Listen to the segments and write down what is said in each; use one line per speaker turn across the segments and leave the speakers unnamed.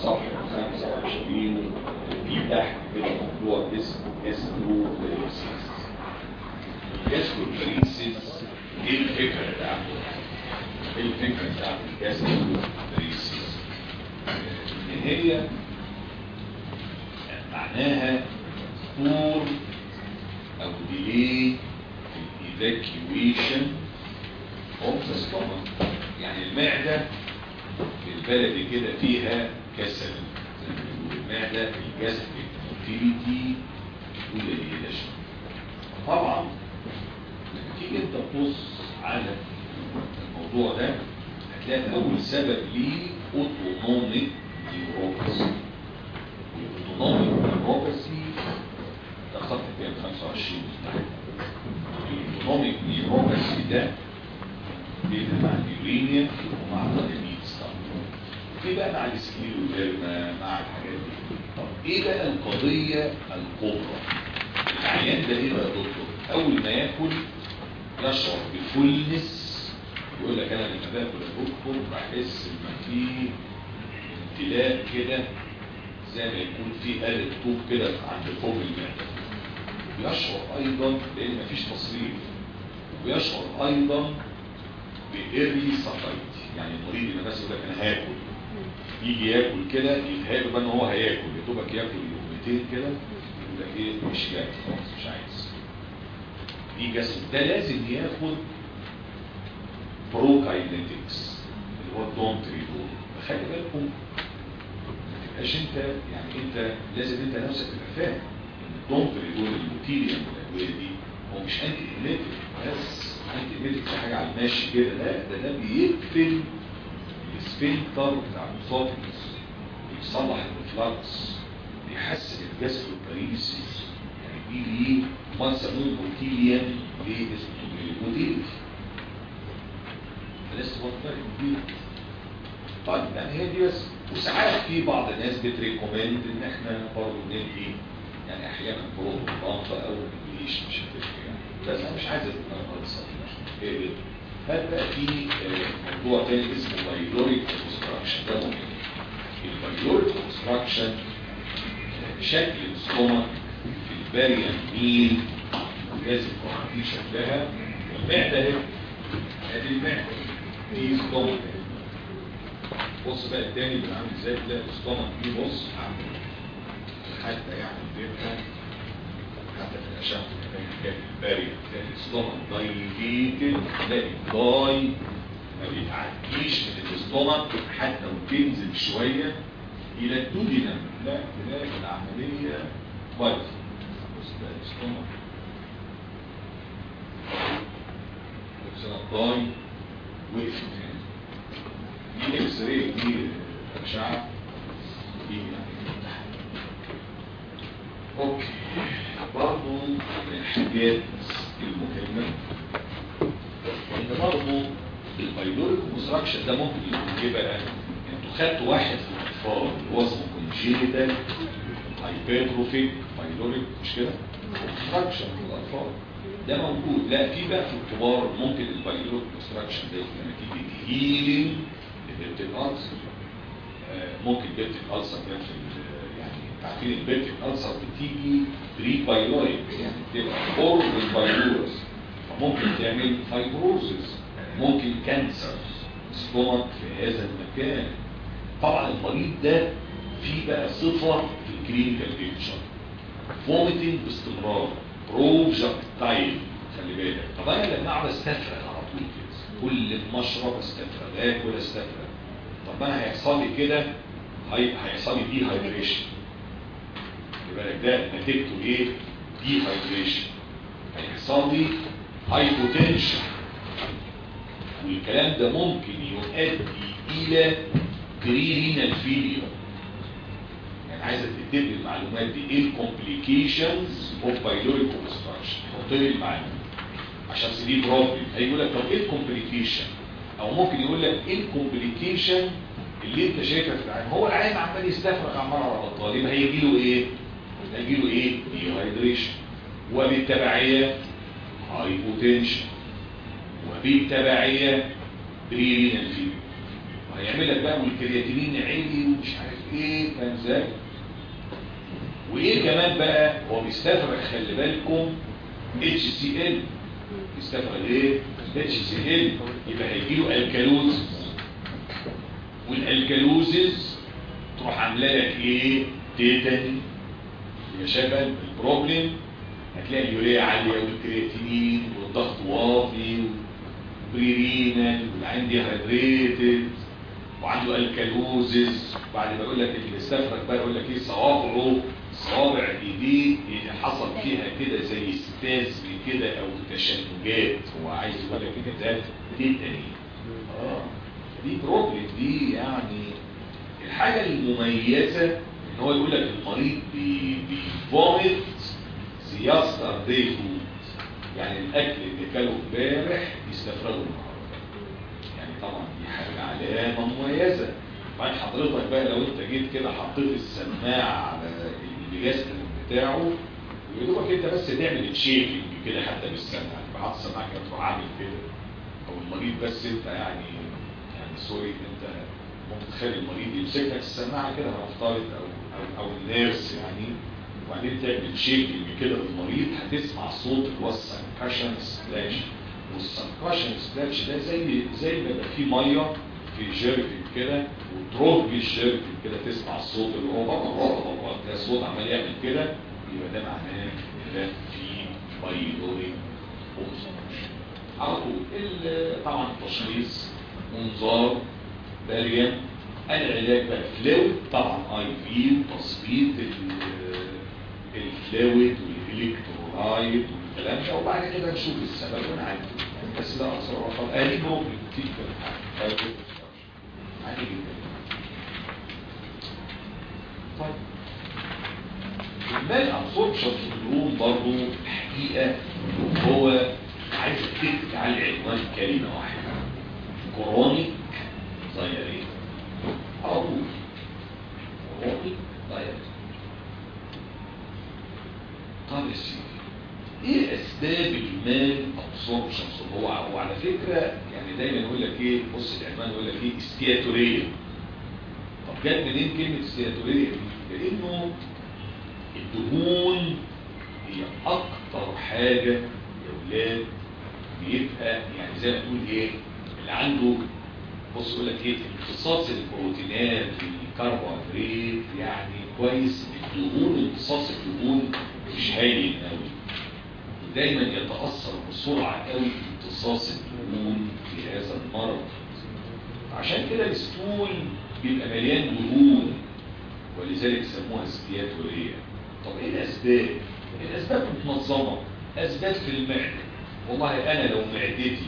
صفحة 25 في تحت كده موضوع اسمه جاستروباريسيس الجاستروباريسيس ايه الفكرة بتاعته؟ ايه الفكرة بتاعت الجاستروباريسيس؟ ان هي معناها طول او ديلي في الايفاكيويشن اوف ذا ستومك يعني المعدة في البلد كده فيها كسل زي ما بيقولوا المعدة الجسد اكتيفيتي قليلة شوية طبعا لما تيجي انت تبص على الموضوع ده هتلاقي اول سبب ليه اوتونوميك نيوروباثي الاوتونوميك نيوروباثي ده خط كام 25 تحت الاوتونوميك نيوروباثي ده بيبقى مع اليورينيا ومع الدايابيتس طبعا في بقى مع السكليروزيرما مع الحاجات دي طب ايه بقى القضية الكبرى العيان ده ايه بقى يا دكتور اول ما ياكل يشعر بفولنس يقول لك انا لما باكل يا دكتور بحس ان في امتلاء كده زي ما يكون في آلة طوب كده عند فوق المعدة يشعر ايضا لان مفيش تصريف ويشعر ايضا بإيرلي ساتايتي يعني المريض اللي بس يقول لك انا هاكل يجي ياكل كده يتهيأ بقى ان هو هياكل يا دوبك ياكل يومتين كده يقول لك ايه مش جاي خلاص مش عايز دي جسد ده لازم ياخد بروكاينيتكس اللي هو الدومتريدول خلي بالكم ما تبقاش انت يعني انت لازم انت نفسك تبقى فاهم ان الدومتريدول الموتيليوم والادويه دي هو مش انتي ايميتيك بس انتي ايميتيك ده حاجه على الماشي كده لا ده ده بيقفل السفنكتر بتاع الاسوفيجس بيصلح الريفلكس بيحسن الجسد الباريسيس يعني دي ليه ما نسموه موتيليوم ليه اسمه موتيليوم فلسه هو فرق كبير طيب يعني هي دي بس وساعات في بعض الناس بتريكومند ان احنا برضه ندي يعني احيانا بروب ضغط او مش مش هتفرق يعني بس انا مش عايز اتصل ايه ده هل بقى في آه، موضوع تاني اسمه بايلوريك كونستراكشن ده مهم البايلوريك كونستراكشن شكل السtomach في الباريان ميل لازم تكون دي شكلها المعده اهي ادي المعده دي ستومك بص بقى التاني بيبقى عامل ازاي تلاقي الستومك دي بص حتى يعني بيبقى حتى في الاشعه كان الباري تلاقي الستومك دايليتد تلاقي الداي ما بيتعديش من الستومك حتى وتنزل شويه الى الدودينم لا تلاقي العمليه بايظه بص بقى الستومك بص الداي وقفت هنا دي اكس راي دي اشعه دي يعني اوكي برضو من الحاجات المهمه ان برضو البايلوريك كونستراكشن ده ممكن يكون ايه بقى انتوا خدتوا واحد في الاطفال اللي هو اسمه كونجينيتال هايبرتروفيك بايلوريك مش كده كونستراكشن في الاطفال ده موجود لا في بقى في الكبار ممكن البايلوريك كونستراكشن ده يكون نتيجه هيلينج البيبتيك ألسر ممكن البيبتيك ألسر كمان في ال- يعني عارفين البيبتيك ألسر بتيجي بري بايلوريك يعني بتبقى قرب البايلورس فممكن تعمل فايبروزس ممكن كانسر ستومك في هذا المكان طبعا المريض ده في بقى صفة في الكلينيكال بيكتشر فوميتنج باستمرار بروجكتايل خلي بالك طب انا لما اقعد استفرغ على طول كده كل ما اشرب استفرغ اكل استفرغ طب انا هيحصل لي كده هي- هيحصل لي دي هايدريشن خلي بالك ده نتيجته ايه دي هايدريشن هيحصل لي هايبوتنشن والكلام ده ممكن يؤدي الى بريرينال فيلير يعني عايزه تكتب لي المعلومات دي ايه الكومبليكيشنز اوف بايلوريك كونستراكشن حط لي المعلومات عشان دي بروبلم هيقول لك طب ايه الكومبليكيشن او ممكن يقول لك ايه الكومبليكيشن اللي انت شايفها في العين هو العين عمال يستفرغ عمال على بطال يبقى هيجي له ايه هيجي له ايه ديهايدريشن وبالتبعيه هايبوتنشن وبالتبعيه بريرينال فيبر وهيعمل لك بقى والكرياتينين عالي ومش عارف ايه ازاي وايه كمان بقى هو بيستفرغ خلي بالكم اتش سي ال بيستفرغ ايه اتش سي ال يبقى هيجيله الكالوز والالكالوزز تروح عامله لك ايه تيتاني يا شباب البروبلم هتلاقي اليوريا عاليه والكرياتينين والضغط واطي وبريرينال والعين دي هيدريتد وعنده الكالوزز بعد ما يقول لك اللي استفرغ بقى يقول لك ايه صوابعه صوابع ايديه اللي حصل فيها كده زي ستاز كده او تشنجات هو عايز يقول لك كده ده تيتاني اه دي بروبلم دي يعني الحاجة المميزة ان هو يقول لك المريض بيفومت سياستر دي فود يعني الاكل اللي كانوا امبارح يستفرغوا النهارده يعني طبعا دي حاجة علامة مميزة بعد حضرتك بقى لو انت جيت كده حطيت السماعة على الجهاز بتاعه ويدوبك انت بس تعمل تشيكنج كده حتى بالسماعة تبقى حاطط السماعة كده تروح عامل كده او المريض بس انت يعني يعني سوري انت ممكن تخلي المريض يمسك لك السماعه كده هنفترض او او, أو النيرس يعني وبعدين تعمل شيكنج كده للمريض هتسمع صوت اللي هو السنكشن سبلاش والسنكشن سبلاش ده زي زي ما يبقى فيه ميه في جيركن كده وتروج الجيركن كده تسمع الصوت اللي هو بابا ده صوت عمال يعمل كده يبقى ده معناه ان ده في بايلوريك على طول طبعا التشخيص منظار باليا العلاج بقى فلويد طبعا اي في وتظبيط الفلويد والالكترولايت والكلام ده وبعد كده نشوف السبب ونعالجه بس لا اصلا رقم اهلي بروبلم كتير كده عادي جدا طيب المال ابسوربشن سندروم برضه الحقيقه هو عايز تكتب على العنوان كلمه واحده كورونيك ضيارين على طول كورونيك ضيارين طب يا سيدي ايه اسباب المال ابسوربشن هو هو على فكره يعني دايما يقول لك ايه بص العنوان يقول لك ايه استياتوريه طب جت منين كلمه استياتوريه دي؟ لانه الدهون هي اكتر حاجه يا ولاد بيبقى يعني زي ما تقول ايه اللي عنده بص يقول لك ايه امتصاص البروتينات الكربوهيدرات يعني كويس الدهون امتصاص الدهون مش هاين قوي دايما يتاثر بسرعه قوي في امتصاص الدهون في هذا المرض عشان كده الستول بيبقى مليان دهون ولذلك سموها استياتوريه طب ايه الاسباب الاسباب متنظمه اسباب في المعده والله انا لو معدتي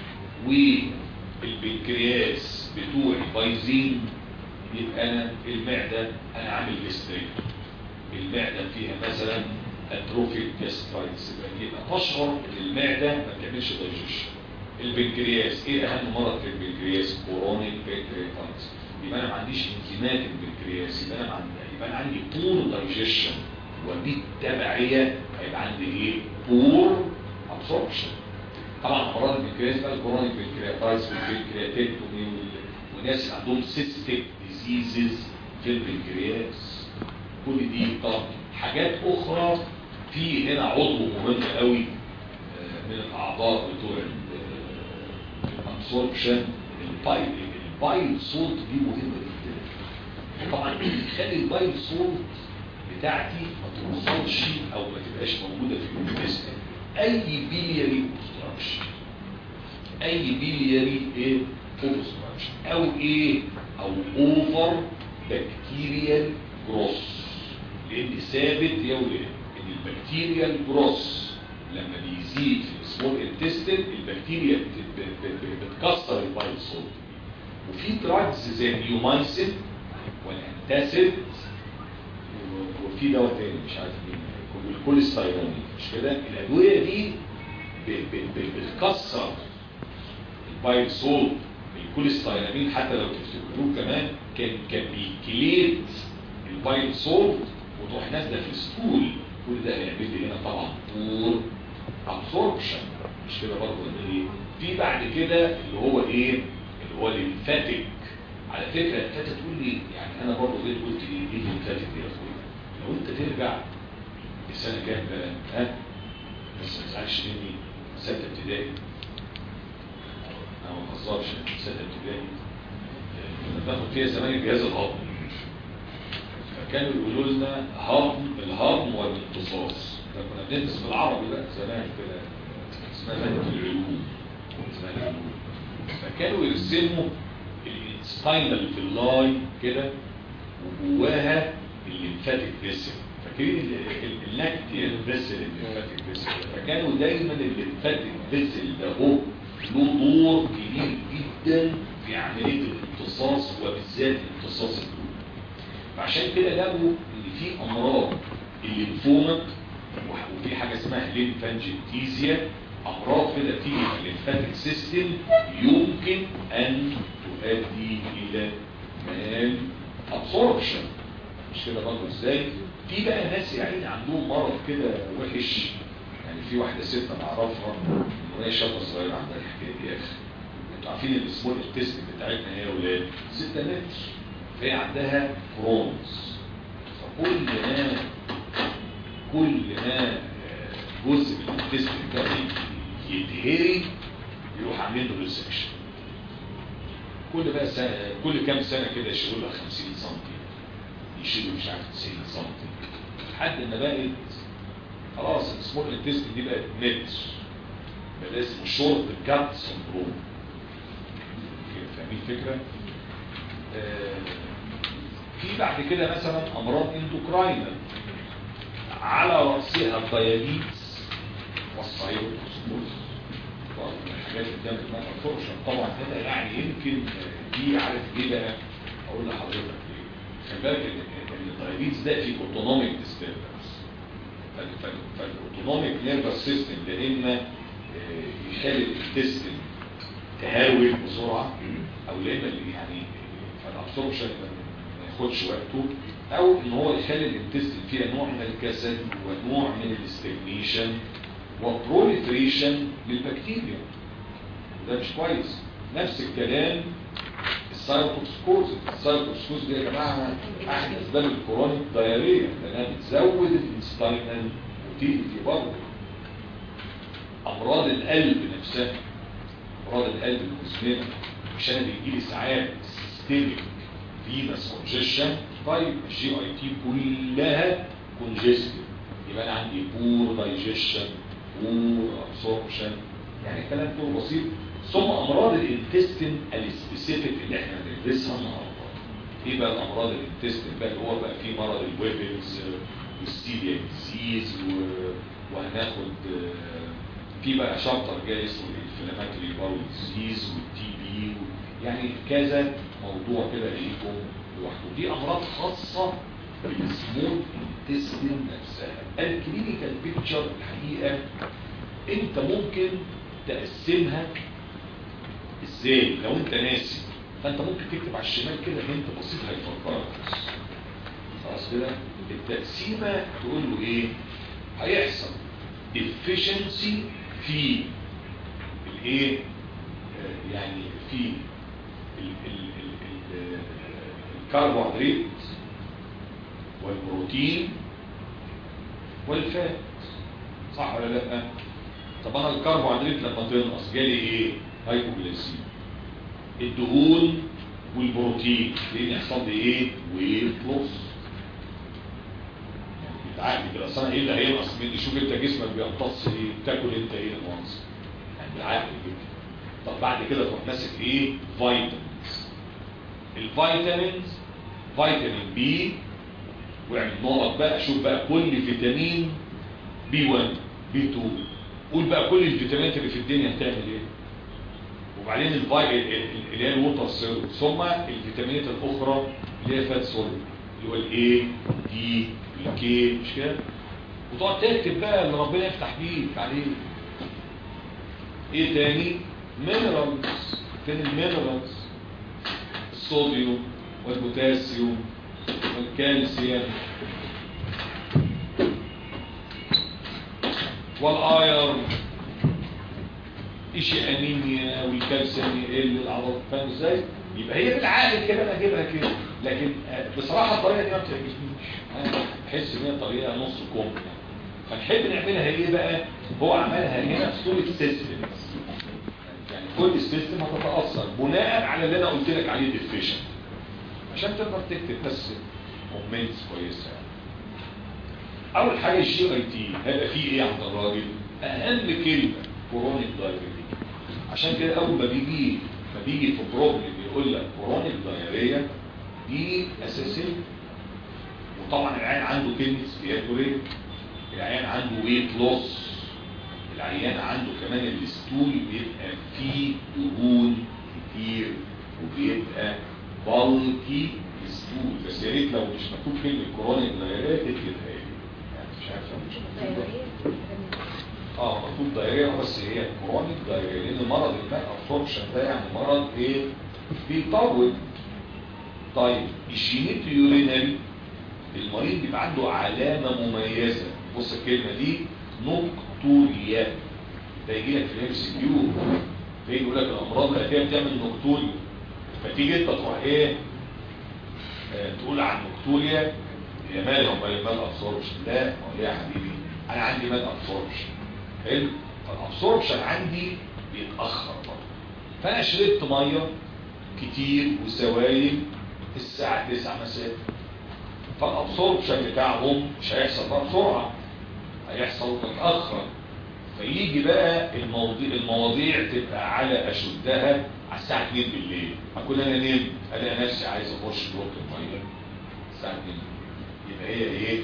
والبنكرياس بتوعي بايظين يبقى انا المعده انا عامل جستريك المعده فيها مثلا اتروفيك جاسترايتس يبقى تشعر ان المعده ما بتعملش دايجيشن البنكرياس ايه اهم مرض في البنكرياس كورونيك بنكرياتايتس يبقى انا ما عنديش انزيمات البنكرياس يبقى انا عندي يبقى انا عندي بور دايجيشن وبالتبعيه هيبقى عندي ايه بور ابسوربشن طبعا امراض البنكرياس بقى الكورونيك بنكرياتايتس والبنكرياتيكتومي وناس عندهم سيستيك ديزيزز في البنكرياس كل دي طب حاجات اخرى في هنا عضو مهم قوي من الاعضاء بتوع الابسوربشن البايل البايل سولت دي مهمه جدا طبعا بيخلي البايل سولت بتاعتي ما توصلش او ما تبقاش موجوده في الانتستين اي بيلياري اوبستراكشن اي بيلياري ايه اوبستراكشن او ايه او اوفر بكتيريال جروس لان ثابت يا ولاد ان البكتيريال جروس لما بيزيد في السمول انتستين البكتيريا بتكسر البايل سولت وفي دراجز زي النيومايسين والانتاسيد وفي دواء تاني مش عارف مين والكوليستيرون مش كده الادويه دي بتكسر البايل سولت الكوليستيرامين حتى لو تفتكروه كمان كان كان بيكليت البايل سولت وتروح نازله في الستول كل ده هيعمل لي هنا طبعا بور ابسوربشن مش كده برضه ايه في بعد كده اللي هو ايه اللي هو الليمفاتيك على فكره انت تقول لي يعني انا برضه جيت قلت ايه ايه اللي فاتت دي يا اخويا لو انت ترجع السنه كام بقى ها بس ما تزعلش مني سته ابتدائي انا ما بهزرش سته ابتدائي كنا بناخد فيها زمان الجهاز الهضمي فكانوا يقولوا لنا هضم الهضم والامتصاص كنا بندرس بالعربي بقى زمان كده اسمها ماده العلوم اسمها العلوم فكانوا يرسموا السباينال في اللاي كده وجواها الليمفاتيك فيسل فاكرين اللاكتيال فيسل الليمفاتيك فيسل فكانوا دايما الليمفاتيك فيسل ده هو له دور كبير جدا في عمليه الامتصاص وبالذات امتصاص الدم فعشان كده لقوا ان في امراض الليمفوما وفي حاجه اسمها ليمفانجيتيزيا امراض كده تيجي في الليمفاتيك سيستم يمكن ان تؤدي الى مال ابسوربشن مش كده برضه ازاي في بقى ناس يعني عندهم مرض كده وحش يعني في واحده ست انا اعرفها وهي شابه صغيره عندها الحكايه دي يا اخي انتوا عارفين السمول التست بتاعتنا هي يا ولاد 6 متر فهي عندها كرونز فكل ما كل ما جزء من التست ده يتهري يروح عاملين له ريسكشن كل بقى سنة كل كام سنة كده يشيلوا لها 50 سم يشيلوا مش عارف 90 سم لحد ما بقت خلاص السمول انتست دي بقت متر بقى اسمه شورت كات سندروم فاهمين الفكرة؟ آه في بعد كده مثلا امراض اندوكراينال على رأسها الديابيتس والسايروتوسكوز الحاجات اللي بتعمل معاها فرشة طبعا هنا يعني يمكن دي عارف ايه بقى اقول لحضرتك ايه خلي بالك ان الدايابيتس ده فيه اوتونوميك ديستربنس فالاوتونوميك نيرفس سيستم ده اما يخلي الانتستين تهاول بسرعه او لا اما يعني فالابسوربشن ما ياخدش وقته او ان هو يخلي الانتستين فيها نوع من الكسل ونوع من الاستجنيشن وبروليفريشن للبكتيريا ده مش كويس نفس الكلام السايتوكسكوز السايتوكسكوز دي يا جماعه احد اسباب الكرونيك دايريه لانها بتزود الانستاينال موتيليتي برضه امراض القلب نفسها امراض القلب المزمنه مش انا بيجي لي ساعات سيستميك فينس كونجيشن طيب الجي اي تي كلها كونجستد يبقى انا عندي بور دايجيشن بور ابسوربشن يعني الكلام كله بسيط ثم امراض الانتستين السبيسيفيك اللي احنا بندرسها النهارده ايه بقى الامراض الانتستين بقى اللي هو بقى فيه مرض الويبلز والسيليا ديزيز وهناخد في بقى شابتر جاي اسمه الانفلاماتوري باول ديزيز والتي بي يعني كذا موضوع كده ليكم لوحده دي امراض خاصه بالسمول انتستين نفسها الكلينيكال بيكتشر الحقيقه انت ممكن تقسمها ازاي لو انت ناسي فانت ممكن تكتب على الشمال كده هنت بسيط هيفكرك خلاص كده التقسيمه تقول له ايه هيحصل efficiency في الايه آه يعني في ال ال ال ال الكربوهيدرات والبروتين والفات صح ولا لا طب انا الكربوهيدرات لما تنقص جالي ايه هايبوغليسيميا الدهون والبروتين لان يحصل لي ايه ويت لوس تعالي كده اصل ايه اللي هينقص مني شوف انت جسمك بيمتص ايه تاكل انت ايه المنصب يعني بالعقل كده طب بعد كده تروح ماسك ايه فيتامينز الفيتامينز فيتامين بي واعمل نقط بقى شوف بقى كل فيتامين بي 1 بي 2 قول بقى كل الفيتامينات اللي في الدنيا هتعمل ايه وبعدين الفاي اللي هي الووتر سيل ثم الفيتامينات الاخرى اللي هي فات سوليد اللي هو الاي دي الكي مش كده وتقعد تكتب بقى اللي ربنا يفتح بيك عليه ايه تاني مينرالز فين المينرالز الصوديوم والبوتاسيوم والكالسيوم والايرن اشي انيميا والكالسيوم يقل العضلات فاهم ازاي يبقى هي بالعقل كده انا اجيبها كده لكن آه، بصراحه الطريقه دي ما بتعجبنيش انا بحس ان هي طريقه نص كوم يعني فنحب نعملها ايه بقى هو عملها هنا في صوره سيستم يعني كل سيستم هتتاثر بناء على اللي انا قلت لك عليه ديفيشن عشان تقدر تكتب بس كومنتس كويسه يعني. اول حاجه الجي اي تي هيبقى فيه ايه عند الراجل اهم كلمه كورونيك دايريا عشان كده اول ما بيجي ما بيجي في بروبلم يقول لك كورونيك دايريا دي اساسيه وطبعا العيان عنده كلمه سبياتوري العيان عنده ويت لوس العيان عنده كمان الستول بيبقى فيه دهون كتير وبيبقى بالكي ستول بس يا ريت لو مش مكتوب كلمه كورونيك دايريا تكتبها ايه يعني مش عارف لو مش مكتوب اه مكتوب دايريا بس هي كرونيك دايريا لان مرض الماء ابسوربشن ده يعني مرض ايه بيطول طيب الجينيت يورينري المريض بيبقى عنده علامه مميزه بص الكلمه دي نوكتوريا ده يجي لك في الام سي كيو في يقول لك الامراض الاتيه بتعمل نوكتوريا فتيجي انت تروح ايه آه تقول عن نوكتوريا هي مالها امال المال ابسوربشن لا هو يا حبيبي انا عندي مال ابسوربشن حلو فالابسوربشن عندي بيتاخر برضه فانا شربت ميه كتير وسوائل الساعه 9 مساء فالابسوربشن بتاعهم مش هيحصل بقى بسرعه هيحصل متاخر فيجي بقى المواضيع المواضيع تبقى على اشدها على الساعه 2 بالليل اكون انا نمت الاقي نفسي عايز اخش جوه الميه الساعه 2 يبقى هي ايه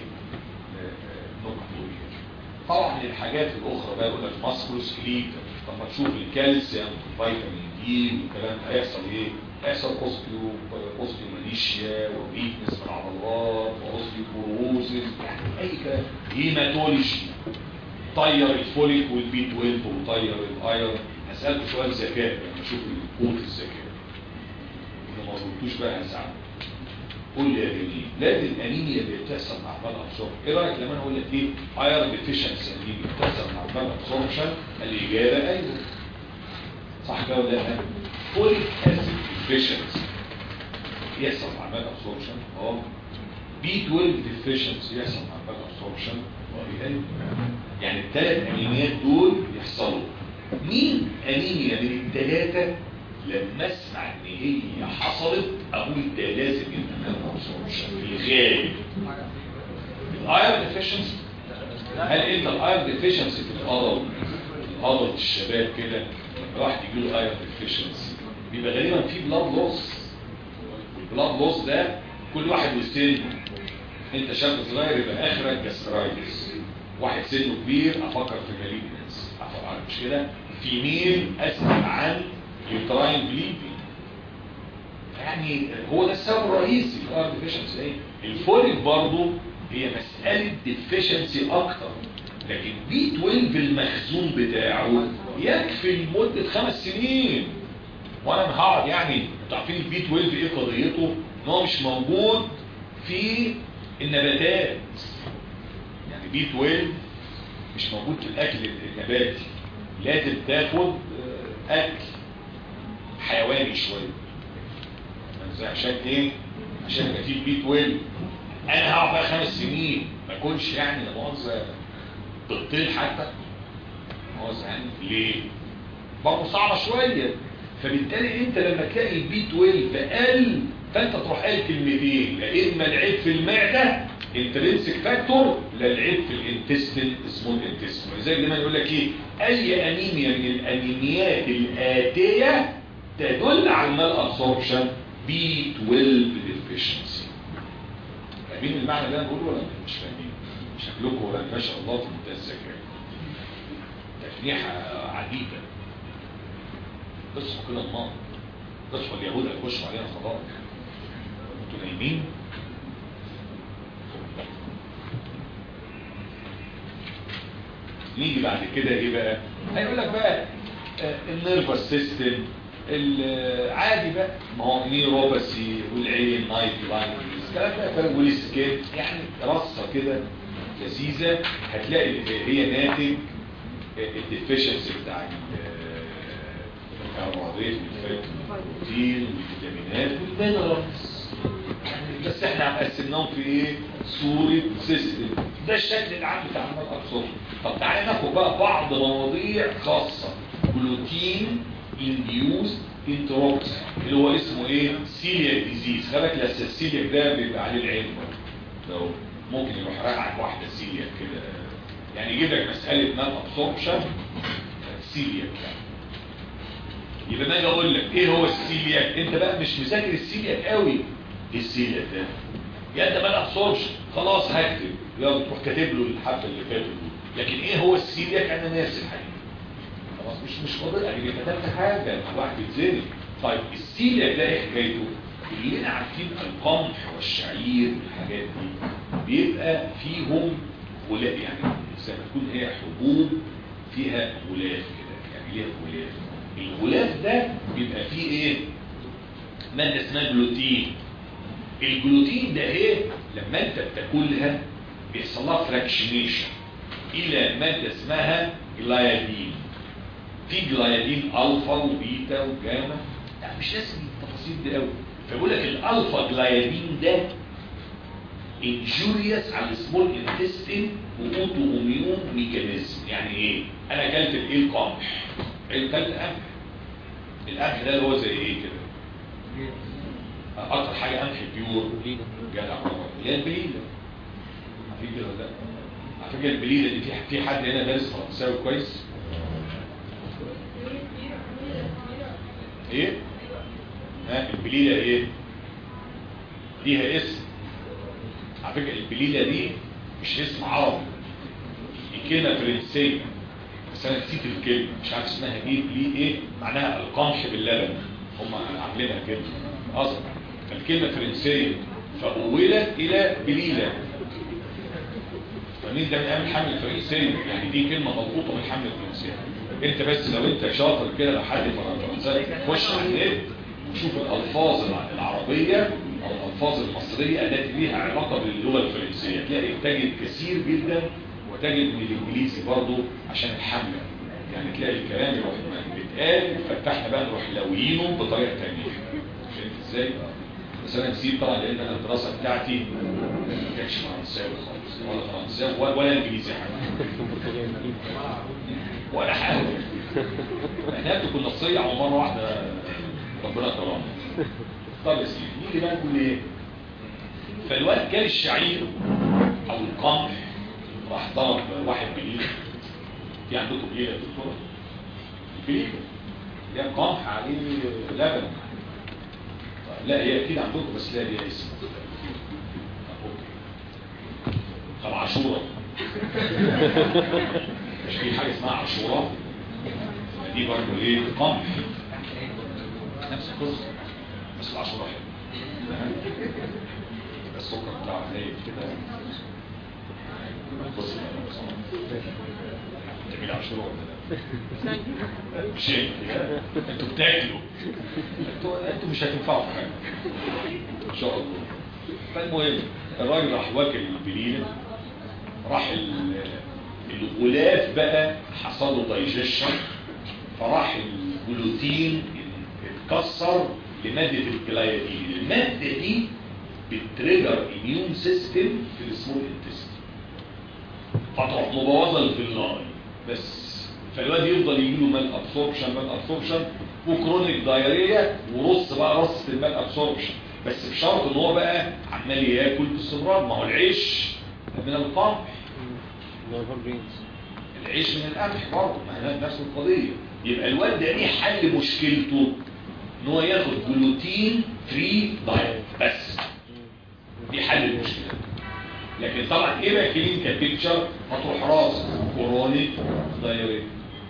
نقطه طبعا من الحاجات الاخرى بقى يقول لك ماسكروسكليت طب ما تشوف الكالسيوم والفيتامين دي والكلام ده هيحصل ايه هيحصل اوستيو اوستيوماليشيا وويكنس في العضلات واوستيوبوروزيس يعني اي كلام هيماتولوجي طير الفوليك والبي 12 وطير الايرون هسألكوا سؤال ذكاء لما اشوف قوه الذكاء ولو ما قلتوش بقى هزعل قول لي يا جميل لازم الانيميا اللي بتحصل مع المال ابسوربشن ايه رايك لما انا اقول لك ايه ايرون ديفيشنسي انيميا بتحصل مع المال ابسوربشن الاجابه ايوه صح كده ولا لا فوليك اسيد ديفيشنسي يحصل مع المال ابسوربشن اه بي 12 ديفيشنسي يحصل مع المال ابسوربشن اه ايوه يعني الثلاث انيميات دول يحصلوا مين انيميا من الثلاثه لما اسمع ان هي حصلت اقول ده لازم يبقى ابسوربشن في الغالب الايرون ديفيشنسي هل انت الايرون ديفيشنسي في الادلت الادلت الشباب كده راح يجي له ايرون ديفيشنسي بيبقى غالبا في بلاد لوس والبلاد لوس ده كل واحد وسنه انت شاب صغير يبقى اخرك جاسترايتس واحد سنه كبير افكر في ماليجنس مش كده في ميل اسال عن يوتراين بليدنج يعني هو ده السبب الرئيسي في الار ديفيشنسي ايه الفوليك برضه هي مسألة ديفيشنسي اكتر لكن بي 12 المخزون بتاعه يكفي لمدة خمس سنين وانا هقعد يعني انتوا عارفين البي 12 ايه قضيته ان هو مش موجود في النباتات يعني بي 12 مش موجود في الاكل النباتي لازم تاخد اكل حيواني شويه عشان ايه عشان يبقى فيه بي 12 انا هقعد بقى خمس سنين ما اكونش يعني لا مؤاخذه بطيل حتى مؤاخذه يعني ليه برضه صعبه شويه فبالتالي انت لما تلاقي البي 12 قل فانت تروح قال كلمتين لا اما العيب في المعده انترنسك فاكتور لا العيب في الانتستين سمول انتستين ولذلك دايما يقول لك ايه اي انيميا من الانيميات الاتيه تدل على المال ابسوربشن بي 12 ديفيشنسي فاهمين المعنى اللي انا بقوله ولا مش فاهمين شكلكم ولا ما شاء الله في منتهى الذكاء تفنيحه عديده اصحوا كده النار اصحوا اليهود هيخشوا علينا خلاص انتوا نايمين نيجي بعد كده ايه بقى هيقول لك بقى النيرفس سيستم العادي بقى ما هو نيوروباثي والعين نايت لاين الكلام ده والسكين يعني رصه كده لذيذه هتلاقي هي ناتج الديفيشنسي بتاع الكربوهيدرات والبروتين والفيتامينات والمينرالز بس احنا قسمناهم في ايه صورة سيستم ده الشكل العام بتاع المال ابسوربشن طب تعالى ناخد بقى بعض مواضيع خاصة جلوتين انديوز انتروكس اللي هو اسمه ايه سيلياك ديزيز خلك لسه السيلياك ده بيبقى عليه العين لو ممكن يروح راجعك واحدة سيلياك كده يعني يجيب لك مسألة مال ابسوربشن سيلياك يعني يبقى ما اجي اقول لك ايه هو السيلياك انت بقى مش مذاكر السيلياك قوي ايه السيلياك ده يا انت ما الابسوربش خلاص هكتب يلا تروح كاتب له الحبه اللي فاتت دي لكن ايه هو السيلياك انا ناسي الحقيقه خلاص مش مش فاضي يعني كتبت حاجه الواحد بيتزنق طيب السيلياك ده ايه حكايته كلنا عارفين القمح والشعير والحاجات دي بيبقى فيهم غلاف يعني زي ما تكون هي حبوب فيها غلاف كده يعني ليها غلاف الغلاف ده بيبقى فيه ايه ماده اسمها جلوتين الجلوتين ده ايه لما انت بتاكلها بيحصل لها فراكشنيشن الى ماده اسمها جلايادين في جلايادين الفا وبيتا وجاما لا مش لازم التفاصيل دي قوي فيقول لك الالفا جلايادين ده انجوريوس على السمول انتستين واوتو اميون ميكانيزم يعني ايه انا اكلت الايه القمح اكلت قمح القمح ده اللي هو زي ايه كده اكتر حاجه قمح بيور جدع اللي هي البليله في كده ولا لا على فكره البليله دي في في حد هنا دارس فرنساوي كويس ايه ها البليله ايه ليها اسم على فكره البليله دي مش اسم عربي دي كلمه فرنسيه بس انا نسيت الكلمه مش عارف اسمها ايه بلي ايه معناها القمح باللبن هم عاملينها كده اصلا الكلمه فرنسيه فأولت الى بليله فمين ده من ايام الحمله الفرنسيه يعني دي كلمه مضبوطه من الحمله الفرنسيه انت بس لو انت شاطر كده لو حد فرنساوي خش على النت وشوف الالفاظ العربيه او الالفاظ المصريه التي ليها علاقه باللغه الفرنسيه تلاقي تجد كثير جدا وتجد من الانجليزي برضه عشان الحمله يعني تلاقي الكلام يروح بيتقال فتحنا بقى نروح لاويينه بطريقه ثانيه فهمت ازاي؟ بس انا نسيت طبعا لان انا الدراسه بتاعتي ما كانتش فرنساوي خالص ولا فرنساوي ولا, ولا انجليزي حتى ولا حاجه احنا كنا نصيع ومره واحده ربنا كرمنا طب يا سيدي نيجي بقى نقول ايه فالواد كان الشعير او القمح راح ضرب واحد بليل في عندكم بليل يا دكتوره بليل ده قمح عليه لبن لا هي اكيد عندكم بس لا ليها اسم طب عاشوره مش في حاجه اسمها عاشوره دي برضه ايه قمح نفس القصه بس العاشوره حلو السكر بتاعه زي كده بص جميل عاشوره ولا لا مش انتوا بتاكلوا انتوا انتوا مش هتنفعوا في حاجه ان شاء الله فالمهم الراجل راح واكل البليله راح الغلاف بقى حصل له دايجيشن فراح الجلوتين اتكسر لمادة الجلايدين المادة دي بتريجر اميون سيستم في السمول انتستين فتروح مبوظه الفيلاي بس فالواد يفضل يجيله مال ابسوربشن مال ابسوربشن وكرونيك دايريا ورص بقى رص المال ابسوربشن بس بشرط ان هو بقى عمال ياكل باستمرار ما هو العيش من القمح العيش من القمح برضه ما هي نفس القضيه يبقى الواد ده ايه حل مشكلته ان هو ياخد جلوتين فري دايت بس دي حل المشكله لكن طبعا ايه بقى كلينيكال بيكتشر هتروح راس كورونيك دايريا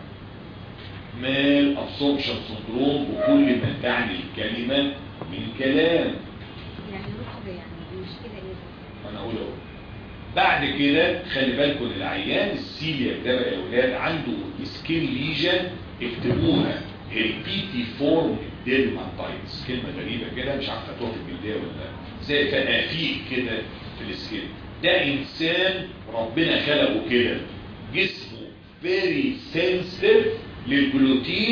مال ابسوربشن سندروم بكل ما تعني الكلمه من كلام
يعني نقطة يعني مش كده ايه
انا اقول اهو بعد كده خلي بالكم العيان السيلياك ده بقى يا ولاد عنده سكين ليجن اكتبوها هيربيتي فورم ديرماتايتس كلمه غريبه كده مش عارفه تروح في الجلديه ولا لا زي فنافيق كده في السكين ده انسان ربنا خلقه كده جسمه فيري سنسيتيف للجلوتين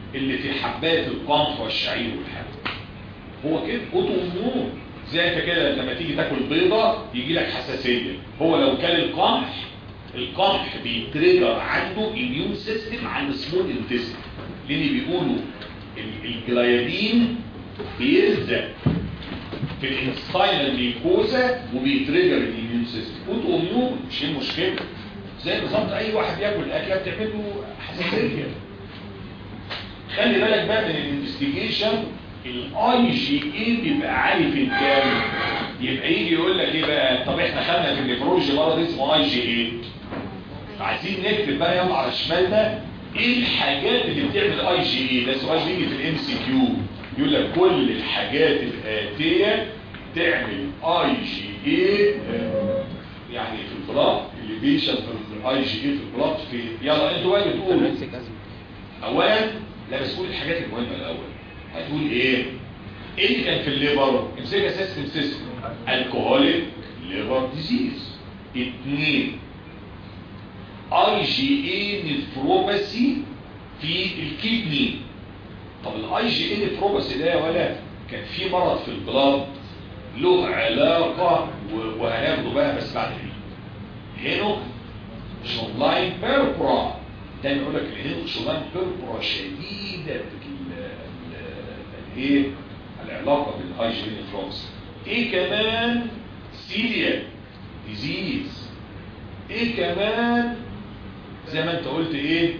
اللي في حبات القمح والشعير والحب هو كده اوتو اميون زي انت كده لما تيجي تاكل بيضه يجي لك حساسيه هو لو كان القمح القمح بيتريجر عنده اميون سيستم على السمول انتستين لان بيقولوا ال- الجلايدين بيلزق في الانستاينال ميكوزا وبيتريجر الاميون سيستم اوتو اميون مش هي مشكله زي بالظبط اي واحد بياكل اكله بتعمل له حساسيه خلي بالك بقى من الانفستيجيشن الاي جي اي بيبقى عالي في الكام يبقى يجي يقول لك ايه بقى طب احنا خدنا في النيفرولوجي مرض اسمه اي جي اي عايزين نكتب بقى يلا على شمالنا ايه الحاجات اللي بتعمل اي جي اي ده سؤال بيجي في الام سي كيو يقول لك كل الحاجات الاتيه تعمل اي جي اي يعني في البلاط الليفيشن في الاي جي اي في البلاط في يلا انتوا بقى بتقولوا
نفسك أزمة
اولا لا بس قول الحاجات المهمه الاول هتقول ايه ايه اللي كان في الليبر امسكها سيستم سيستم الكهوليك ليبر ديزيز اتنين اي جي اي نفروباسي في الكدني طب الاي جي اي نفروباسي ده يا ولا كان في مرض في البلاد له علاقه و- وهناخده بقى بس بعد ايه هنا شولاين بيربرا ده يقول لك الهيل شولاين بيربرا شديدة ال- ال- الايه العلاقة بالاي جي نفروبس ايه كمان سيليا ديزيز ايه كمان زي ما انت قلت ايه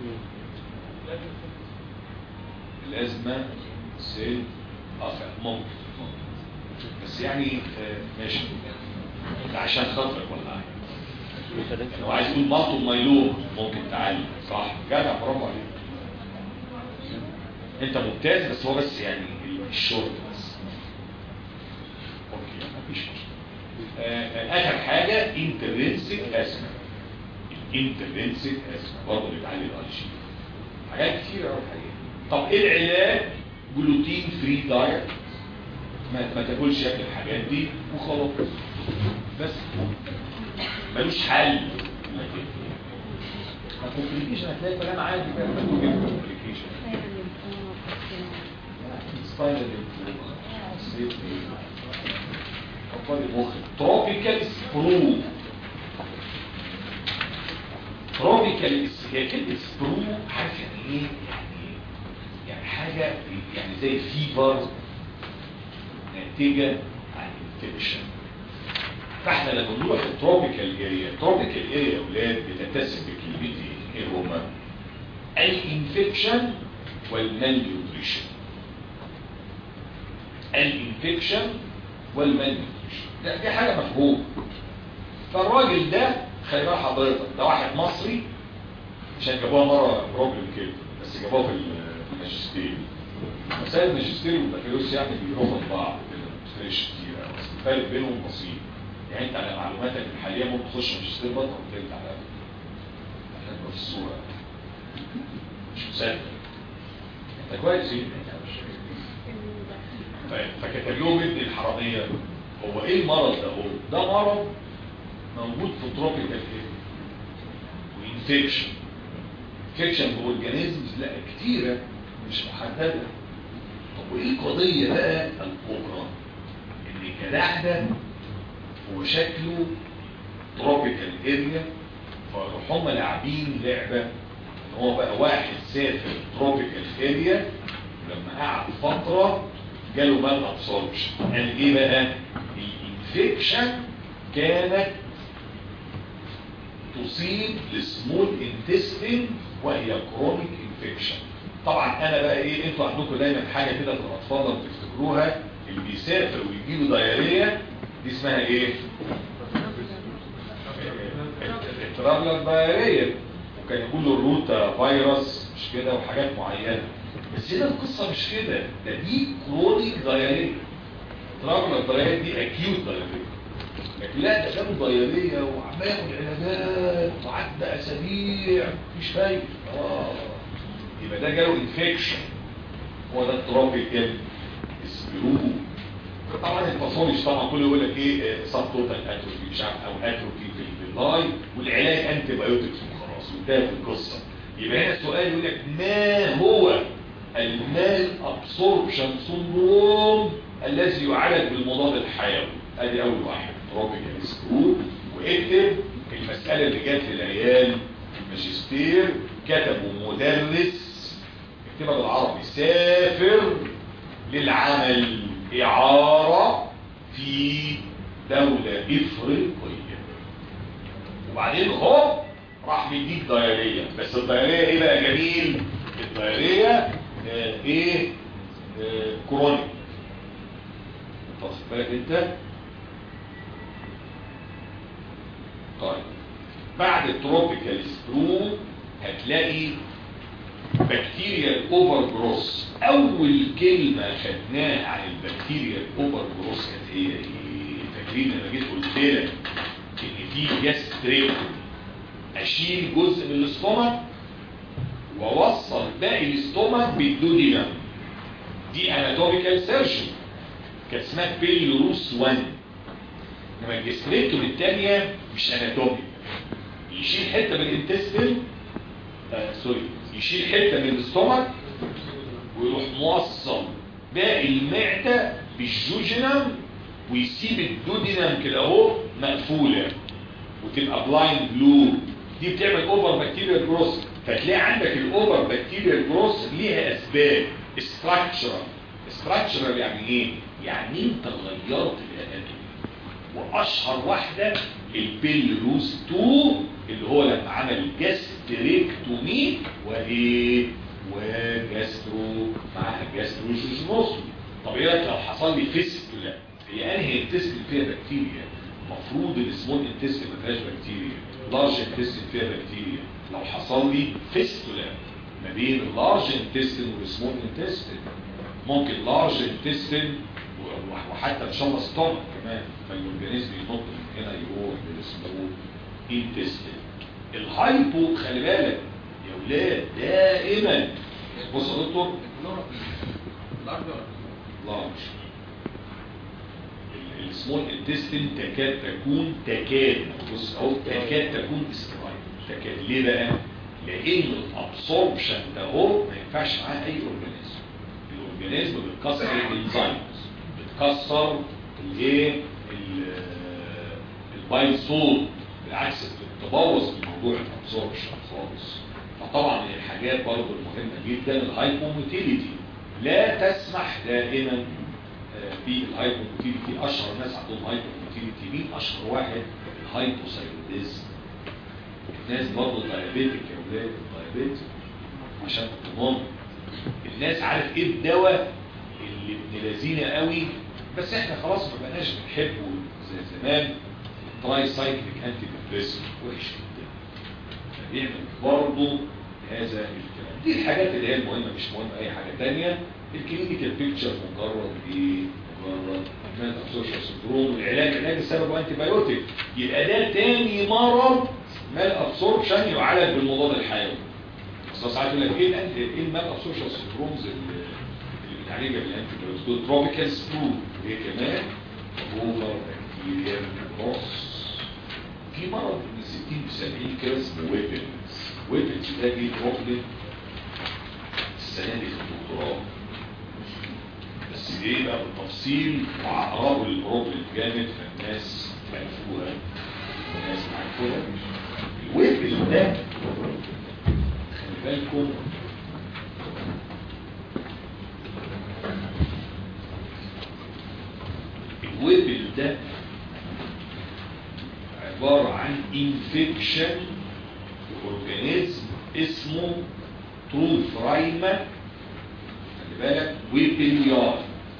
الازمة سيل اخر ممكن بس يعني آه، ماشي ده عشان خاطرك ولا حاجة لو عايز تقول مالتو مايلوم ممكن تعلم صح جدع برافو عليك انت ممتاز بس هو بس يعني الشورت بس اوكي مفيش مشكله آه، آه، اخر حاجه انترنسك اسما الانترنسك اسما برضه بيتعلم الاي جي حاجات كتير قوي الحقيقه طب ايه العلاج جلوتين فري دايت ما, ما تاكلش ياكل الحاجات دي وخلاص بس ملوش حل ما كومبليكيشن هتلاقي كلام عادي بقى ما تقول كومبليكيشن ستايل تروبيكال سبرو تروبيكال هي كلمة سبرو عارف يعني ايه؟ يعني يعني حاجة يعني زي فيفر ناتجة عن انفكشن فاحنا لما نروح التروبيكال اريا التروبيكال اريا يا اولاد بتتسم بكلمتين ايه هما الانفكشن والمالنيوتريشن الانفكشن والمالنيوتريشن ده دي حاجه مفهومه فالراجل ده خلي بال حضرتك ده واحد مصري عشان جابوها مره بروبلم كده بس جابوها في الماجستير مسائل الماجستير والبكالوريوس يعني بيروحوا لبعض كده مش كتير أوي، بس الفرق بينهم بسيط يعني انت على معلوماتك الحاليه ممكن تخش ماجستير بطل وترجع على عشان تبقى في الصوره مش مسافر انت كويس ايه طيب فكتب لهم ابن الحراميه هو ايه المرض ده هو ده مرض موجود في تروبيكال اريا وانفكشن انفكشن باورجانيزمز لا كتيره مش محدده طب وايه القضيه بقى الكبرى ان الجدع ده هو شكله تروبيكال اريا فراحوا هم لاعبين لعبه ان هو بقى واحد سافر تروبيكال اريا ولما قعد فتره جاله مال ابسوربشن قال ايه بقى الانفكشن كانت تصيب السمول انتستين وهي كرونيك انفكشن طبعا انا بقى ايه انتوا عندكم دايما حاجه كده في الاطفال لو تفتكروها اللي بيسافر ويجيله دايريه دي اسمها ايه الترابلر دايريه وكان يقول له الروتا فيروس مش كده وحاجات معينه بس هنا القصه مش كده ده دي كرونيك دايريه ترابلر دايريه دي اكيوت دايريه لكن لا ده جابوا ضيارية وعمال ياخد علاجات وعدى اسابيع مفيش فايده اه يبقى ده جاله انفكشن هو ده التروبيكال سبيرو طبعا الباثولوجي طبعا كله يقول لك ايه سب توتال اتروفي مش عارف او اتروفي في اللاي والعلاج انتي بايوتكس وخلاص وانتهت القصه يبقى هنا السؤال يقول لك ما هو المال ابسوربشن سندروم الذي يعالج بالمضاد الحيوي ادي اول واحد تروبيكال سكرو واكتب المسألة اللي جت للعيال الماجستير كتبوا مدرس اكتبها بالعربي سافر للعمل إعارة في دولة إفريقية وبعدين هو راح بيديك دايرية بس الدايرية ايه بقى جميل الدايرية آه ايه آه كرونيك واخد بالك انت طيب بعد التروبيكال سبرو هتلاقي بكتيريا اوفر جروس اول كلمة خدناها عن البكتيريا اوفر جروس كانت هي ايه فاكرين لما جيت قلت لك ان في جاستريك اشيل جزء من الاستومك واوصل باقي الاستومك بالدودينم دي اناتوميكال سيرجن كانت اسمها بيلوروس 1 انما الجستريكتوم الثانيه مش اناتوميك يشيل حته من الانتستين آه سوري يشيل حته من الاستومك ويروح موصل باقي المعده بالجوجنم ويسيب الدودينم كده اهو مقفوله وتبقى بلايند لوب دي بتعمل اوفر بكتيريال جروس فتلاقي عندك الاوفر بكتيريال جروس ليها اسباب استراكشرال استراكشرال يعني ايه يعني انت غيرت الاناتومي واشهر واحده البيل روز 2 اللي هو لما عمل جاستريكتومي وايه وجاسترو معاها جاستروجينوس طب ايه رايك لو حصل لي فيستولا هي انهي انتستين فيها بكتيريا المفروض السمول انتستين ما فيهاش بكتيريا لارج انتستين فيها بكتيريا لو حصل لي فيستولا ما بين اللارج انتستين والسمول انتستين ممكن لارج انتستين وحتى ان شاء الله ستومك كمان فالاورجانيزم ينط من هنا يروح للسمول انتستين الهايبو خلي بالك يا ولاد دائما بص يا دكتور لارج السمول انتستين تكاد تكون تكاد بص اهو تكاد تكون استرايل تكاد ليه بقى لان الابسوربشن ده هو ما ينفعش معاه اي اورجانيزم الاورجانيزم بتكسر الانزيمز بتكسر الايه البايصول بالعكس بتبوظ الموضوع الابسوربشن خالص فطبعا من الحاجات برضه المهمه جدا الهايبوموتيليتي لا تسمح دائما بالهايبوموتيليتي اشهر ناس عندهم هايبوموتيليتي مين اشهر واحد الهايبوثايروديزم الناس برضه دايابيتك يا ولاد دايابيتك عشان الطمام الناس عارف ايه الدواء اللي ابن لذينه قوي بس احنا خلاص ما بقناش بنحبه زي زمان تراي سايكليك انتي ديبريسنت وحش جدا فبيعمل برضه هذا الكلام دي الحاجات اللي هي المهمه مش مهمه اي حاجه ثانيه الكلينيكال بيكتشر مجرد ايه مجرد مان ابسورشن سندروم والعلاج علاج سببه انتي بايوتيك يبقى ده تاني مرض مال ابسوربشن يعالج بالمضاد الحيوي بس ساعات يقول لك ايه الانتي ايه المال ابسوربشن سندرومز اللي بنعالجها بالانتي بايوتيك تروبيكال سبرو وهي كمان اوفر بكتيريا كروس في مرض من 60 ل 70 كده اسمه ويبنز ويبنز ده جه بروبلم السنه دي في الدكتوراه بس ايه بقى بالتفصيل وعقربوا البروبلم جامد فالناس عرفوها الناس عرفوها الويبنز ده خلي بالكم الويبل ده عبارة عن انفكشن اورجانيزم اسمه تروفرايما خلي بالك ويبليار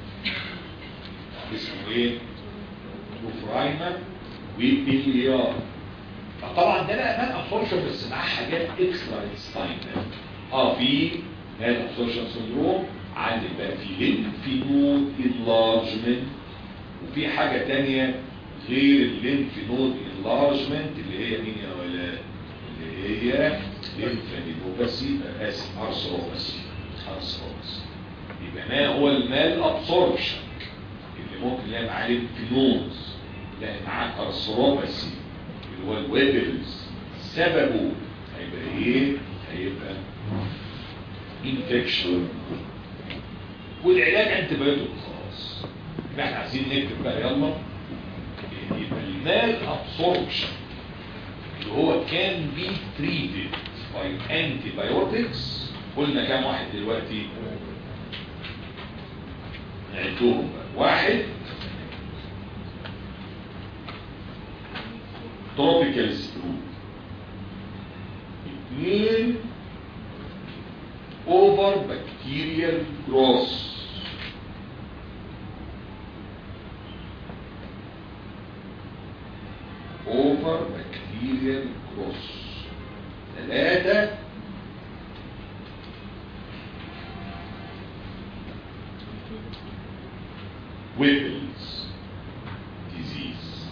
اسمه ايه تروفرايما ويبليار فطبعا ده بقى مان ابسورشن بس معاه حاجات اكسترا ستاين اه في مان ابسورشن سندروم عندك بقى في ليمفينود انلارجمنت وفي حاجة تانية غير الليمف نود انلارجمنت اللي هي مين يا ولا اللي هي ليمفانيدوباسي اسف ارثروباسي ارثروباسي يبقى ما هو المال ابسوربشن اللي ممكن يلاقي معاه ليمفينودز يلاقي معاه ارثروباسي اللي هو الويبلز سببه هيبقى ايه هيبقى انفكشن والعلاج انتي بايوتيك خلاص يبقى احنا عايزين نكتب بقى يلا يبقى المال ابسوربشن اللي هو كان بي تريتد باي انتي بايوتكس قلنا كام واحد دلوقتي نعدهم بقى واحد تروبيكال سترو اثنين اوفر بكتيريال جروس اوفر بكتيريال جروس ثلاثة ويبلز ديزيز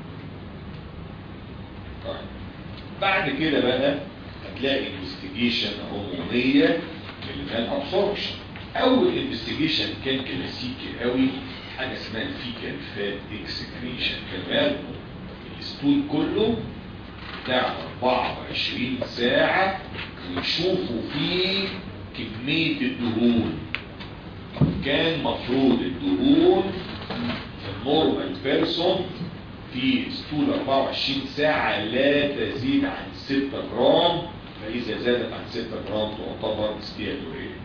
طيب بعد كده بقى هتلاقي انفستيجيشن هرمونيه للمال ابسوربشن اول انفستيجيشن كان كلاسيكي قوي حاجه اسمها الفيكال فات اكسكريشن كمان الستول كله بتاع 24 ساعه ويشوفوا فيه كميه الدهون كان مفروض الدهون في النورمال بيرسون في ستول 24 ساعة لا تزيد عن 6 جرام فإذا زادت عن 6 جرام تعتبر ستياتورية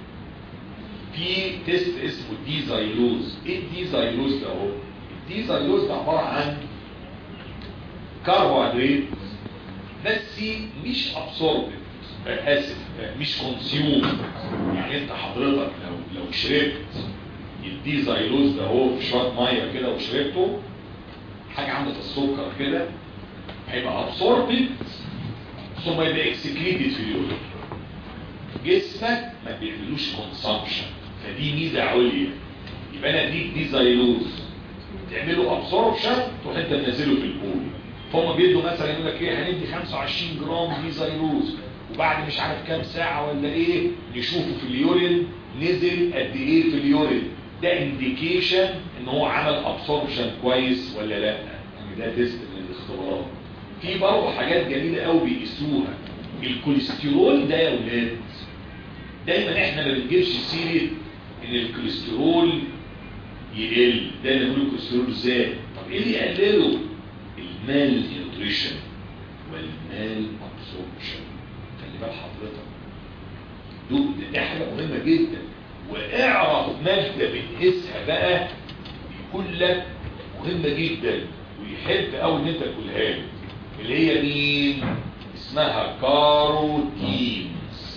في تيست اسمه ديزايلوز ايه الديزايلوز ده هو الديزايلوز ده عبارة عن كربوهيدرات بس مش ابسوربت اسف مش كونسيوم يعني انت حضرتك لو لو شربت الديزايلوز ده هو في شويه ميه كده وشربته حاجه عامله السكر كده هيبقى ابسوربت ثم يبقى اكسكريتد في اليورين جسمك ما بيعملوش كونسامشن فدي ميزه عليا يبقى انا اديك ديزايلوز تعمله ابسوربشن تروح انت منزله في البول فهم بيدوا مثلا يقول لك ايه هندي 25 جرام ديزايلوز وبعد مش عارف كام ساعة ولا ايه نشوفه في اليورين نزل قد ايه في اليورين ده انديكيشن ان هو عمل ابسوربشن كويس ولا لا يعني ده تيست من الاختبارات في برضه حاجات جميلة قوي بيقيسوها الكوليسترول ده يا ولاد دايما احنا ما بنجيبش سيرة ان الكوليسترول يقل دايما نقول الكوليسترول زاد طب ايه اللي يقلله المال نيوتريشن والمال ابسوربشن خلي بال حضرتك دول دي حاجه مهمه جدا واعرف ماده بنقيسها بقى يقول لك مهمه جدا ويحب قوي ان انت تقولها له اللي هي مين اسمها كاروتينز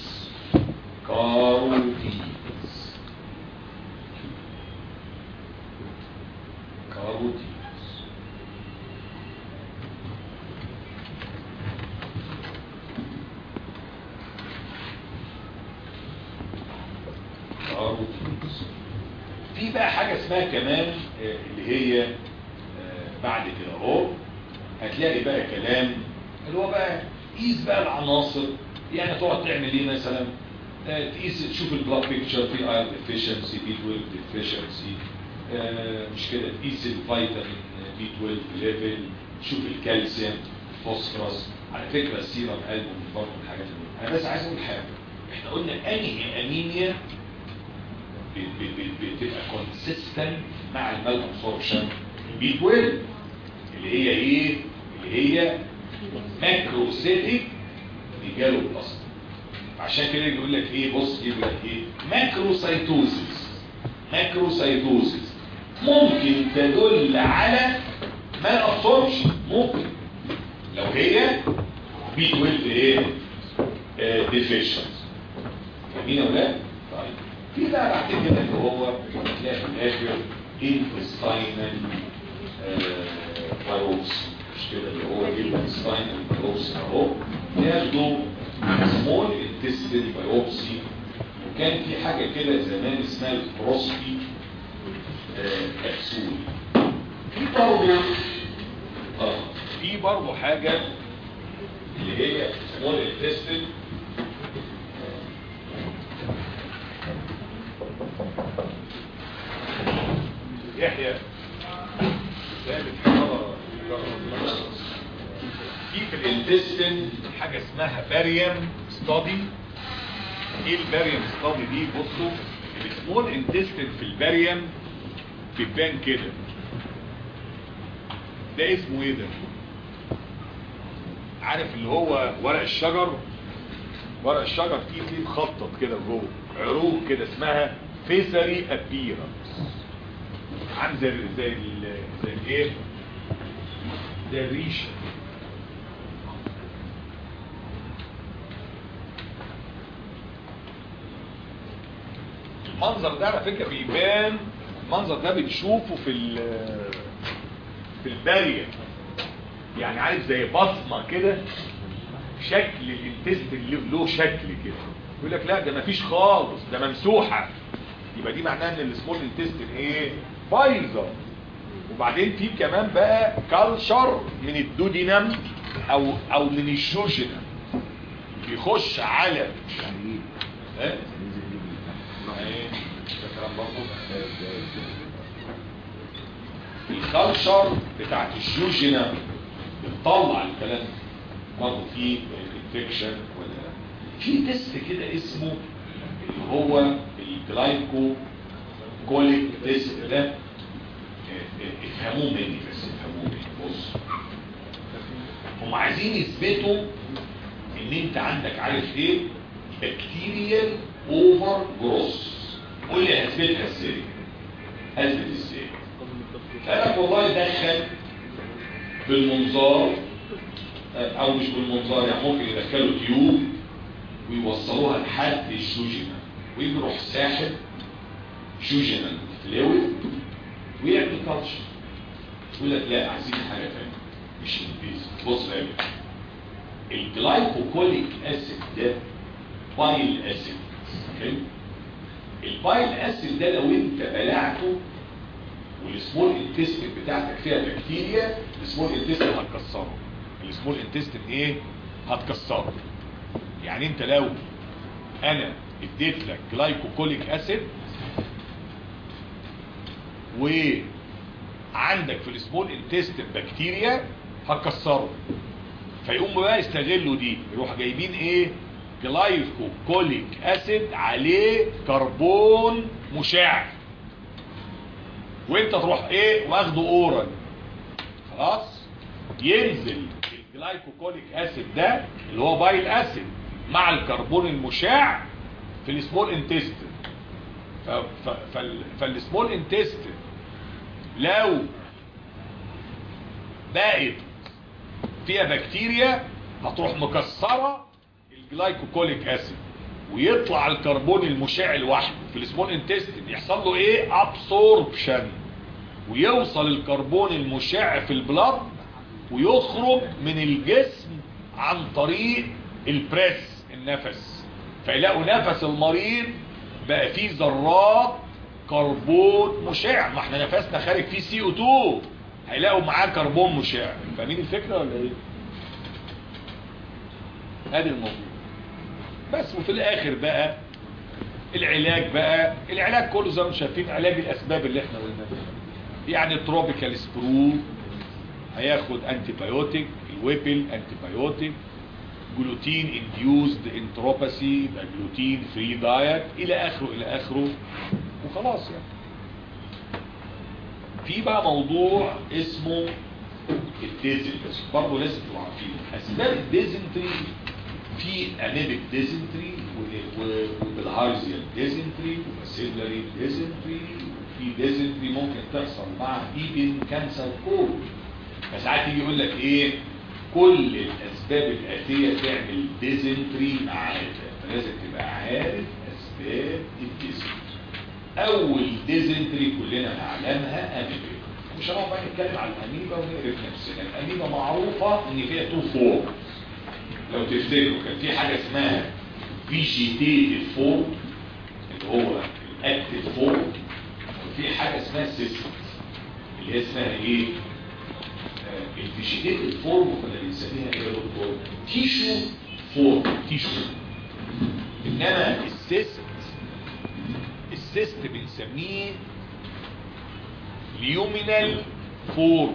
كاروتينز كاروتينز كاروتينز في بقى حاجة اسمها كمان آه، اللي هي آه، بعد كده اهو هتلاقي بقى كلام اللي هو بقى قيس بقى العناصر يعني تقعد تعمل ايه مثلا آه، تقيس تشوف البلاد بيكتشر في ايرون ديفيشنسي بي 12 ديفيشنسي مش كده تقيس الفيتامين بي 12 ليفل تشوف الكالسيوم الفوسفورس على فكره السيرم قلب من برضه من الحاجات اللي انا بس عايز اقول حاجه احنا قلنا انهي انيميا ب- ب- ب- بتبقى كونسيستنت مع المال ابسوربشن بي 12 اللي هي ايه اللي هي ماكروسيتيك رجاله الاصل عشان كده يقول لك ايه بص يقول لك ايه ماكروسايتوزيس ماكروسايتوزيس ممكن تدل على مال ابسوربشن ممكن لو هي بي 12 ايه ديفيشنت جميل يا ولاد طيب في بقى بعد كده اللي هو هتلاقي في الاخر انتستاينال بايوبسي مش كده اللي هو الانتستاينال بايوبسي اهو ياخدوا سمول انتستين بايوبسي وكان في حاجه كده زمان اسمها البروسبي كبسول في برضه اه في برضه حاجه اللي هي سمول انتستين يحيى ثابت حرارة في في الانتستين حاجة اسمها باريم ستادي ايه الباريوم ستادي دي بصوا السمول انتستين في الباريوم بتبان كده ده اسمه ايه ده عارف اللي هو ورق الشجر ورق الشجر فيه فيه مخطط كده جوه عروق كده اسمها فيسري ابيرنس عامل زي زي ال- زي الايه زي الريشه المنظر ده على فكره بيبان المنظر ده بتشوفه في ال- في الباريه يعني عارف زي بصمه كده شكل الانتستين له- له شكل كده يقول لك لا ده مفيش خالص ده ممسوحه يبقى دي معناها ان السمول انتستين ايه بايظه وبعدين في كمان بقى كالشر من الدودينام او او من الشوشنم بيخش على
يعني ايه؟
ها؟
ننزل نجيب
ايه ده كلام برضه الكالشر بتاعت الجوجينا بتطلع الكلام برضه في انفكشن ولا في تيست كده اسمه اللي هو الجلايكو كوليك تيست ده اه، اه، افهموه مني بس افهموه مني بص هم عايزين يثبتوا ان انت عندك عارف ايه بكتيريال اوفر جروس قول لي هثبتها ازاي هثبت ازاي قالك والله دخل بالمنظار او مش بالمنظار يعني ممكن يدخلوا تيوب ويوصلوها لحد الجوجينا ويجي يروح ساحب جوجينال فلويد ويعمل كالتشر يقول لك لا عايزين حاجه ثانيه مش انجليزي بص يا ابني الجلايكوكوليك اسيد ده بايل اسيد اوكي البايل اسيد ده لو انت بلعته والسمول انتستين بتاعتك فيها بكتيريا السمول انتستين هتكسره السمول انتستين ايه هتكسره يعني انت لو انا اديت لك جلايكوكوليك اسيد وعندك في السمول انتستين بكتيريا هتكسره فيقوم بقى يستغلوا دي يروح جايبين ايه جلايكوكوليك اسيد عليه كربون مشع وانت تروح ايه واخده اورال خلاص ينزل الجلايكوكوليك اسيد ده اللي هو بايل اسيد مع الكربون المشع في السمول انتستين ف- ف- فال- فالسمول انتستين لو بقت فيها بكتيريا هتروح مكسرة الجلايكوكوليك اسيد ويطلع الكربون المشع لوحده في السمول انتستين يحصل له ايه ابسوربشن ويوصل الكربون المشع في البلد ويخرج من الجسم عن طريق البريس النفس فيلاقوا نفس المريض بقى فيه ذرات كربون مشع ما احنا نفسنا خارج فيه سي او 2 هيلاقوا معاه كربون مشع فاهمين الفكره ولا ايه ادي الموضوع بس وفي الاخر بقى العلاج بقى العلاج كله زي ما انتم شايفين علاج الاسباب اللي احنا قلناها يعني تروبيكال سبرو هياخد انتي بايوتيك الويبل انتي بايوتيك جلوتين انديوزد انتروباسي يبقى جلوتين فري دايت الى اخره الى اخره وخلاص يعني في بقى موضوع اسمه الديزنتري برضه لازم تبقوا عارفين اسباب الديزنتري في انيميك ديزنتري وبالهارزيال ديزنتري وباسيلري ديزنتري وفي ديزنتري ممكن تحصل مع ايبن كانسر كود فساعات يجي يقول لك ايه كل الاسباب الاتيه تعمل ديزنتري معاك فلازم تبقى عارف اسباب الديزنتري اول ديزنتري كلنا نعلمها اميبا مش هنقعد بقى نتكلم على الاميبا ونقرف نفسنا الاميبا معروفه ان فيها تو فورم لو تفتكروا كان في حاجه اسمها فيجيتيتيف فورم اللي هو الاكتيف فورم وفي حاجه اسمها سيستم اللي هي اسمها ايه آه، الفيجيتيتيف فورم كنا بنسميها ايه يا دكتور تيشو فورم تيشو انما السيست السيست بنسميه ليومينال فورم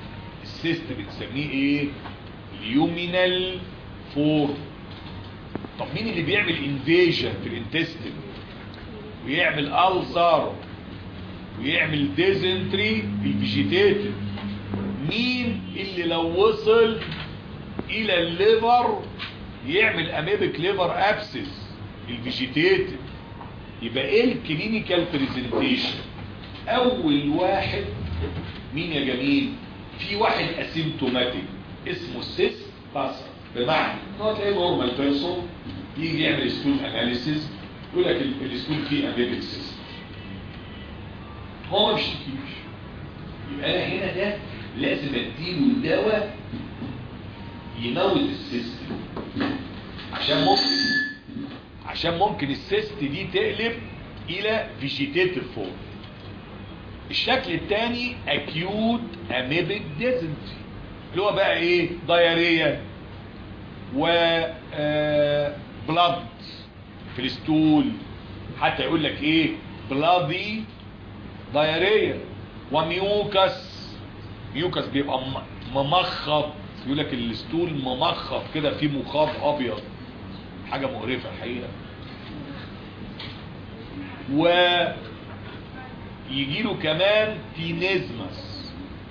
السيست بنسميه ايه ليومينال فورم طب مين اللي بيعمل انفيجن في الانتستين ويعمل ألسر ويعمل ديزنتري في الفيجيتيتيف مين اللي لو وصل الى الليفر يعمل اميبك ليفر ابسس الفيجيتيتيف يبقى ايه الكلينيكال بريزنتيشن اول واحد مين يا جميل في واحد اسيمتوماتيك اسمه سيس باسر بمعنى ان هو تلاقيه نورمال بيرسون يجي يعمل ستول اناليسيس يقول لك ال- الستول فيه اميبك سيستم هو ما بيشتكيش يبقى انا هنا ده لازم اديله دواء يموت السيستم عشان ممكن عشان ممكن السيست دي تقلب الى فيجيتيتيف فورم الشكل الثاني اكيوت اميبك ديزنتري اللي هو بقى ايه دايريا و بلاد في الستول حتى يقول لك ايه بلادي دايريا وميوكس ميوكس بيبقى م- ممخط يقول لك الستول ممخط كده فيه مخاط ابيض حاجه مقرفه الحقيقه و يجي له كمان تينيزمس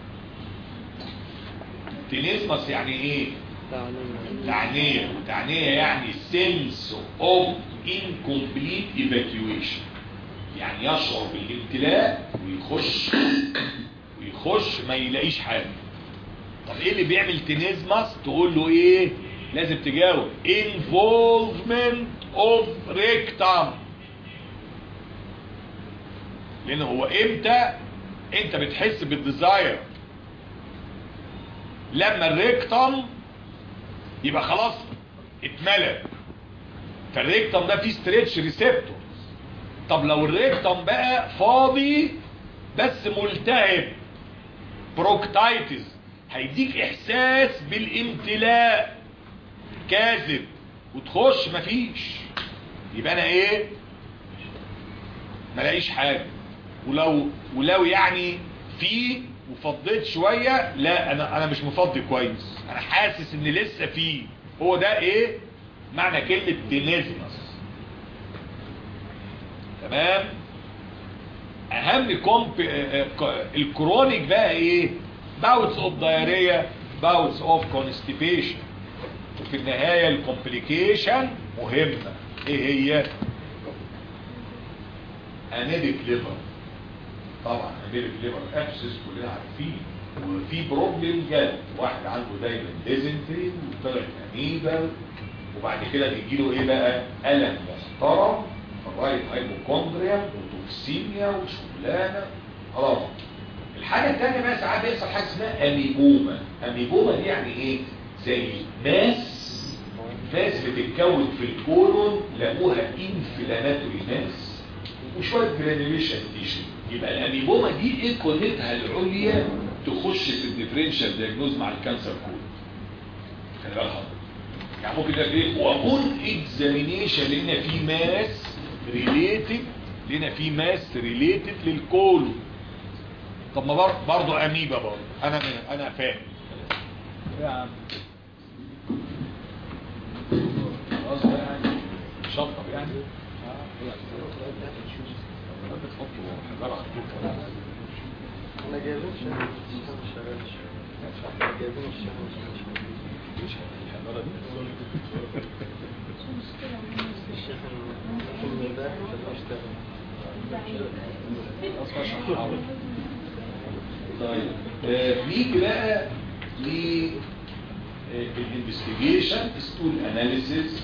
تينيزمس يعني ايه تعنية تعنية يعني sense of incomplete evacuation يعني يشعر بالامتلاء ويخش ويخش ما يلاقيش حاجة طب ايه اللي بيعمل تينيزمس تقول له ايه لازم تجاوب involvement of rectum لان هو امتى انت بتحس بالديزاير لما الريكتم يبقى خلاص اتملى فالريكتم ده فيه ستريتش ريسبتور طب لو الريكتم بقى فاضي بس ملتهب بروكتايتس هيديك احساس بالامتلاء كاذب وتخش مفيش يبقى انا ايه ملاقيش حاجه ولو ولو يعني في وفضيت شويه لا انا انا مش مفضي كويس انا حاسس ان لسه في هو ده ايه معنى كلمه دينيزمس تمام اهم كومب الكرونيك بقى ايه باوتس اوف دايريا باوتس اوف كونستيبيشن وفي النهايه الكومبليكيشن مهمه ايه هي انيبك ليفر طبعا انيبك ليفر ابسس كلنا عارفين وفي بروبلم جد واحد عنده دايما ديزنتري وطلعت انيبا وبعد كده بيجي له ايه بقى الم محترم فرايت هايبوكوندريا وتوكسيميا وشغلانه خلاص الحاجه الثانيه بقى ساعات بيحصل حاجه اسمها اميبوما اميبوما دي يعني ايه زي ماس ماس بتتكون في الكولون لقوها انفلاماتوري ماس وشويه جرانيوليشن تيشن يبقى الاميبوما دي ايه قدرتها العليا تخش في الديفرنشال دياجنوز مع الكانسر كود خلي بالك حضرتك. يعني ممكن ده ايه وابون اكزامينيشن لان في ماس ريليتد لان في ماس ريليتد للكولون طب ما بر- برضه اميبا برضه انا انا فاهم يا عم خلاص بقى يعني شطب يعني بتحطه حجارة خفيفة
انا جايبين شهر ما شغالش جايبين الشهر
مش الحجارة دي
الشيخ المفروض ده بيشتغل
اصلا شحار طيب آه، نيجي بقى ل الانفستيجيشن ستول اناليسيس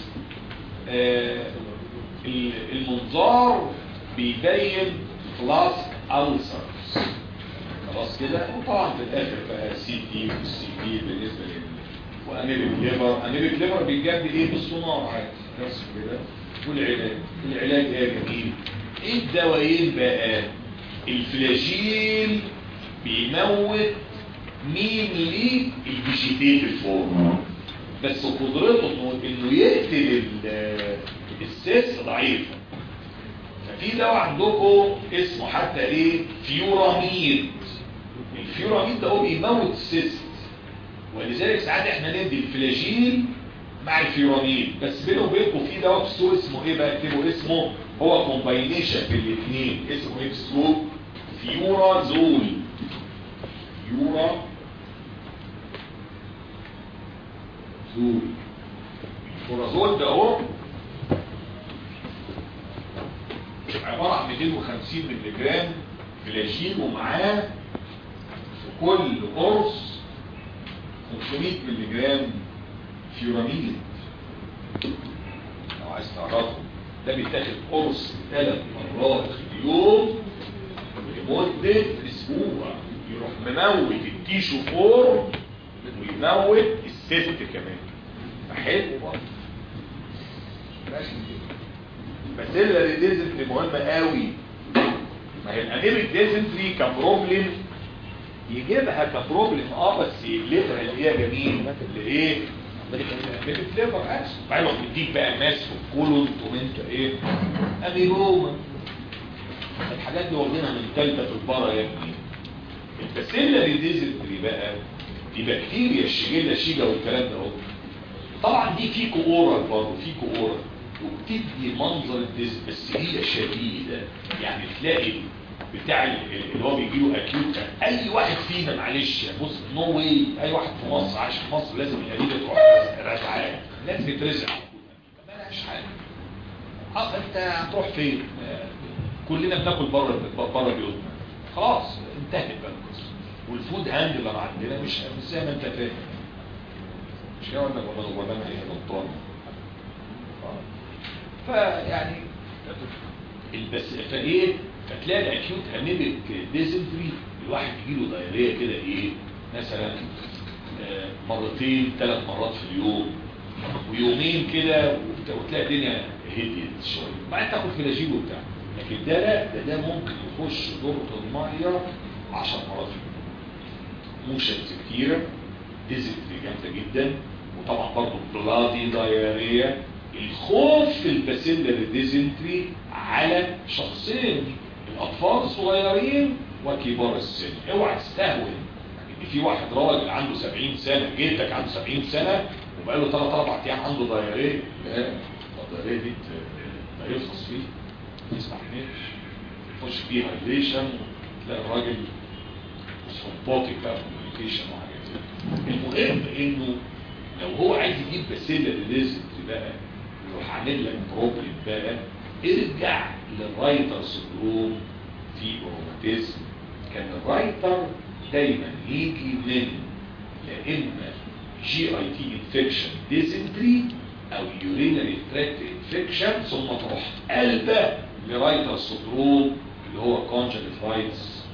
المنظار بيبين فلاسك ألسرز خلاص كده وطبعا في الاخر بقى سي تي والسي تي بالنسبه لل واميبك ليفر اميبك ليفر بيتجاب ايه بالسونار عادي بس كده والعلاج العلاج ايه يا جميل ايه الدوايين بقى الفلاجيل بيموت مين ليه الفيجيتيف فورم بس قدرته انه انه يقتل ال- السيس ضعيفه ففي دواء عندكم اسمه حتى ايه فيوراميد الفيوراميد ده هو بيموت السيست ولذلك ساعات احنا ندي الفلاجيل مع الفيورانين بس بينه وبينكم في دواء في السوق اسمه ايه بقى اكتبوا اسمه هو كومباينيشن في الاثنين اسمه ايه في السوق فيورازول يورا زول الفورازول ده اهو عبارة عن 250 مللي جرام فلاجين ومعاه في كل قرص 500 مللي جرام فيورامين لو عايز تعرفه ده بيتاخد قرص ثلاث مرات في اليوم لمدة اسبوع يروح مموت التيشو فور ويموت السيست كمان فحلو برضه ماشي كده بس الريديزنتري مهمة قوي ما هي الانيميك ديزنتري كبروبلم يجيبها كبروبلم اه بس يقلبها اللي هي جميل اللي ايه بتفليفر اكشن بعدين لو بيديك بقى ماس في الكولون تقوم انت ايه اميلوما الحاجات دي واخدينها من تالتة في البارة يا ابني الباسيلاري ديزنتري بقى دي بكتيريا الشجيلة شيجا والكلام ده اهو طبعا دي فيكو اورال برضه فيكو اورال وبتدي منظر الديز بس هي شديدة يعني تلاقي بتاع ال- اللي هو بيجي له اكيوت اي واحد فينا معلش بص نو واي اي واحد في مصر عايش في مصر لازم القليله تروح رزعان لازم يترزع ما لهاش حاجه اه انت هتروح فين آه، كلنا بناكل بره بره بيوتنا خلاص انتهت بقى القصه والفود هاندلر عندنا مش مش زي ما انت فاهم مش كده ولا ولا ولا انا ايه غلطان فيعني البس فايه فتلاقي الاكيوت انيميك ديزنتري الواحد يجيله دايريه كده ايه مثلا آه، مرتين ثلاث مرات في اليوم ويومين كده وبت- وتلاقي الدنيا هديت شويه بعدين تاخد فلاجيل وبتاع لكن ده لا ده ده ممكن يخش دورة الميه 10 مرات في اليوم موشنز كتيره ديزنتري جامده جدا وطبعا برضه بلادي دايريه الخوف في الباسيلر ديزنتري على شخصين الاطفال الصغيرين وكبار السن اوعى تستهون يعني في واحد راجل عنده 70 سنه جدك عنده 70 سنه وبقاله 3 4 ايام عنده دايريه لا الدايريه دي ت- ده يفحص فيه ما يستحملش يخش فيه هايدريشن تلاقي الراجل سبوتيك بقى كوميونيكيشن وحاجات زي كده. المهم انه لو هو عايز يجيب باسيلا ديزنتري بقى يروح عامل لك بروبلم بقى ارجع للرايتر سندروم في روماتيزم كان الرايتر دايما يجي من يا اما جي اي تي انفكشن ديزنتري او يورينري تراكت انفكشن ثم تروح قلبه لرايتر سندروم اللي هو كونجنتايتس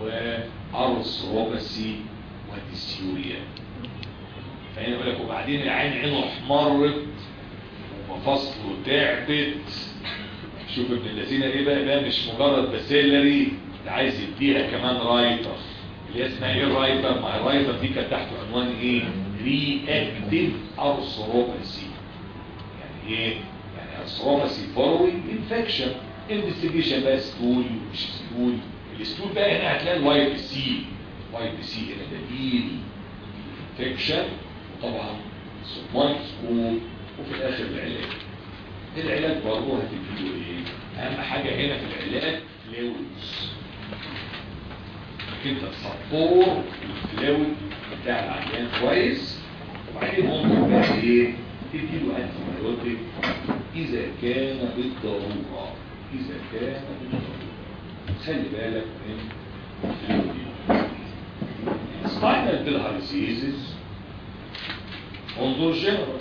وارثروباسي وديسيوريا فهنا يقول لك وبعدين العين عينه احمرت ومفاصله تعبت شوف ابن الذين ايه بقى ده مش مجرد باسيلري ده عايز يديها كمان رايتر اللي هي اسمها ايه الرايتر ما الرايتر دي كانت تحت عنوان ايه رياكتيف ارثروباسي يعني ايه يعني ارثروباسي فولوينج انفكشن انفستيجيشن بقى ستول مش ستول الستول بقى هنا هتلاقي الواي بي سي واي بي سي هنا دليل انفكشن وطبعا مايكروسكوب وفي الاخر العلاج العلاج برضه هتديله ايه اهم حاجه هنا في العلاج فلويدز انت تصبور الفلويد بتاع العيان كويس وبعدين ممكن بقى ايه تديله انتي بايوتيك اذا كان بالضروره اذا كان بالضروره خلي بالك من الفلويد سباينال بالهارسيزز انظر جنرال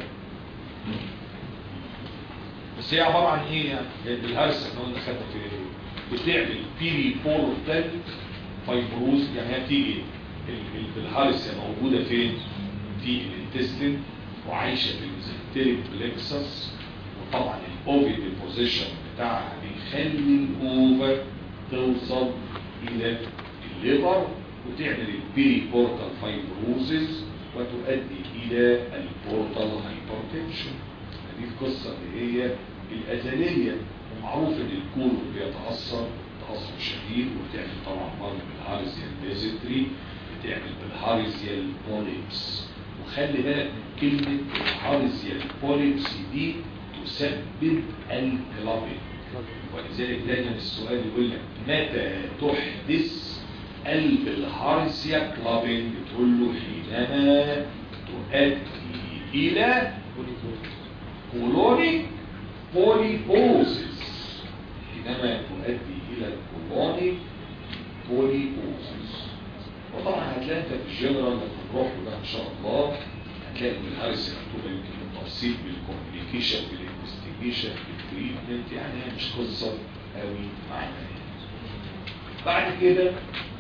بس هي عبارة عن ايه يعني الهرسة احنا قلنا خدنا في ايه بتعمل بيري بورتال فايبروز يعني هي بتيجي ال- ال- الهرسة موجودة فين في الانتستين وعايشة في الميزنتريك بلكسس وطبعا الاوفي ديبوزيشن بتاعها بيخلي الاوفر توصل الى الليبر وتعمل البيري بورتال فايبروزز وتؤدي الى البورتال هايبرتنشن دي القصة اللي هي الأزلية ومعروف ان الكولون بيتأثر تأثر شديد وبتعمل طبعا مرض بالهارزيال ديزنتري بتعمل بالهارزيال بوليبس وخلي بالك من كلمة الهارزيال بوليبسي دي تسبب الكلابين ولذلك دايما السؤال يقول لك متى تحدث قلب الهارسيا كلابين بتقول له حينما تؤدي الى كولونيك بوليبوزيس حينما تؤدي الى الكولونيك بوليبوزيس وطبعا هتلاقي انت في الجنرال لما تروح له ده ان شاء الله هتلاقي ان الهارسيا مكتوبه يمكن بالتفصيل بالكوميونيكيشن بالانفستيجيشن بالتريتمنت يعني هي مش قصه قوي معانا يعني. بعد كده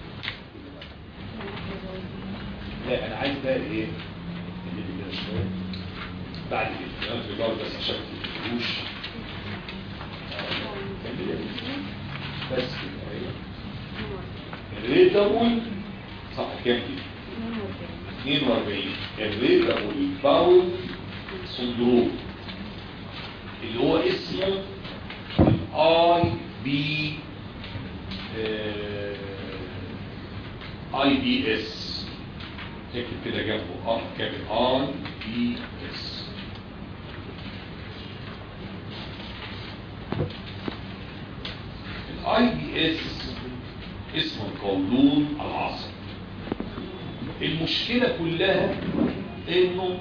لا انا عايز بقى ايه اللي كده شويه بعد كده انا في الجوله بس عشان ما تقولوش بس كده ايوه الريتابول صح كام كده 42 الريتابول باول سندروم اللي هو اسمه الاي بي اي بي اس اكتب كده جنبه اه كامل اي بي اس الاي بي اس اسمه القولون العصبي المشكلة كلها انه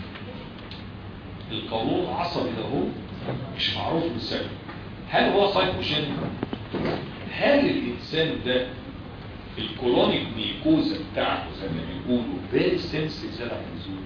القولون العصبي ده هو مش معروف بسبب هل هو سايكوجين هل الانسان ده الكولونيك ميكوزا بتاعته زي ما بيقولوا فيري سنسيتيف زي الحلزون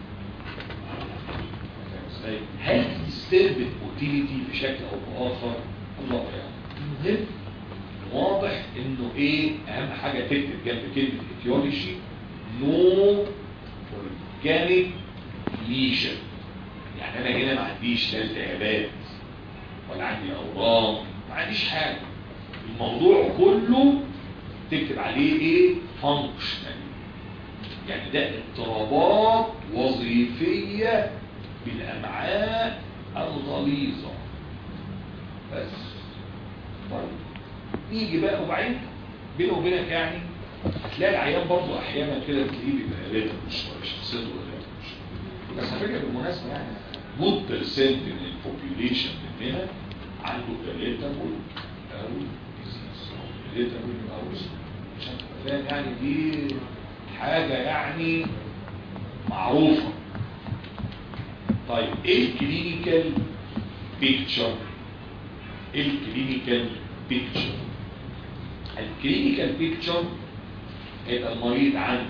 هل disturbed موتيليتي بشكل او باخر الله يعلم المهم واضح انه ايه اهم حاجه تكتب جنب كلمه ايتيولوجي نو اورجانيك ليجن يعني انا هنا ما عنديش لا التهابات ولا عندي اورام ما عنديش حاجه الموضوع كله تكتب عليه ايه فانكشنال يعني ده اضطرابات وظيفيه بالامعاء الغليظه بس طيب نيجي بقى وبعدين بينه وبينك يعني هتلاقي العيان برضه احيانا كده تلاقيه بيبقى ريتم شويه شخصيته ريتم شويه بس على فكره بالمناسبه يعني جود بيرسنت من البوبيوليشن مننا عنده ريتابل او ريتابل او عشان تبقى فاهم يعني دي حاجه يعني معروفه طيب ايه الكلينيكال بيكتشر ايه الكلينيكال بيكتشر الكلينيكال بيكتشر هيبقى المريض عنده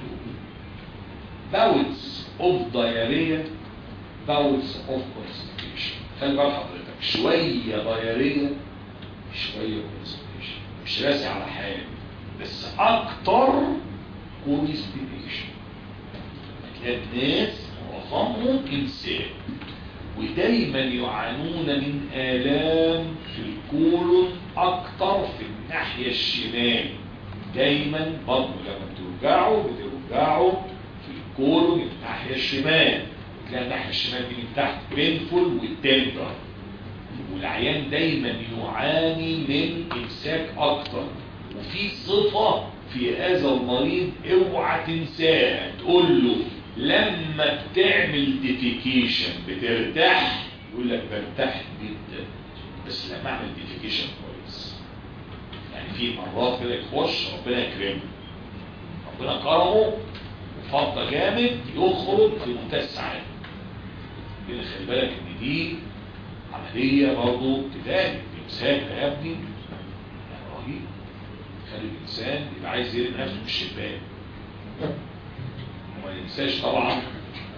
bouts of diarrhea bouts of constipation خلي بال حضرتك شوية diarrhea شوية constipation مش راسي على حاجة بس أكتر constipation هتلاقي الناس معظمهم إنسان ودايما يعانون من آلام في الكولون أكتر في الناحية الشمال دايما بطنه لما بتوجعه بتوجعه في الكولون الناحية الشمال تلاقي الناحية الشمال دي من تحت بينفول والتندر والعيان دايما يعاني من إمساك أكتر وفي صفة في هذا المريض اوعى تنساها تقول له لما بتعمل ديفيكيشن بترتاح يقول لك برتاح جدا بس لما اعمل ديفيكيشن كويس يعني في مرات كده يخش ربنا يكرمه ربنا كرمه وفضى جامد يخرج في منتهى السعاده كده خلي بالك ان دي عمليه برضه تداري الامساك ده يا ابني يعني رهيب خلي الانسان يبقى عايز يرمي نفسه في الشباك وما ننساش طبعا ان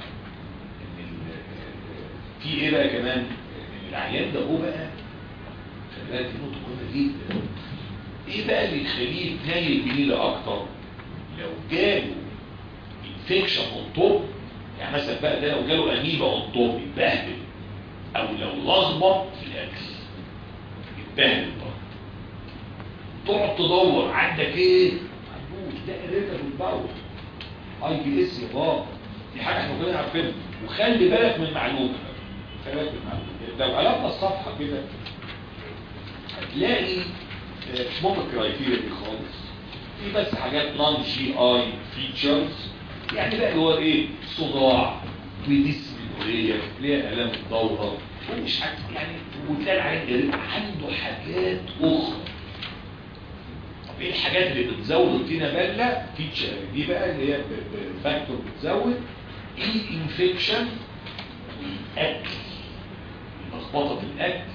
في ايه بقى كمان ان العيان ده هو بقى خلي بالك دي نقطه مهمه جدا ايه بقى اللي يخليه يتنيل بنيله اكتر لو جاله انفكشن اون توب يعني مثلا بقى ده لو جاله اميبا اون توب يتبهدل او لو لخبط في الاكل يتبهدل برضه تقعد تدور عندك ايه؟ عندوش ده اريتا في الباور اي بي اس يا بابا دي حاجه احنا كلنا عارفينها وخلي بالك من معلومه خلي بالك من معلومه لو قلبنا الصفحه كده هتلاقي مش مهم الكرايتيريا دي خالص في بس حاجات نون جي اي فيتشرز يعني بقى هو ايه صداع وديسمنوريا صدريه ليها الام الدوره ومش عارف يعني وتلاقي العيان جريء عنده حاجات اخرى طب ايه الحاجات اللي بتزود الطينه بله فيتشر دي بقى اللي هي ب- ب- فاكتور بتزود الانفكشن والاكل لخبطه في الاكل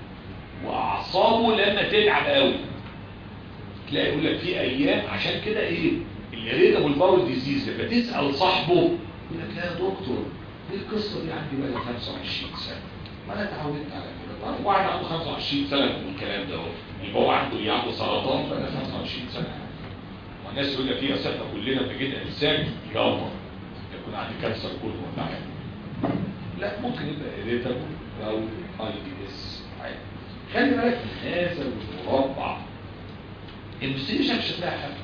واعصابه لما تلعب قوي تلاقي يقول لك في ايام عشان كده ايه الاريتابل باول ديزيز لما تسال صاحبه يقول لك لا يا دكتور دي القصه دي عندي بقى 25 سنه ما انا اتعودت على كده طيب واحد عنده 25 سنه من الكلام ده اهو يبقى هو عنده ايه عنده سرطان بقى 25 سنه والناس يقول لك ايه يا سيدنا كلنا لما جينا انسان يلا يكون عندي كانسر كله ولا حاجه لا ممكن يبقى اريتابل او اي دي اس عادي خلي بالك من هذا المربع المستشفى مش هتلاقي حاجه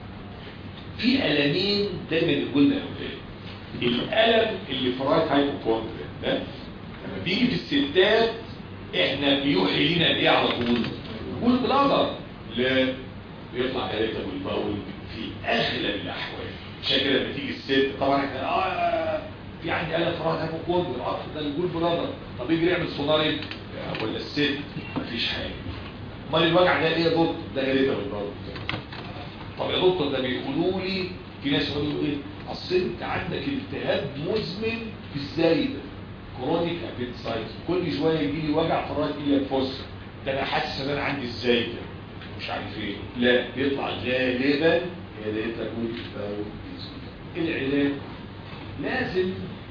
في ألمين دايما يقولنا يا أولاد الألم اللي في رايت هايبوكوندريا ده لما بيجي في الستات احنا بيوحي لينا ايه على طول قول بلادر لا بيطلع ثلاثة بالبول في أغلب الأحوال عشان كده لما تيجي الست طبعا احنا اه في عندي ألم في رايت هايبوكوندريا اه ده الجول بلادر طب يجي يعمل سونار ايه ولا الست مفيش حاجة امال الوجع ده ايه يا دكتور ده غريبة بالبول طب يا دكتور ده بيقولوا لي في ناس يقولوا ايه اصل انت عندك التهاب مزمن في الزايده كرونيك ابيتسايت كل شويه يجي لي وجع في الراس يجي لي فوس ده انا حاسس ان انا عندي الزايده مش عارف ايه لا بيطلع غالبا يا ريت اقول باول العلاج لازم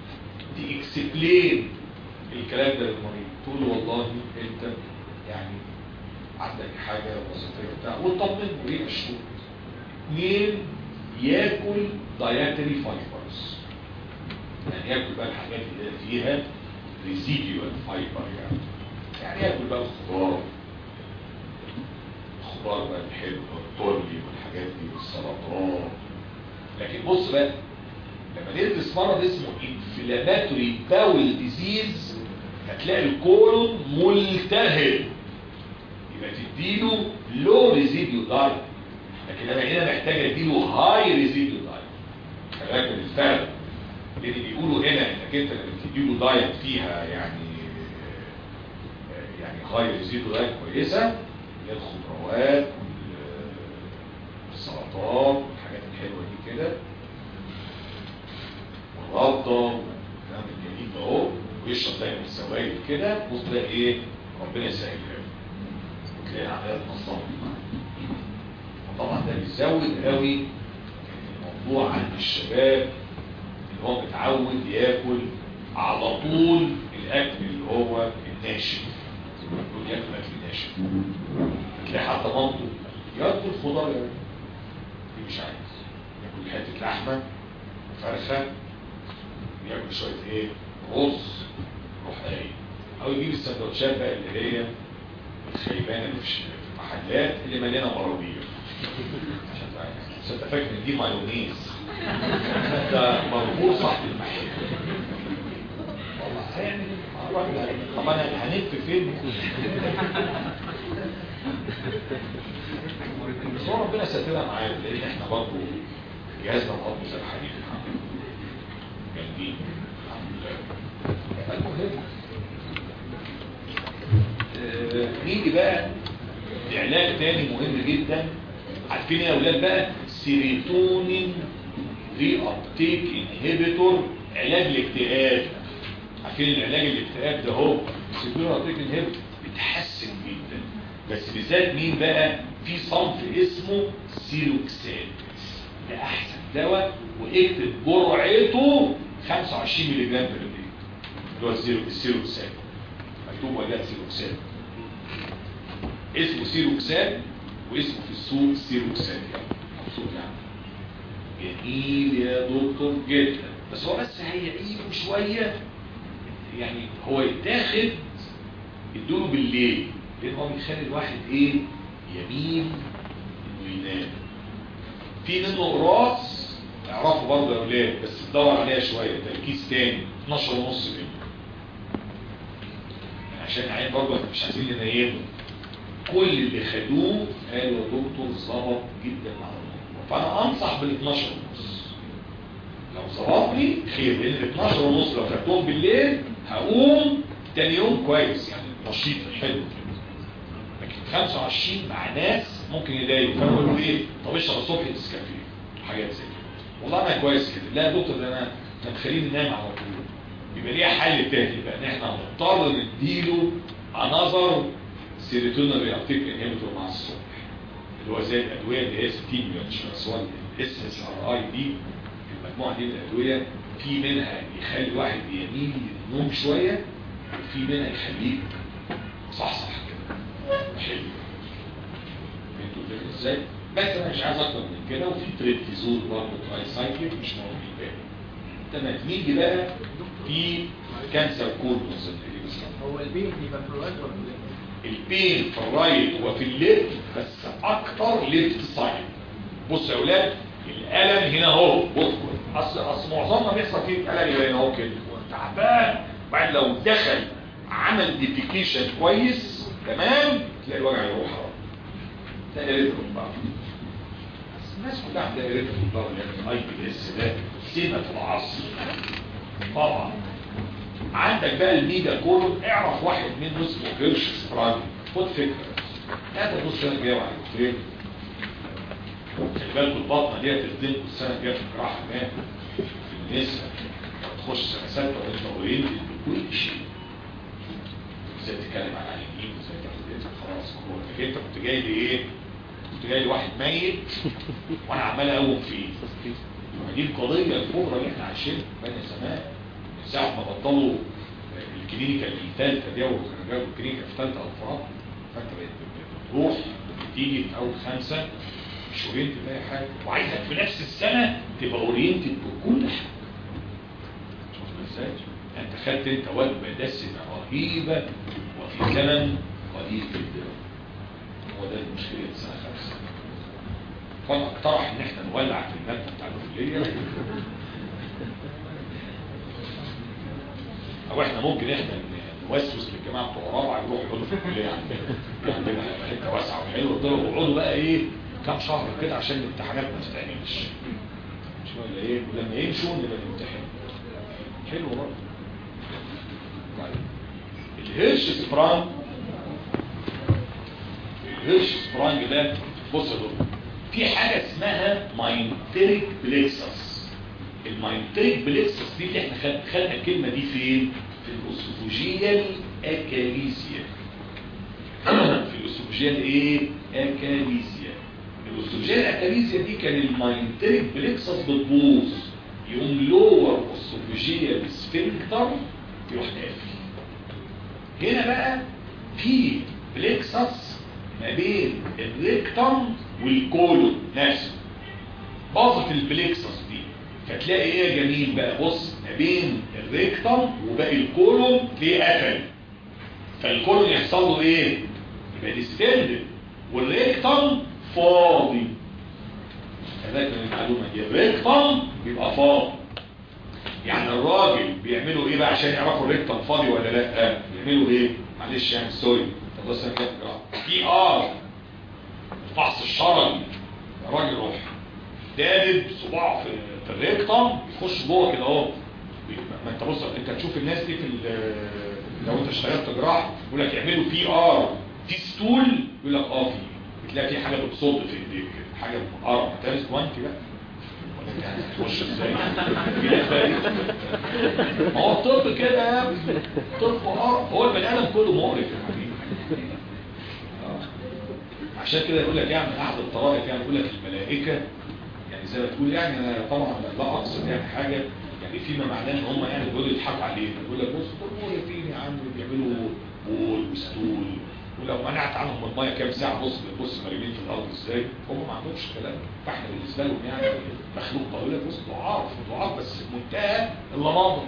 تكسبلين الكلام ده للمريض تقول له والله انت يعني عندك حاجه وظيفيه بتاع وتطمنه ويعيشوا اثنين ياكل دايتري فايبرز يعني ياكل بقى الحاجات اللي فيها ريزيديوال فايبر يعني يعني ياكل بقى الخضار الخضار بقى الحلو والطري والحاجات دي والسلطات لكن بص بقى لما ندرس مرض اسمه انفلاماتوري باول ديزيز هتلاقي الكولون ملتهب يبقى تديله لو ريزيديو دايت لكن انا هنا محتاج اديله هاي ريزيديو دايت خلي بالك من الفرق لان بيقولوا هنا انك انت لما تديله دايت فيها يعني يعني هاي ريزيديو دايت كويسه اللي هي الخضروات وال- والسلطات والحاجات الحلوه دي كده والرده والكلام الجميل ده اهو ويشرب دايما السوائل كده بص تلاقي ايه ربنا يسهلها له وتلاقي عمليات نصاب طبعا ده بيزود قوي الموضوع عند الشباب اللي هو متعود ياكل على طول الاكل اللي هو الناشف يقول ياكل اكل ناشف تلاقي حتى مامته ياكل خضار يعني دي مش عايز ياكل حته لحمه فرخه ياكل شويه ايه رز روح قايم او يجيب السندوتشات بقى اللي هي الخيبانه اللي في المحلات اللي مليانه مرابيع عشان تعرف. عشان انت فاكر ان دي مايونيز ده مربوط صاحب المحل والله هيعمل ايه؟ الراجل طب انا هنلف فين بس هو ربنا ساترها معانا لان احنا برضه جهازنا الهضمي زي الحديد الحمد لله جامدين الحمد لله المهم آه، نيجي بقى لعلاج تاني مهم جدا عارفين يا اولاد بقى سيروتونين ري ابتيك انهبيتور علاج الاكتئاب عارفين العلاج الاكتئاب ده هو سيروتونين ابتيك انهبيتور بتحسن جدا بس بالذات مين بقى في صنف اسمه سيروكسات ده احسن دواء واكتب جرعته 25 ملي جرام في الليل اللي هو السيرو- السيروكسات مكتوب ولا لا سيروكسات اسمه سيروكسات واسمه في السوق سيروكسات يعني مبسوط يعني جميل يا دكتور جدا بس هو بس هيعيبه شوية يعني هو يتاخد يدوله بالليل لان هو بيخلي الواحد ايه يميل انه ينام في منه قراص اعرفوا برضه يا اولاد بس تدور عليها شويه تركيز تاني 12 ونص منه عشان العين برضه احنا مش عايزين ننيمه كل اللي خدوه قالوا يا دكتور ظبط جدا مع الموضوع فانا انصح بال 12 ونص لو ظبطني خير لان ال 12 ونص لو خدتهم بالليل هقوم تاني يوم كويس يعني نشيط حلو لكن 25 مع ناس ممكن يضايقوا فانا بقول له ايه طب اشرب الصبح نسكافيه حاجات زي كده والله انا كويس كده لا يا دكتور ده انا ده مخليني ننام على طول يبقى ليها حل تاني بقى ان احنا هنضطر نديله انذر سيروتونين ريابتيك انهبيتور مع الصبح اللي هو زي الادويه اللي هي ستيمولانت بس هو الاس اس ار اي دي المجموعه دي من الادويه في منها يخلي الواحد يميل للنوم شويه وفي منها يخليك صحصح كده حلو انتوا فاهمين ازاي بس انا مش عايز اكتر من كده وفي تريبتيزول برضه تراي سايكل مش موجود بالي تمام نيجي بقى في كانسر كورنوس
هو البين بيبقى في الرايت ولا في الليفت؟
البين في الرايت وفي الليفت بس اكتر ليفت سايد بص يا اولاد الالم هنا اهو بص اصل اصل معظمنا بيحصل فيه الالم يبقى هنا اهو كده تعبان بعد لو دخل عمل ديفيكيشن كويس تمام تلاقي الوجع يروح اهو تلاقي ريتم الضغط بس الناس كلها عندها ريتم الضغط يعني الاي بي اس ده سمه العصر طبعا عندك بقى الميجا كولون اعرف واحد منه اسمه هيرش ستراجل خد فكره لا تبص السنه الجايه على الدكتورين خلي بالكوا البطنه ديت تخدمكم السنه الجايه في الجراحه هناك في النساء تخش سنه سته وانت اورينت بكل شيء ازاي تتكلم عن اليمين ازاي تاخد ايه خلاص كوره انت كنت جاي لي ايه؟ كنت جاي لواحد ميت وانا عمال اقوم فيه دي القضيه الكبرى اللي احنا عايشينها بين زمان من ساعه ما بطلوا الكلينيكا الثالثه دي ورجعوا الكلينيكا في ثالثه او في رابعه فانت بقيت بتروح بتيجي في اول خمسه مش اورينتد باي حاجه وعايزك في نفس السنه تبقى اورينتد بكل حاجه شوف ازاي انت خدت انت وجبه دسمه رهيبه وفي زمن قليل جدا هو ده المشكله سنه خمسه فانا اقترح ان احنا نولع في الماده بتاع الكليه او احنا ممكن احنا نوسوس للجماعه بتوع رابعه يروحوا يقعدوا في الكليه عندنا عندنا حته واسعه وحلوه ويفضلوا يقعدوا بقى ايه كام شهر كده عشان الامتحانات ما تتعملش مش ولا ايه ولما يمشوا نبقى نمتحن حلو برضه طيب الهيرش سبرانج الهيرش سبرانج ده بص يا دكتور في حاجه اسمها ماينتريك بليكسس الماينتريك بليكسس دي اللي احنا خد- خدنا الكلمه دي فين في الاسوفوجيال اكاليسيا في الاسوفوجيال ايه اكاليسيا الاسوفوجيال اكاليسيا دي كان الماينتريك بليكسس بتبوظ يقوم لور اسوفوجيال سفنكتر يروح قافل هنا بقى في بليكسس ما بين الريكتم والكولون نفسه باظت البليكسس دي فتلاقي ايه يا جميل بقى بص ما بين الريكتم وباقي الكولون تلاقيه قفل فالكولون يحصل له ايه يبقى ديستندد والريكتم فاضي كذلك المعلومه دي الريكتم بيبقى فاضي يعني الراجل بيعملوا ايه بقى عشان يعرفوا الريكتم فاضي ولا لا بيعملوا ايه معلش يعني سوري طب بص انا كده في ار الفحص الشرعي الراجل روح دابب صباعه في في الريكتم يخش جوه كده اهو ما انت بص انت تشوف الناس دي في ال- لو انت اشتغلت جراح يقول لك اعملوا بي ار في ستول يقول لك اه في بتلاقي في حاجه بتصد في ايديك كده حاجه اه متهيألي جوانتي بقى ولا انت يعني هتخش ازاي في ناس بقى ايه؟ ما هو الطب كده يا ابني الطب اه هو البني ادم كله مقرف يا حبيبي آه. عشان كده يقول لك يعني احد الطوائف يعني يقول لك الملائكه يعني زي ما تقول يعني انا طبعا لا اقصد يعني حاجه يعني فيما معناه ان هم يعني بيقولوا يضحكوا علينا يقول لك بص دول مقرفين يا عم بيعملوا بول وستول ولو منعت عنهم الميه كام ساعه بص بص مرمين في الارض ازاي هم ما عندهمش كلام فاحنا بالنسبه لهم يعني مخلوق طويل بص ضعاف ضعاف بس منتهى اللماضه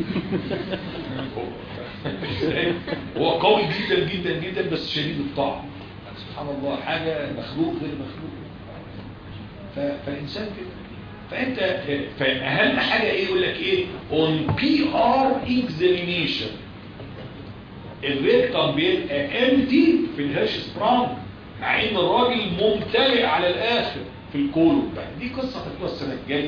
ازاي؟ هو قوي جدا جدا جدا بس شديد الطعم سبحان الله حاجه مخلوق غير مخلوق ف- فالانسان كده فانت فاهم حاجه ايه يقول لك ايه on PR examination الريكتم بيبقى امتي في الهيرش سبرانج مع ان الراجل ممتلئ على الاخر في الكولون بقى دي قصه هتبقى السنه الجايه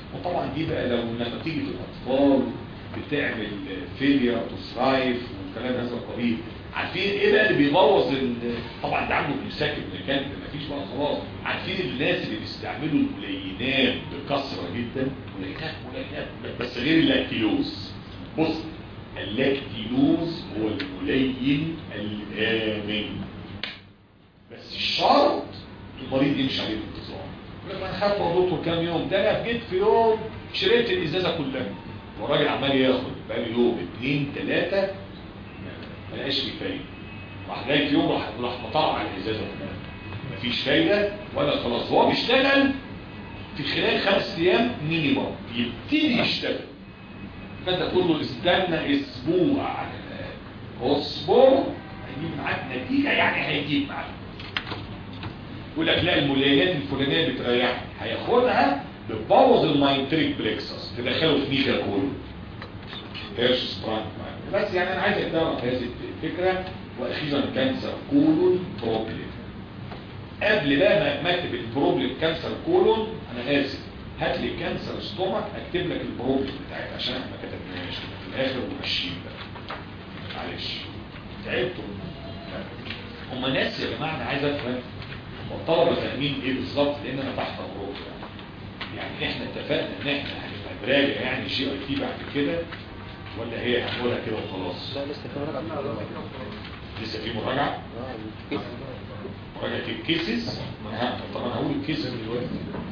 وطبعا دي بقى لو لما تيجي في الاطفال بتعمل فيلير تو ثرايف وكلام هذا القبيل عارفين ايه بقى اللي بيبوظ ال- طبعا ده عنده مساكن مكان مفيش بقى خلاص عارفين الناس اللي بيستعملوا الملينات بكثره جدا ملينات ملينات بس غير اللاكتيلوز بص اللاكتيلوز هو الملين الامن بس الشرط المريض يمشي عليه بانتظام يقول لك انا خدت دكتور كام يوم ده انا جيت في يوم شريت الازازه كلها والراجل عمال ياخد بقى له يوم اثنين ثلاثه ما لقاش فيه فايده راح جاي في يوم راح راح مطلع على الازازه كلها مفيش فايده ولا خلاص هو بيشتغل في خلال خمس ايام مينيمم يبتدي يشتغل فانت تقول له استنى اسبوع اسبوع هيجيب معاك نتيجه يعني هيجيب معاك يقول لك لا المليانات الفلانيه بتريحني هياخدها بتبوظ الماينتريك بلكسس تدخله في ميجا كله هيرش سبرانك معاك. بس يعني انا عايزك تعرف هذه الفكره واخيرا كانسر كولون بروبلم قبل بقى ما ما اكتب البروبلم كانسر كولون انا اسف هات لي كانسر ستومك اكتب لك البروبلم بتاعتها عشان احنا ما كتبناهاش في الاخر وماشيين بقى معلش تعبتوا هم ناس يا جماعه انا عايز افهم هم الطلبه فاهمين ايه بالظبط لان انا تحت امرهم يعني احنا اتفقنا ان احنا هنبقى براجع يعني جي اي تي بعد كده ولا هي هنقولها كده وخلاص
لا لسه في مراجعة
لسه في مراجعه
اه الكيس
مراجعه الكيسز ما انا ه- طب انا هقول الكيسز دلوقتي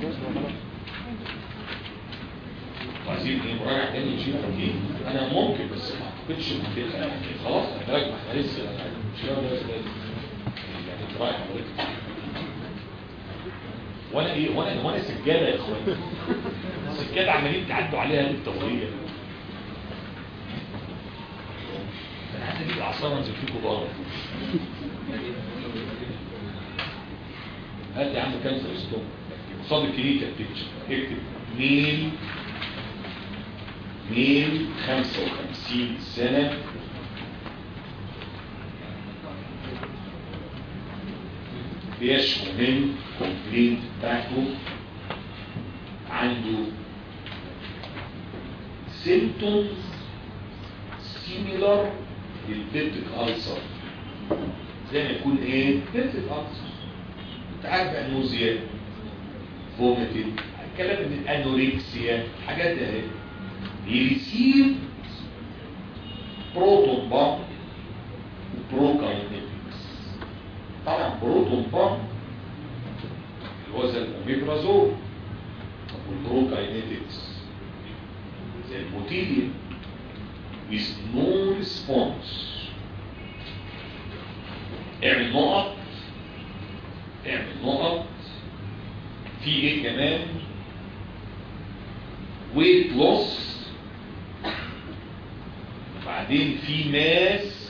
وعايزين ايه مراجعه تاني نشيل اكيد انا ممكن بس ما اعتقدش ان كده يعني خلاص انا راجع ما احنا لسه مش كده ولا لسه يعني انت رايح حضرتك وانا ايه وانا وانا سجاده يا اخوان السجاده عمالين تعدوا عليها بالتضييع انا عايز اجيب اعصاب انزل فيكم بره هات يا عم كانسر ستوم قصاد الكلينيكال بيكتشر اكتب ميل ميل 55 سنة بيشكو من كومبلينت بتاعته عنده symptoms similar للبيبتيك ألسر زي ما يكون ايه بيبتيك ألسر انت عارف انوزيا فوميتنج كلام من الانوركسيا حاجات ده اهي يريسيف بروتون بامب وبروكاينيتكس طبعا بروتون بامب اللي هو زي الاوميبرازول طب والبروكاينيتكس زي البوتيليوم with no response اعمل نقط اعمل نقط في ايه كمان weight loss وبعدين في ماس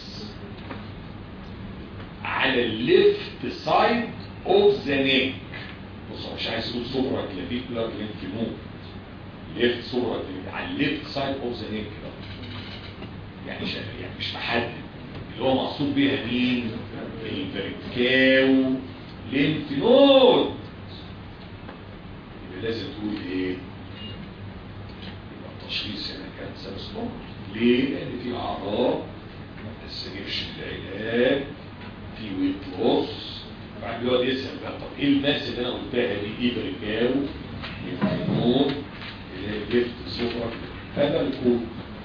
على الليفت سايد اوف ذا نيك بص هو مش عايز يقول سوبرا كلافيكولار لينف نود ليفت سوبرا على الليفت سايد اوف ذا نيك يعني مش يعني مش محدد اللي هو مقصود بيها مين الفريكاو لينف نود يبقى لازم تقول ايه يبقى التشخيص هنا كانسر ستومك ليه لان في اعراض ما بتستجيبش للعلاج في ويت لوس بعد يقعد يسال بقى طب ايه الماس اللي انا قلتها دي ايه بريكاو لينف نود اللي هي ليفت سوبر هذا الكود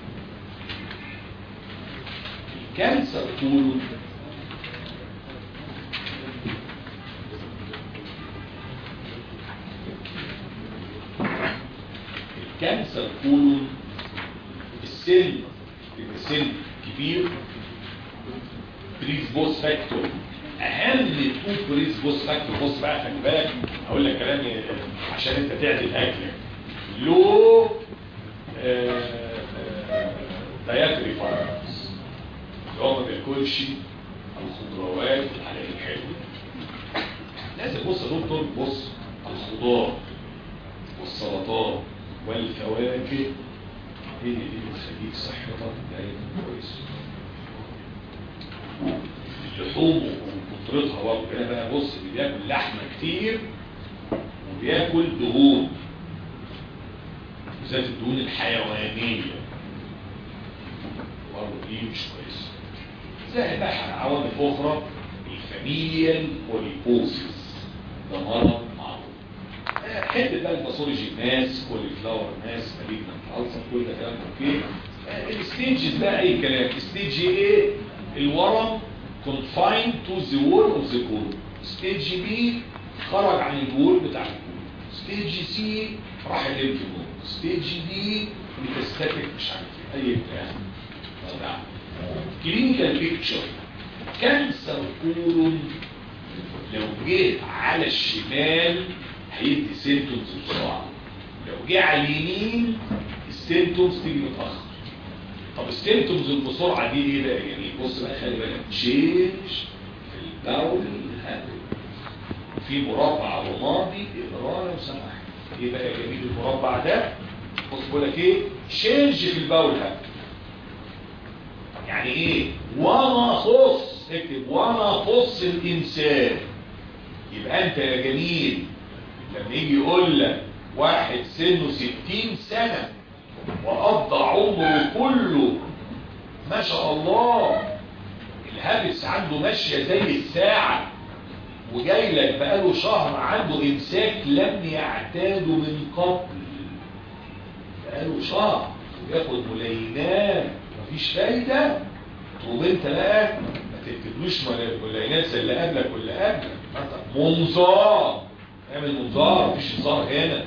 الكانسر كولون الكانسر كولون السن يبقى سن كبير بريز بوس فاكتور اهم تو بريز بوس فاكتور بص بقى خلي بالك هقول لك كلام عشان انت تعدل اكلك لو داياتري فايروس اللي هو ما بياكلش الخضروات والحاجات الحلوه لازم بص يا دكتور بص الخضار والسلطات والفواكه هي دي بتخليك صحتك دايما كويسه اللحوم وكترتها برضه هنا بقى بص اللي بياكل لحمه كتير وبياكل دهون بالذات الدهون الحيوانيه برضه دي مش كويسه زائد بقى عوامل اخرى الفاميليال بوليبوسيس ده مرض معروف آه، حته بقى الباثولوجي ماس كولي فلاور ماس مالجنت السر كل ده كلام اوكي آه، الستيجز بقى اي كلام ستيج ايه الورم confined to the wall of the colon ستيج بي خرج عن الجول بتاع الكولون ستيج سي راح الليمف نود ستيج دي ميتاستاتيك مش عارف ايه اي بتاع طبعا كلينيكال بيكتشر كانسر كولون لو جه على الشمال هيدي سيمتومز بسرعه لو جه على اليمين السيمتومز تيجي متاخر طب السيمتومز بسرعه دي ايه بقى يعني بص بقى خلي بالك تشينج في الباول هابت في مربع رمادي اقرا لو سمحت ايه بقى يا جميل المربع ده بص بقول لك ايه شينج في الباول هابت يعني ايه وانا خص اكتب وانا خص الانسان يبقى انت يا جميل لما يجي يقول لك واحد سنه ستين سنة وقضى عمره كله ما شاء الله الهابس عنده ماشية زي الساعة وجاي لك بقاله شهر عنده امساك لم يعتاده من قبل بقاله شهر وياخد ملينات مفيش فايدة تقوم انت بقى ما تكتبلوش ملينات زي اللي قبلك واللي قبلك مثلا منظار اعمل منظار مفيش منظار هنا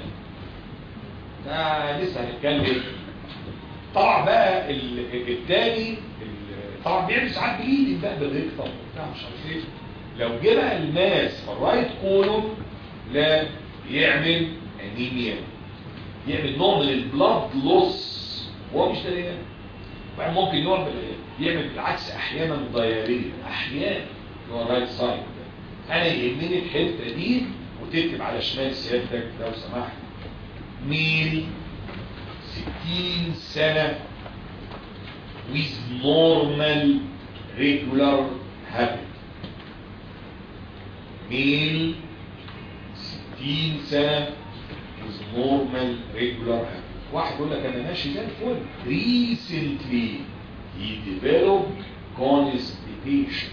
ده لسه هنتكلم طبعا بقى ال- التاني ال- طبعا بيعمل ساعات بايدي بقى بالريكتم وبتاع مش عارف ايه لو جه بقى الماس في الرايت كولوم لا يعمل انيميا يعمل نوع من البلاد لوس هو مش دريان بقى ممكن يعمل يعمل بالعكس احيانا ضياريه احيانا اللي هو الرايت سايد انا يهمني الحته دي وتكتب على شمال سيادتك لو سمحت ميل 60 سنه with normal regular habit ميل 60 سنه with normal regular habit واحد يقول لك انا ماشي زي الفل recently he developed constipation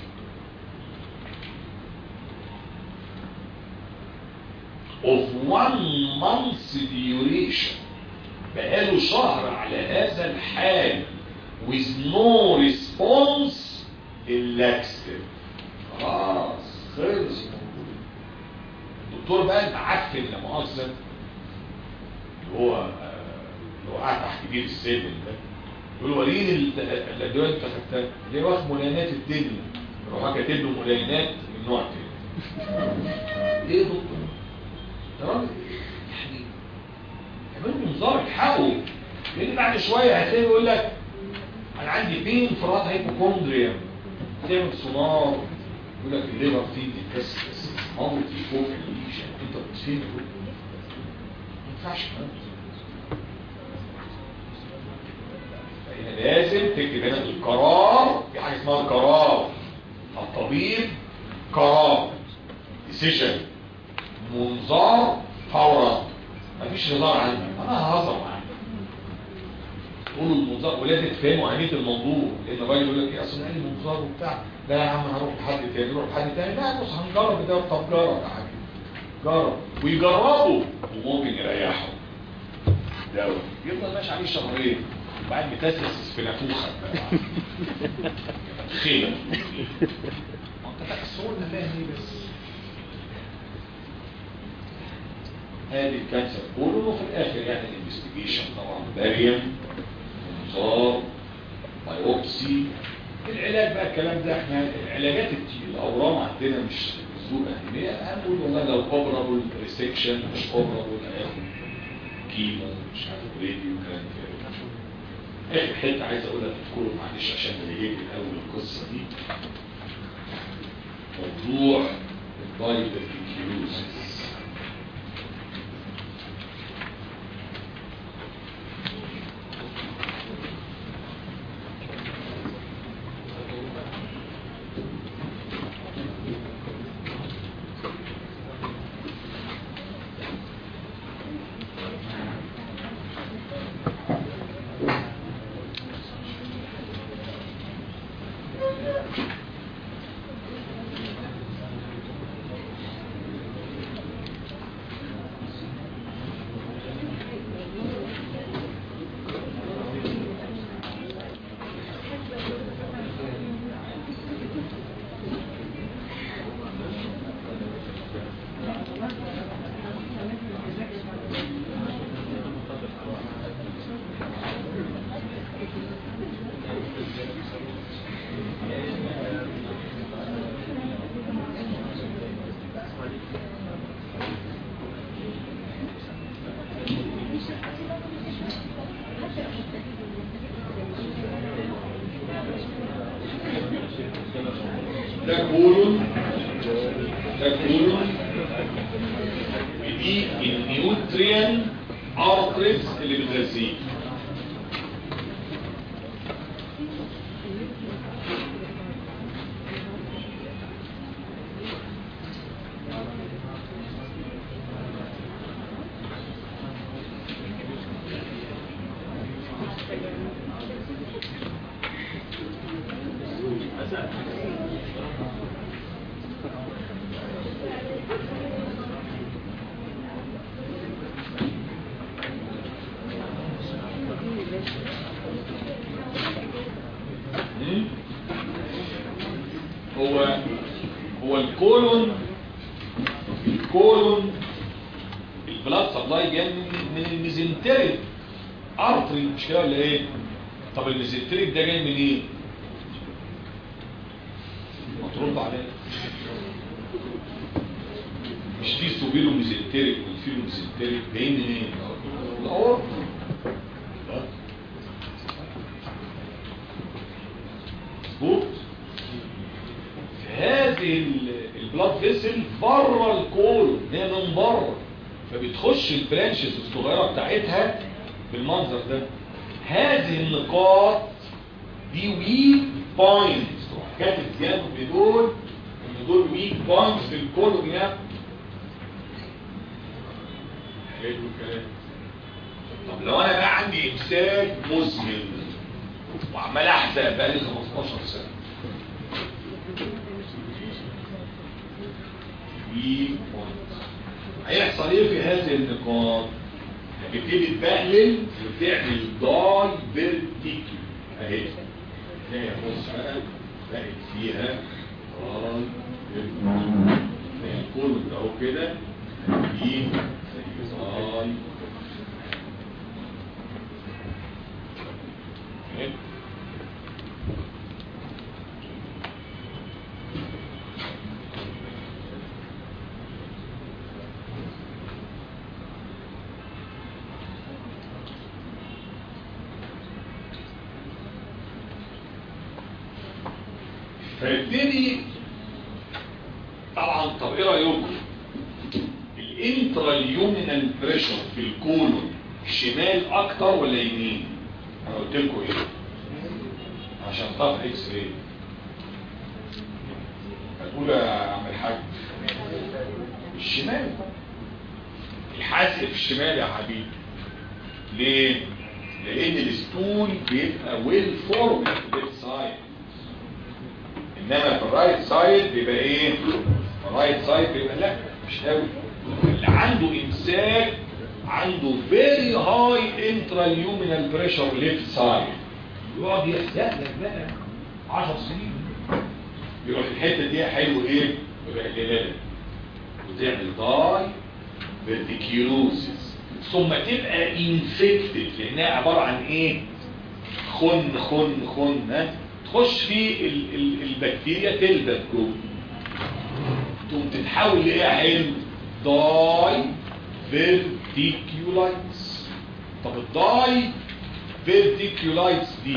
of one month duration بقاله شهر على هذا الحال with no response للاكستيف خلاص خلص الموضوع الدكتور بقى المعفن لا مؤاخذه اللي هو آه، اللي هو قاعد تحت كبير السن ده يقول له وريني ال- الادويه اللي انت خدتها ليه واخد ملاينات الدنيا يروح كاتب له ملاينات من نوع تاني ايه يا دكتور يا راجل يعني اعملوا منظار الحقوا لان بعد شويه هتلاقي يقول لك انا عندي بين فرات هيبوكوندريا تعمل سونار يقول لك الليفر فيه بيتكسس مالتي فوق الليجن انت بتفين ما ينفعش كمان فهنا لازم تكتب هنا القرار في حاجه اسمها القرار الطبيب قرار ديسيجن منظار فورا مفيش هزار عندي انا ههزر معاك قولوا المنظار ولازم تفهموا اهميه الموضوع لان الراجل يقول لك ايه اصل ايه المنظار وبتاع لا يا عم هروح لحد تاني نروح لحد تاني لا بص هنجرب ده طب جرب يا حبيبي جرب ويجربوا وممكن يريحوا دواء يفضل ماشي عليه شهرين وبعدين متسس في نافوخك خير ما انت تكسرنا فاهم ايه بس هذه الكانسر كله وفي الاخر يعني الانفستيجيشن طبعا باريم منظار بايوبسي العلاج بقى الكلام ده احنا العلاجات الت- الاورام عندنا مش ذو اهميه هنقول والله لو اوبرابل ريسكشن مش اوبرابل هياخد كيمو مش عارف راديو كلام كده اخر حته عايز اقولها تذكروا معلش عشان اللي يجي الاول القصه دي موضوع البايبركيوزيس ده كولون ده كولون دي النيوتريان ارتريز اللي بتغذيه مم؟ هو هو الكولون الكولون البلاد سبلاي جاي من من الميزنتريك ارتري مش كده ولا ايه طب الميزنتريك ده جاي من ايه ما ترد عليا مش دي سوبيلو ميزنتريك والفيلو ميزنتريك جايين من ايه الاورطه ها؟ مظبوط هذه ال- البلاد فيسل بره الكولون هي من بره فبتخش البرانشز الصغيره بتاعتها بالمنظر ده هذه النقاط دي ويك بوينتس تروح كاتب جنب دول ان دول ويك بوينتس في الكولون يعني حلو الكلام طب لو انا بقى عندي امساك مزمن وعمال احزق بقالي 15 سنه وي بوينت. هيحصل ايه في هذه النقاط هتبتدي تبهلل وتعمل داي فيرتيكل اهي تلاقي بص بقى بقت فيها داي فيرتيكل زي الكل ده اهو كده دي زي داي اهي فيبتدي طبعا طب ايه رايكم الانتراليومينال بريشر في الكولون شمال اكتر ولا يمين انا قلت لكم ايه عشان طب اكس راي هتقول يا عم الحاج الشمال الحاسق في الشمال يا حبيبي ليه لان الستول بيبقى ويل فورم في الليفت سايد انما في الرايت سايد بيبقى ايه الرايت سايد بيبقى لا مش قوي اللي عنده امساك عنده فيري هاي انتراليومينال بريشر ليفت سايد يقعد يحزق لك بقى 10 سنين يروح الحته دي حلو ايه يبقى ليلة وتعمل داي فيرتيكيولوزيس ثم تبقى انفكتد لانها عباره عن ايه خن خن خن ها تخش في ال ال البكتيريا تلبس جوه تقوم تتحول لايه يا حلو داي فيرتيكيولايتس طب الداي فيرتيكيولايتس دي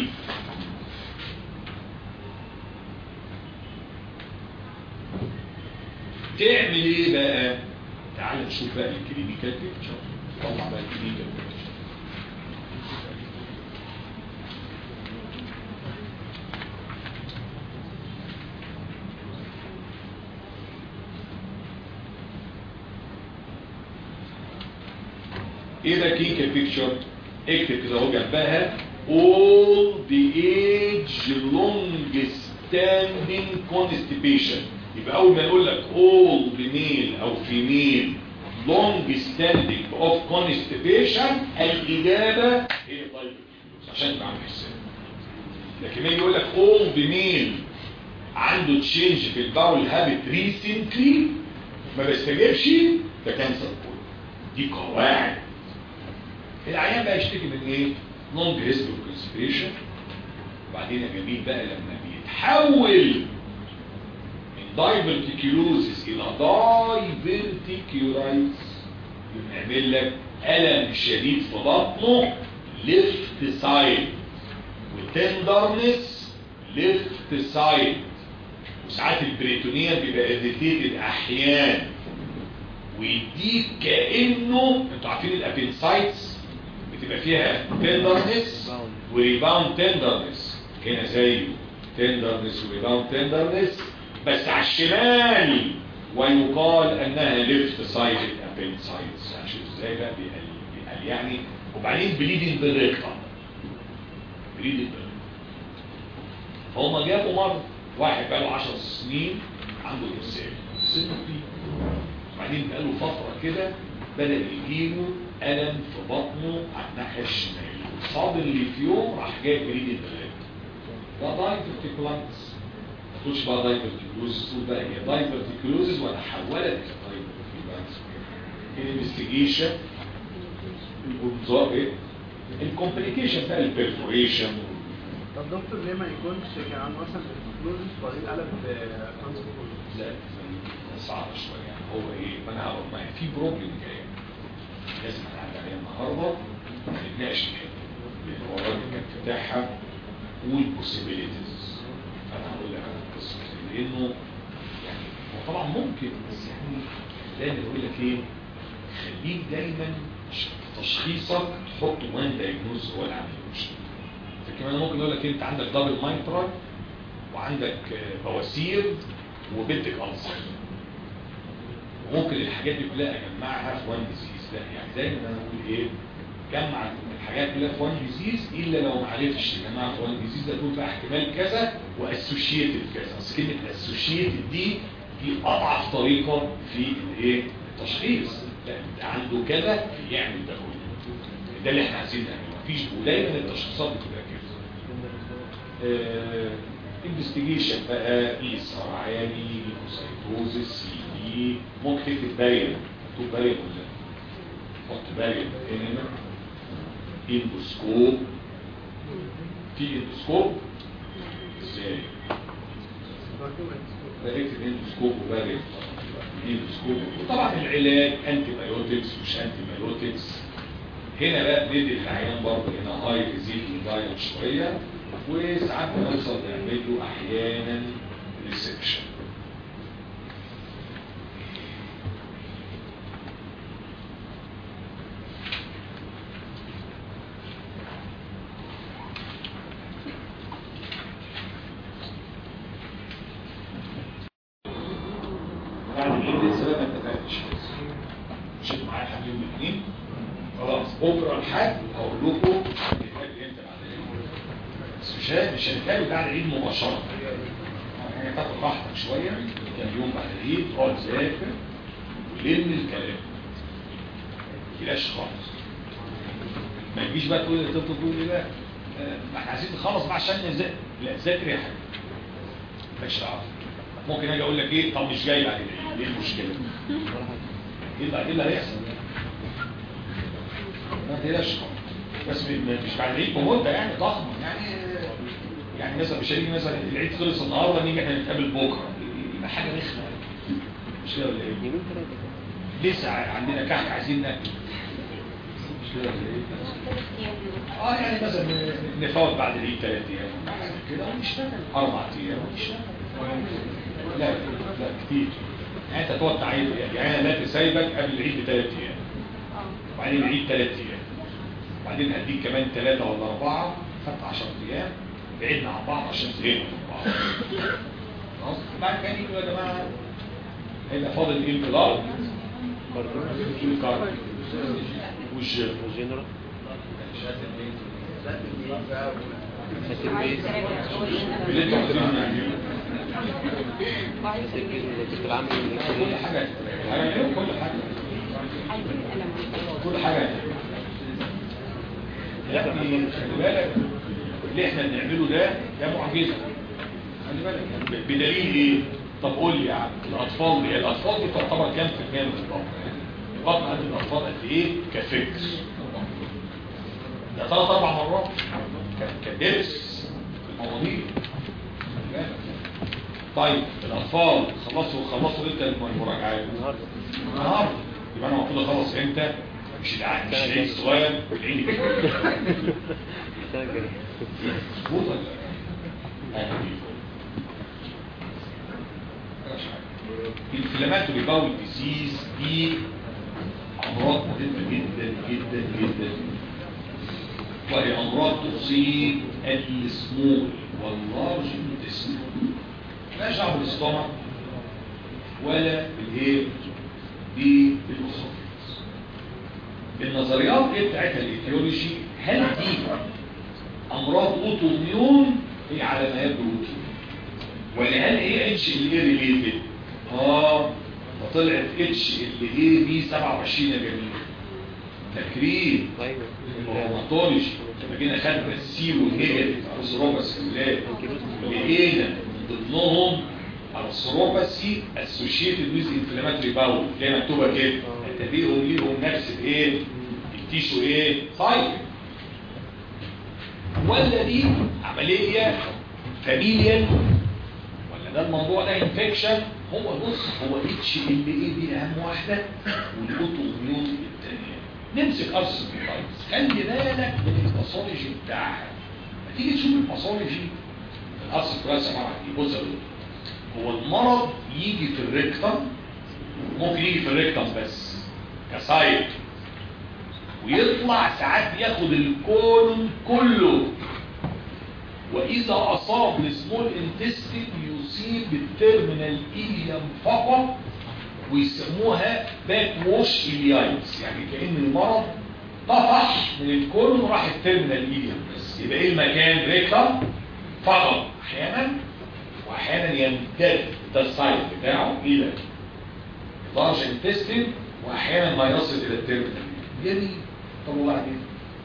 تعمل ايه بقى تعال نشوف بقى الكلينيكال بيكتشر طلع بقى الكلينيكال بيكتشر ايه ده كلينيكال بيكتشر اكتب كده اهو جنبها all the age longest ستاندينج كونستيبيشن يبقى اول ما يقول لك اولد ميل او فيميل لونج ستاندينج اوف كونستيبيشن الاجابه هي دايبرتيكلوز عشان تبقى عامل حساب لكن ما يقول لك اولد ميل عنده تشينج في الباول هابت ريسنتلي ما بيستجيبش ده كانسر كله دي قواعد العيان بقى يشتكي من ايه نون هيستو كونسبريشن وبعدين يا جميل بقى لما بيتحول من دايفرتيكيولوزيس الى دايفرتيكيولايتس يعمل لك الم شديد في بطنه ليفت سايد وتندرنس ليفت سايد وساعات البريتونيا بيبقى اريتيتد احيانا ويديك كانه انتوا عارفين الابنسايتس بتبقى فيها تندرنس وريباوند تندرنس هنا زيه تندرنس وريباوند تندرنس بس على الشمال ويقال انها ليفت سايد ابنسايتس هنشوف ازاي بقى بيقل بيقل يعني وبعدين بليدنج بالريكتم بليدنج بالريكتم فهم جابوا مرة واحد بقاله 10 سنين عنده إرسال سنه كبير وبعدين بقاله فترة كده بدأ يجيله ألم في بطنه على الناحية الشمال صاد اللي في يوم راح جايب بريد البلاد ده دايفرتيكولايتس ما تقولش بقى دايفرتيكولوزيس تقول بقى هي دايفرتيكولوزيس ولا حولت إلى دايفرتيكولايتس الانفستيجيشن والنظام ايه الكومبليكيشن بقى البرفوريشن
طب دكتور ليه ما يكونش كان عنده مثلا فلوزس وبعدين قلب بكانسر
لا صعب شوية يعني هو ايه ما انا هقول ما هي في بروبلم جاي لازم هنعدي عليها النهارده ما نبناش الحته لان هو الراجل كان فتحها والبوسيبيليتيز فانا هقول لك على القصه دي، لانه يعني هو طبعا ممكن بس يعني دايما يقول لك ايه خليك دايما ش- في تشخيصك تحط وان دايجنوز هو اللي عامل المشكله فكمان ممكن يقول لك انت عندك دبل مايترال وعندك آه، بواسير وبنتك ألسر وممكن الحاجات دي كلها اجمعها في وان ديزيز لا يعني دايما انا بقول ايه جمع الحاجات كلها في وان ديزيز الا لو ما عرفتش تجمعها في وان ديزيز ده تقول بقى احتمال كذا واسوشيتد كذا اصل كلمه اسوشيتد دي دي اضعف طريقه في الايه التشخيص لا انت عنده كذا يعمل ده كله ده اللي احنا عايزين نعمله مفيش ودايما التشخيصات بتبقى كده انفستيجيشن بقى ايثار عالي ليكوسايتوزس سي دي ممكن تكتب بارير مكتوب بارير ولا حط بارير هنا اندوسكوب في اندوسكوب ازاي ده اكتب اندوسكوب وبارير اندوسكوب وطبعا العلاج انتي بايوتكس مش انتي بايوتكس هنا بقى بندي العيان برضه هنا هاي ريزيل دايت شويه وساعات بنوصل نعمل له احيانا ريسبشن بعد العيد لسه بقى ما اتفقتش مشيت معايا لحد يوم الاثنين خلاص بكره الحد هقول لكم هنتقابل امتى بعد العيد بس مش ه- مش هنتقابل بعد العيد مباشره يعني تاخد راحتك شويه كام يوم بعد العيد اقعد ذاكر ولم الكلام ما تقلقش خالص ما تجيش بقى تقول لي تفضل تقول لي بقى آه، ما احنا عايزين نخلص بقى عشان نذاكر لا ذاكر يا حبيبي مالكش دعوه ممكن اجي اقول لك ايه طب مش جاي بعد العيد ايه المشكله؟ ايه اللي- إيه اللي هيحصل؟ ما تقلقش خالص. بس م- م- مش بعد العيد بمده يعني ضخمه يعني يعني مثلا مش هيجي مثلا العيد خلص النهارده نيجي احنا نتقابل بكره يبقى حاجه رخمه مش كده ولا ايه؟
يومين ثلاثة كده
لسه عندنا كحك عايزين ناكل مش كده ولا ايه؟ اه يعني مثلا نفوت بعد العيد ثلاث ايام ولا حاجه كده ونشتغل اربع ايام ونشتغل لا لا كتير يعني انت تقعد تعيد يعني انا لا سايبك قبل العيد بثلاث ايام وبعدين العيد ثلاث ايام وبعدين هديك كمان ثلاثه ولا اربعه خدت 10 ايام بعدنا عن بعض عشان زهقنا من بعض خلاص بعد كده يقولوا يا جماعه هيبقى فاضل ايه الكلار الكار والجيم
وجنرال
عايز
هتربية
تراجع.
اللي انتوا عايزين نعمله
عايزين
العامل
كل حاجة هيعملوا كل حاجة
عايزين قلم
كل حاجة يا ابني خلي بالك اللي احنا بنعمله ده ده معجزة خلي بالك ب- بدليل ايه؟ طب قول لي يا عم الاطفال دي الاطفال دي تعتبر كام في المية من البطن؟ البطن عند الاطفال قد ايه؟ كفكر ده ثلاث اربع مرات ك- كدرس في المواضيع خلي بالك. طيب الاطفال خلصوا خلصوا امتى المراجعات؟
النهارده
النهارده يبقى انا المفروض اخلص امتى؟ مش العيد مش العيد الصغير العيد الكبير
السنه الجايه
مظبوط ولا لا؟ هذه دي. مفيهاش حاجة. الانفلاماتوري باول ديزيز دي امراض مهمه جدا جدا جدا وهي امراض تصيب السمول واللارج انتستين مالهاش دعوه بالاستومك ولا بالايه بالاسوفيس النظريات ايه بتاعتها الايتيولوجي هل دي امراض اوتوميون هي على ما يبدو روتين ولا هل هي اتش ال اي ريليتد اه فطلعت اتش ال اي بي 27 يا جميل تكريم
ايوه
روماتولوجي لما جينا خدنا السي والنيجاتيف ارثروباس اولاد لقينا من ضمنهم ارثروباسي اسوشيتد ويز انفلاماتوري باول اللي هي مكتوبه كده تبيهم ليهم نفس الايه التيشو ايه طيب ولا دي عمليه فاميليال ولا ده الموضوع ده انفكشن هو بص هو اتش ال اي دي اهم واحده والاوتو اميون الثانيه نمسك ارسل خلي بالك من الباثولوجي بتاعها ما تيجي تشوف الباثولوجي الارسل كويس عباره عن ايه بص يا دكتور هو المرض يجي في الريكتم ممكن يجي في الريكتم بس كسايت ويطلع ساعات ياخد الكولون كله واذا اصاب السمول انتستين يصيب التيرمينال ايليوم فقط ويسموها باك ووش إليايتس يعني كأن المرض طفح من الكولون وراح التيرمينال ايليوم بس يبقى ايه المكان ريكتم فقط احيانا واحيانا يمتد ده السايت بتاعه الى لارج انتستين واحيانا ما يصل الى التيرمينال جميل طب وبعدين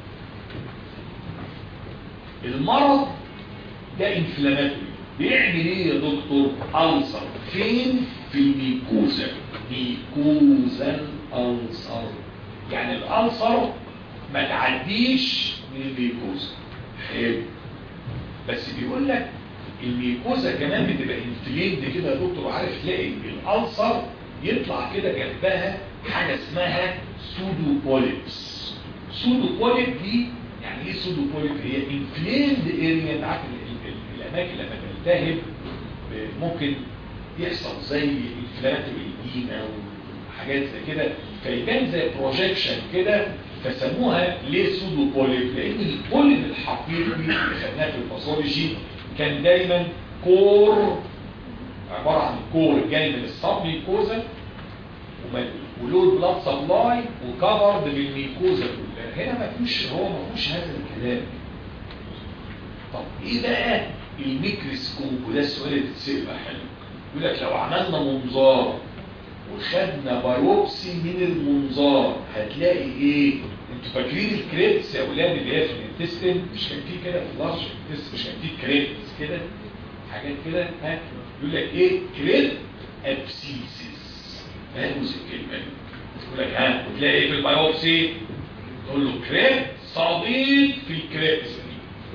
المرض ده انفلاماتوري بيعمل ايه يا دكتور ألسر فين في الميكوزا ميكوزا الألسر يعني الألسر ما تعديش من الميكوزا حلو بس بيقول لك الميكوزا كمان بتبقى انفليمد كده يا دكتور عارف تلاقي الألسر يطلع كده جنبها حاجة اسمها سودو بوليبس سودو بوليب دي يعني ايه سودو بوليب هي انفليمد اريا انت عارف ال- ال- الاماكن لما تلتهب ب- ممكن يحصل زي انفلاماتوري ايديما وحاجات زي كده فيبان زي بروجيكشن كده فسموها ليه سودو بوليب لان البوليب الحقيقي اللي خدناه في الباثولوجي كان دايما كور عباره عن كور جاي من السبميكوزا ولود بلاد سبلاي وكفرد بالميكوزا كلها هنا ما فيش هو ما فيهوش هذا الكلام طب ايه بقى الميكروسكوب وده السؤال اللي بتتسال بقى حلو يقول لك لو عملنا منظار وخدنا بايوبسي من المنظار هتلاقي ايه انتوا فاكرين الكريبس يا اولاد اللي هي في الانتستين مش كان فيه كده في اللارج انتستين مش كان فيه كريبس كده حاجات كده ها يقول لك ايه كريب ابسيسس فاهموز الكلمه دي يقول لك ها وتلاقي ايه في البايوبسي تقول له كريب صديق في الكريبس دي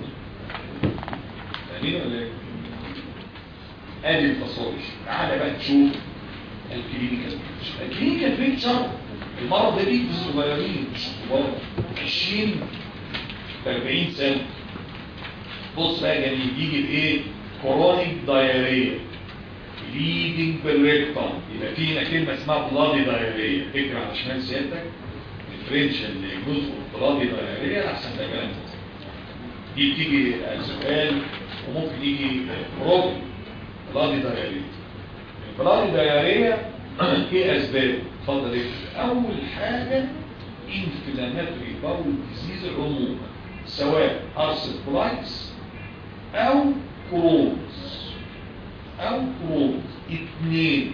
فاهمين ولا ايه ادي الباثولوجي تعالى بقى نشوف الكلينيكال بيكتشر الكلينيكال بيكتشر المرض ده بيجي في الصغيرين مش الكبار 20 40 سنه بص بقى يا جميل يجي بايه كورونيك دايريا ليدنج بالريكتوم يبقى في هنا كلمه اسمها بلادي دايريا اقرا على شمال سيادتك الفرنش اللي جزء بلادي دايريا احسن ده كلام دي بتيجي سؤال وممكن يجي بروبلم بلادي دايريا البلادي دايريا ايه اسباب اتفضل ايه اول حاجه انفلاماتوري باول ديزيز العموما سواء ارثر او كرونز او كرونز اتنين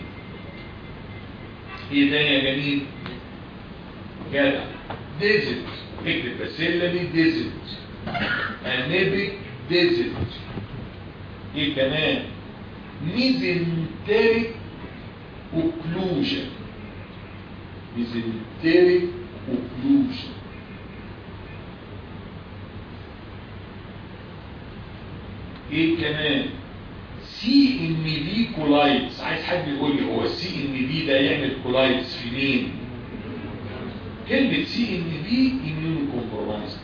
ايه تاني يا جميل جدع ديزل اكتب باسيلا دي ديزل انيبك ديزل ايه كمان ميزنتريك اوكلوجن ميزنتريك اوكلوجن ايه كمان سي ان بي كولايتس عايز حد يقول لي هو السي ان بي ده يعمل كولايتس في مين كلمة سي ان بي اميون كومبرومايز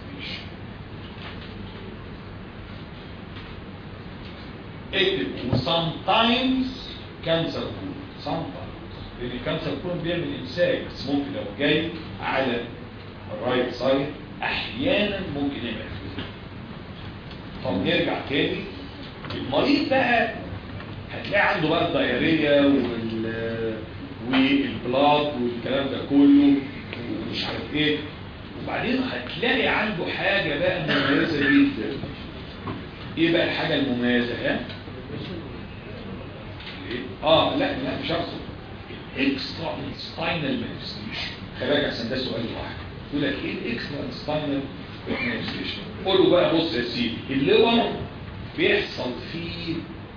اكتب وسامتايمز كانسر كون sometimes لان الكانسر كون بيعمل امساك بس ممكن لو جاي على الرايت سايد احيانا ممكن يعمل كده طب نرجع تاني المريض بقى هتلاقي عنده بقى الدايرية وال والبلاط والكلام ده كله ومش عارف ايه وبعدين هتلاقي عنده حاجة بقى مميزة جدا ايه بقى الحاجة المميزة ها؟ إيه؟ اه لا لا مش هقصد الاكسترا انستاينال مانيفستيشن خلي بالك عشان ده سؤال واحد يقول لك ايه الاكسترا انستاينال مانيفستيشن قول له بقى بص يا سيدي الليفر بيحصل فيه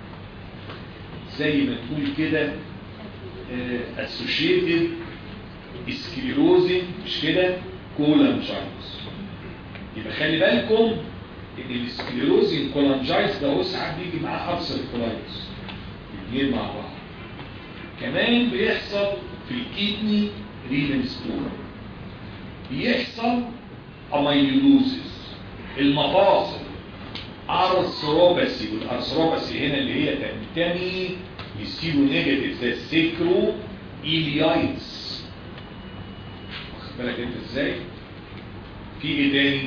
زي ما تقول كده اسوشيتد سكليروزنج مش كده كولانجايتس يبقى خلي بالكم ان السكليروزنج كولانجايتس ده هو ساعات بيجي معاه ابسل كولايتس الاثنين مع بعض كمان بيحصل في الكيدني رينال ستون بيحصل اميلوزيس المفاصل ارثروباسي والارثروباسي هنا اللي هي تنتمي للسيرو نيجاتيف زي السيكرو ايليايتس واخد بالك انت ازاي في ايه تاني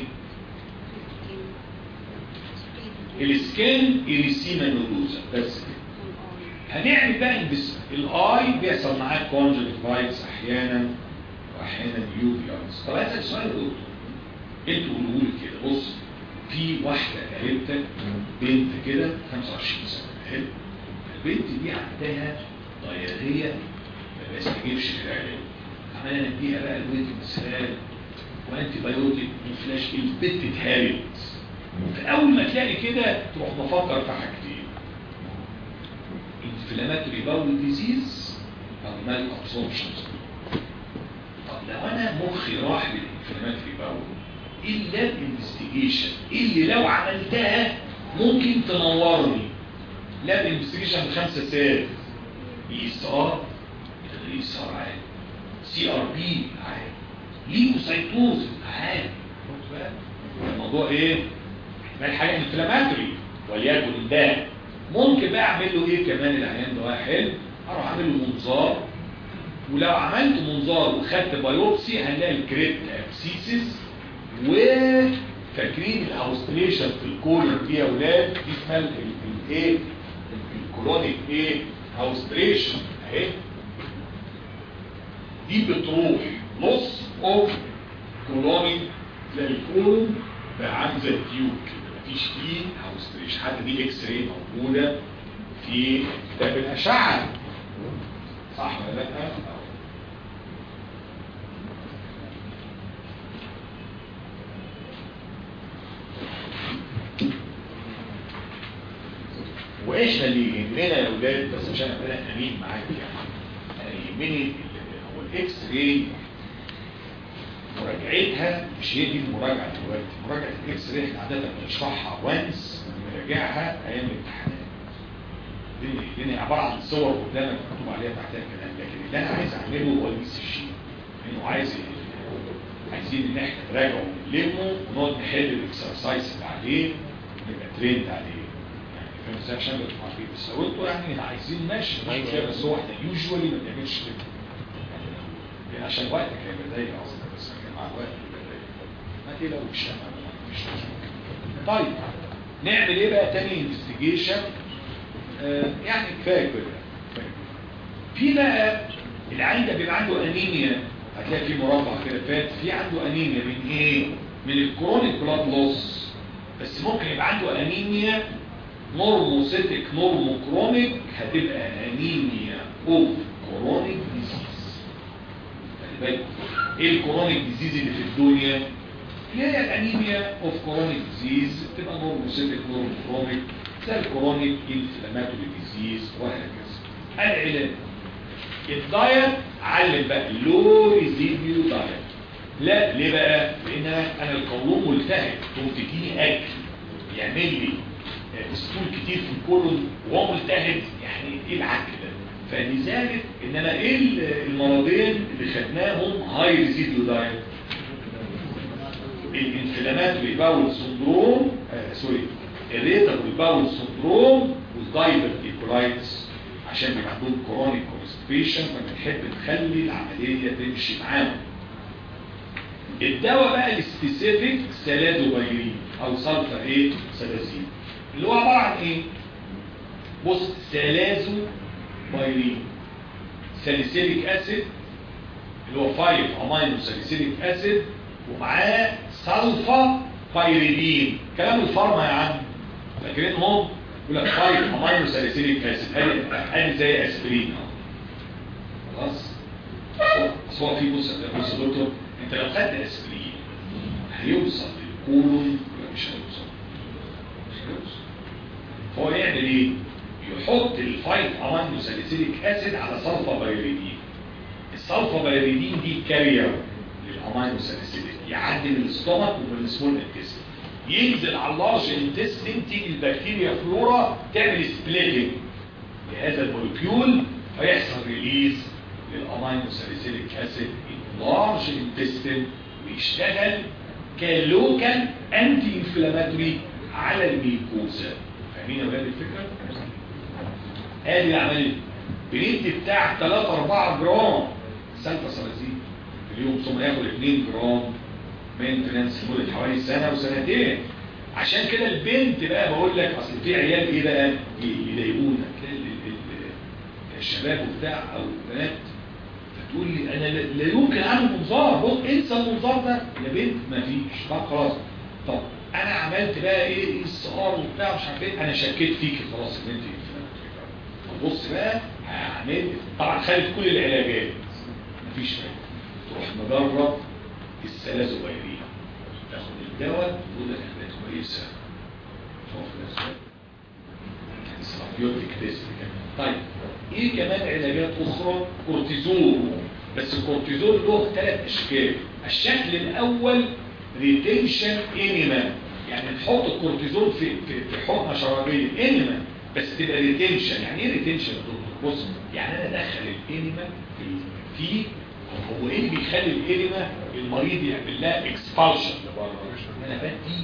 السكين اريسيما نودوزا بس كده هنعمل بقى البس الاي بيحصل معاه كونجكتيفايتس احيانا واحيانا يوفيايتس طب اسال سؤال يا دكتور انتوا قولوا لي كده بص في واحده قريبتك بنت كده 25 سنه حلو البنت دي عندها ضياريه ما بيستجيبش للعلاج عمالة نديها بقى الويت مسال وانتي بايوتيك وفلاش البنت اتهالت فاول ما تلاقي كده تروح مفكر في حاجتين انفلاماتوري باول ديزيز او مال ابسوربشن طب لو انا مخي راح للانفلاماتوري باول ايه اللاب انفستيجيشن ايه اللي لو عملتها ممكن تنورني لاب انفستيجيشن بخمسة ساعات اي اس ار اي اس ار عادي سي ار بي عادي ليكوسايتوز عادي الموضوع ايه احتمال حاجه انفلاماتوري وليكن ده ممكن بقى اعمل له ايه كمان العيان ده حلو اروح اعمل له منظار ولو عملت منظار وخدت بايوبسي هنلاقي الكريت ابسيسس وفاكرين الاوستريشن في الكولون دي يا اولاد دي اسمها الايه الكولونيك ايه اوستريشن اهي دي بتروح نص اوف كولونيك تلاقي الكولون بقى عامل زي التيوب كده مفيش فيه اوستريشن حتى دي اكس راي موجوده في كتاب الاشعه صح ولا لا؟ واحنا اللي يهمنا يا اولاد بس عشان ابقى امين معاك يعني انا يهمني هو الاكس راي مراجعتها مش هي دي المراجعه دلوقتي مراجعه الاكس راي احنا عاده بنشرحها وانس بنراجعها ايام الامتحانات دي دي عباره عن صور قدامك مكتوب عليها تحتها كلام لكن اللي انا عايز اعمله هو الاي سي جي انه عايز عايزين ان احنا نراجعه ونلمه ونقعد نحل الاكسرسايز اللي عليه ونبقى تريند عليه فاهم ازاي عشان نبقى عارفين بس لو انتوا يعني عايزين ماشي مش كده بس هو احنا يوجوالي ما بنعملش كده يعني عشان وقتك هيبقى ضيق اصلا بس مع الوقت يبقى ضيق ما تقلقوش مش طيب نعمل ايه بقى تاني انفستيجيشن آه يعني كفايه كده في بقى العين ده بيبقى عنده انيميا هتلاقي في مربع كده فات في عنده انيميا من ايه من الكرونيك بلاد لوس بس ممكن يبقى عنده انيميا نورموسيتك نورموكرونيك هتبقى انيميا اوف كرونيك ديزيز خلي بالك ايه الكرونيك ديزيز اللي في الدنيا اللي هي الانيميا اوف كرونيك ديزيز تبقى نورموسيتك نورموكرونيك زي الكرونيك انفلاماتوري ديزيز وهكذا العلاج الدايت علم بقى لو ريزيديو دايت لا ليه بقى لان انا أنا القولون ملتهب تقوم تديني اكل يعمل لي اسطول كتير في الكولون وهو ملتهب يعني ايه العك ده فلذلك ان انا ايه المرضين اللي خدناهم هاي ريزيديو دايت الانفلاماتوري باول سندروم آه سوري الريتابل باول سندروم والدايبرتيكولايتس عشان بيبقى عندهم كرونيك كونستيبيشن فبنحب نخلي العمليه تمشي معاهم الدواء بقى السبيسيفيك سلازوبايرين او سلفا ايه سلازين اللي هو عباره عن ايه بص سلازوبايرين ساليسيليك اسيد اللي هو 5 امينو ساليسيليك اسيد ومعاه سلفا بايريدين كلام الفارما يا عم فاكرينهم يقول لك 5 امينو ساليسيليك اسيد ادي زي اسبرين خلاص بس هو في بص بص يا دكتور انت لو خدت اسبرين هيوصل للكولون ولا مش هيوصل مش هيوصل فهو يعمل ايه يحط الفايت امينو ساليسيليك اسيد على سلفا بايريدين السلفا بايريدين دي كارير للامينو ساليسيليك يعدي من الاستومك ومن السمول انتستين ينزل على اللارج انتستين تيجي البكتيريا فلورا تعمل سبليتنج لهذا المولكيول فيحصل ريليز للامينو ساليسيليك اسيد لارج انتستين ويشتغل كلوكال انتي انفلاماتوري على الميكوزا فاهمين يا ولاد الفكره ادي العمليه بندي بتاع 3 4 جرام سلفا سلازين في اليوم ثم ياخد 2 جرام مينتنس لمده حوالي سنه وسنتين عشان كده البنت بقى بقول لك اصل في عيال ايه بقى يضايقونا تلاقي الشباب وبتاع او البنات فتقول لي انا لا يمكن اعمل منظار بص انسى المنظار ده يا بنت ما فيش طب خلاص طب انا عملت بقى ايه الصغار وبتاع مش عارف ايه انا شكيت فيك خلاص ان انت طب بص بقى هعمل طبعا خدت كل العلاجات مفيش فايده تروح مجرب السلازوبايرين تاخد الدواء تقول لك حاجات كويسه شوف الاسباب السلابيوتيك تيست كمان طيب ايه كمان علاجات اخرى كورتيزون بس الكورتيزون له ثلاث اشكال الشكل الاول ريتنشن انيما يعني نحط الكورتيزون في في, في حقنه شرابيه انيما بس تبقى ريتنشن يعني ايه ريتنشن يا دكتور بص يعني انا ادخل الانيما في في هو ايه اللي بيخلي الانيما المريض يعمل لها اكسبالشن انا بدي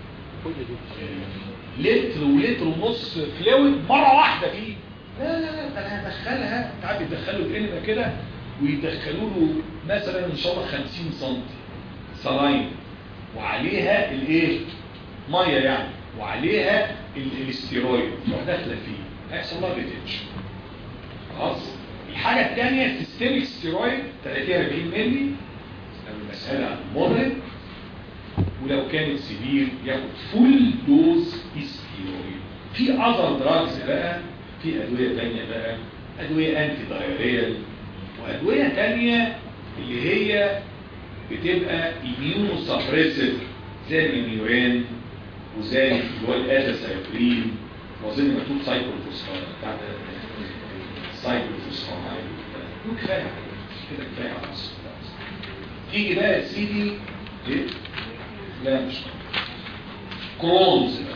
لتر ولتر ونص فلويد مره واحده فيه لا لا لا ده انا هدخلها تعال بيدخلوا الانما كده ويدخلوا له مثلا ان شاء الله 50 سم سلاين وعليها الايه ميه يعني وعليها الاستيرويد تروح داخله فيه هيحصل لها ريتنشن خلاص الحاجه الثانيه سيستميك ستيرويد 30 40 مللي المساله مرض ولو كانت سبير ياخد فول دوز ستيرويد في اذر دراجز بقى في ادويه ثانيه بقى ادويه انتي دايريال وادويه ثانيه اللي هي بتبقى اميونو سبريسيف زي الميورين وزي اللي هو الازاسايكلين واظن مكتوب سايكلوفوسفات بتاع سايكلوفوسفات وكفايه كده كفايه على تيجي بقى يا سيدي ليه؟ لا مش كرونز بقى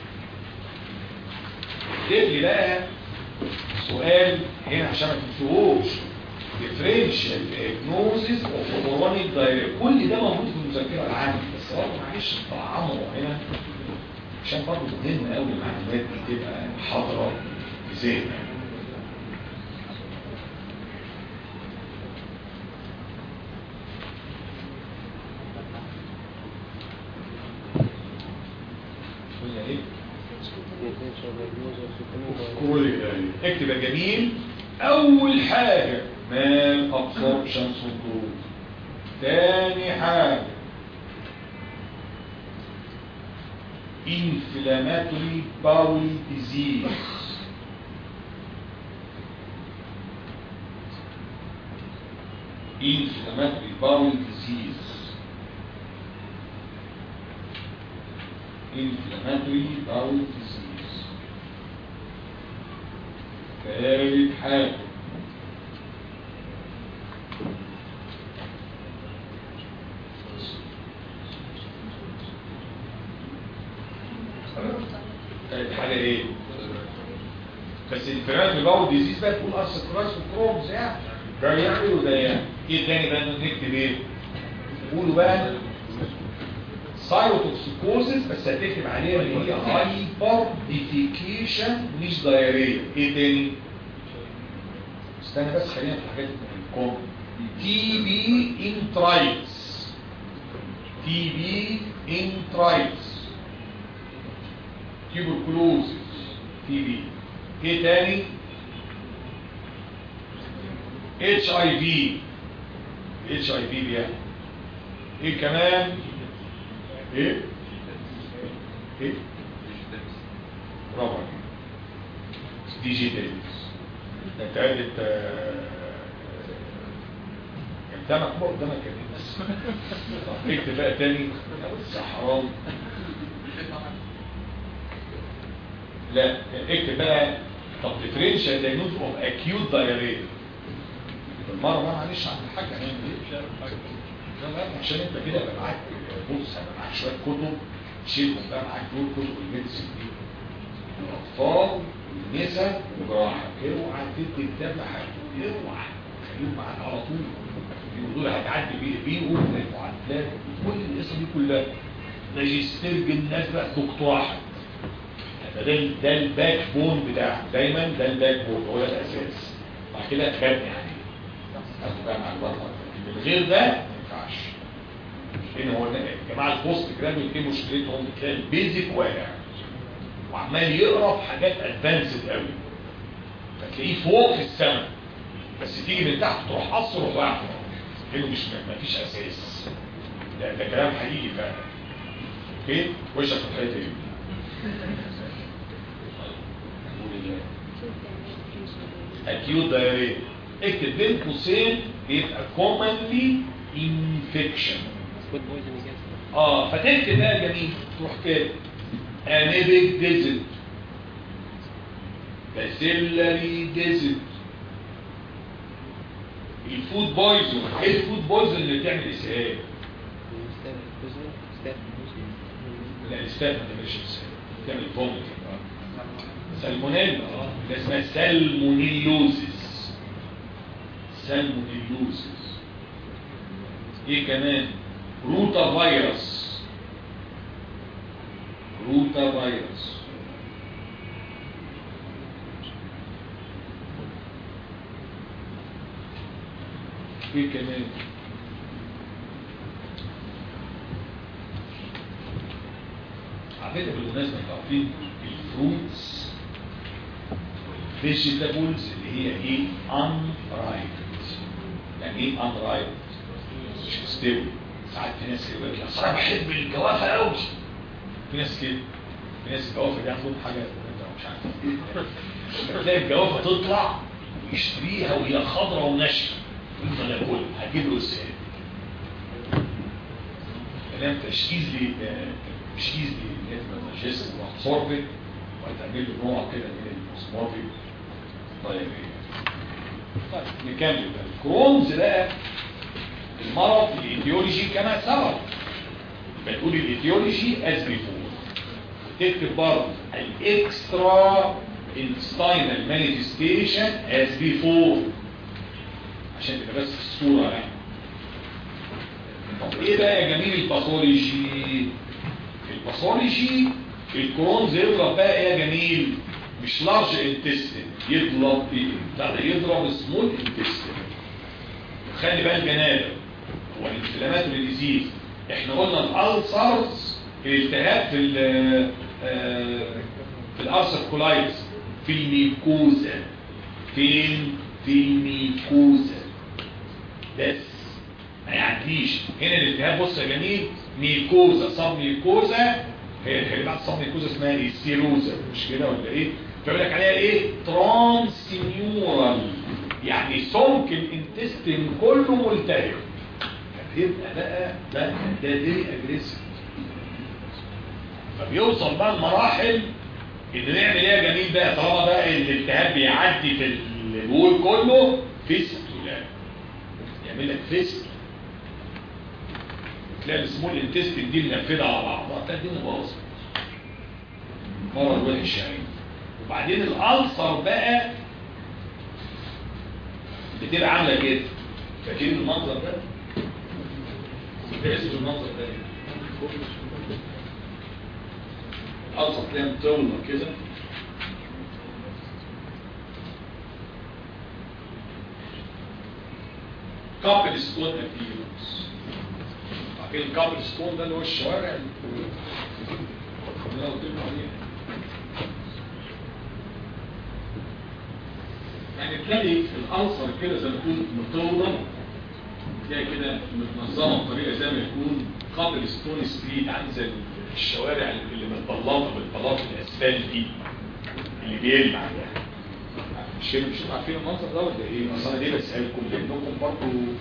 اكتب لي بقى سؤال هنا عشان ما تنسوهوش differential diagnosis of chronic diarrhea كل ده موجود في المذكره العامه بس برضه معلش طعمه هنا عشان برضه مهم قوي المعلومات دي تبقى حاضره في ذهنك قلنا ايه كل اكتب يا جميل اول حاجة مال ابسوربشن سندروم تاني حاجة inflammatory bowel disease inflammatory bowel disease inflammatory bowel disease ثالث حاجة ثالث حاجة ايه؟ بس الانفلاماتوري باول ديزيز بقى تقول اصل كرايس وكرومز يعني ده يعمل وده يعمل ايه تاني بقى نكتب ايه؟ قولوا بقى سايروتوكسيكوزيس بس هتكتب عليها اللي هي هايبر ديفيكيشن مش دايريه ايه تاني؟ استنى بس خلينا في الحاجات الكوم تي بي انترايتس تي بي انترايتس تيوبركلوزيس تي بي ايه تاني اتش اي في اتش اي في بيعمل ايه كمان ايه ايه برافو عليك ديجيتالز انت قاعد انت قدامك بقى قدامك كده بس طب اكتب بقى تاني بس حرام لا اكتب بقى طب differential diagnosis of acute diarrhea بالمره بقى معلش عند الحاج هنعمل ايه؟ لا لا عشان انت كده بقى معاك بص هيبقى معاك شويه كتب شيلهم بقى معاك دول كتب الميديسن دي الاطفال والنساء وجراحه اوعى تدي كتاب لحد اوعى خليهم معاك على طول دول هتعدي بيه بيه المعادلات كل القصه دي كلها ماجستير بالناس بقى دكتوراه حتى ده ده الباك بون بتاعك دايما ده الباك بون هو ده الاساس بعد كده خدني يعني اخد بقى معلومات اكتر من غير ده ما ينفعش لان هو ده يا جماعه البوست جرادويت ايه مشكلتهم تلاقي البيزك واقع وعمال يقرا في حاجات ادفانسد قوي فتلاقيه فوق في السماء بس تيجي من تحت تروح قص تروح واقع لانه مش ما فيش اساس ده ده كلام حقيقي فعلا اوكي وشك في الحته دي acute diarrhea اكتب بين قوسين يبقى commonly infection
فود بويزنج
اه فتكتب بقى جميل تروح كده انيبيك ديزل باسيلاري ديزل الفود بويزن ايه الفود بويزن اللي بتعمل اسهال لا الاستاذ ما تعملش اسهال بتعمل فوميتنج سالمونيلا اللي اسمها سالمونيلوزيس سالمونيلوزيس ايه كمان روتا فيروس روتا فيروس ايه كمان على فكره بالمناسبه انتوا عارفين الفروتس والفيجيتابلز اللي هي ايه unripe يعني ايه unripe مش مستوي ساعات في ناس يقول لك اصل انا بحب الجوافه قوي في ناس كده في ناس الجوافه دي عندهم حاجه انت مش عارف تلاقي الجوافه تطلع ويشتريها وهي خضراء وناشفه يفضل ياكلها هتجيب له اسهال كلام تشكيز لي تشكيز لي نيتروجيست وابسوربت وهتعمل له نوع كده من الاسموتيك طيب طيب نكمل بقى الكرونز بقى المرض الايديولوجي كما سبق يبقى تقول الايديولوجي از بيفور تكتب برضه الاكسترا intestinal manifestation as before عشان تبقى بس في الصورة يعني طب ايه بقى يا جميل الباثولوجي الباثولوجي الكرونز يضرب بقى ايه يا جميل مش لارج انتستين يضرب ايه يضرب سمول انتستين خلي بالك جنابه هو الانفلاماتوري ديزيز احنا قلنا الالسرز الالتهاب في ال في الارسر كولايتس في الميكوزا فين في الميكوزا بس ما يعديش هنا الالتهاب بص يا جميل ميكوزا صاب ميكوزا هي اللي بعد صمم الكوزة اسمها ايه سيروزا مش كده ولا ايه فيقول لك عليها ايه ترانسنيورال يعني سمك الانتستين كله ملتهب فبيبقى بقى ده ده دي اجريسيف فبيوصل بقى المراحل ان نعمل ايه يا جميل بقى طالما بقى الالتهاب بيعدي في البول كله فيستولا يعمل لك فيست تلاقي السمول انتستين دي منفذه على بعضها تلاقي الدنيا باظت مرض وحش يعني وبعدين الالسر بقى بتبقى عامله كده فاكرين المنظر ده؟ تحسوا المنظر ده إيه؟ الالسر تلاقيها مطولة كده كابل ستون ابيرنس عارفين الكابل ستون ده اللي هو الشوارع اللي انا قلت لكم عليه يعني تلاقي الالسر كده زي ما تكون مطولة تلاقي كده متنظمة بطريقة زي ما يكون قابل ستون ستريت عامل زي الشوارع اللي متبلطة بالبلاط الاسفلت دي اللي بيلمع ده مش كده مش عارفين المنظر ده ولا ايه؟ اصل انا ليه بسألكم لانكم برضه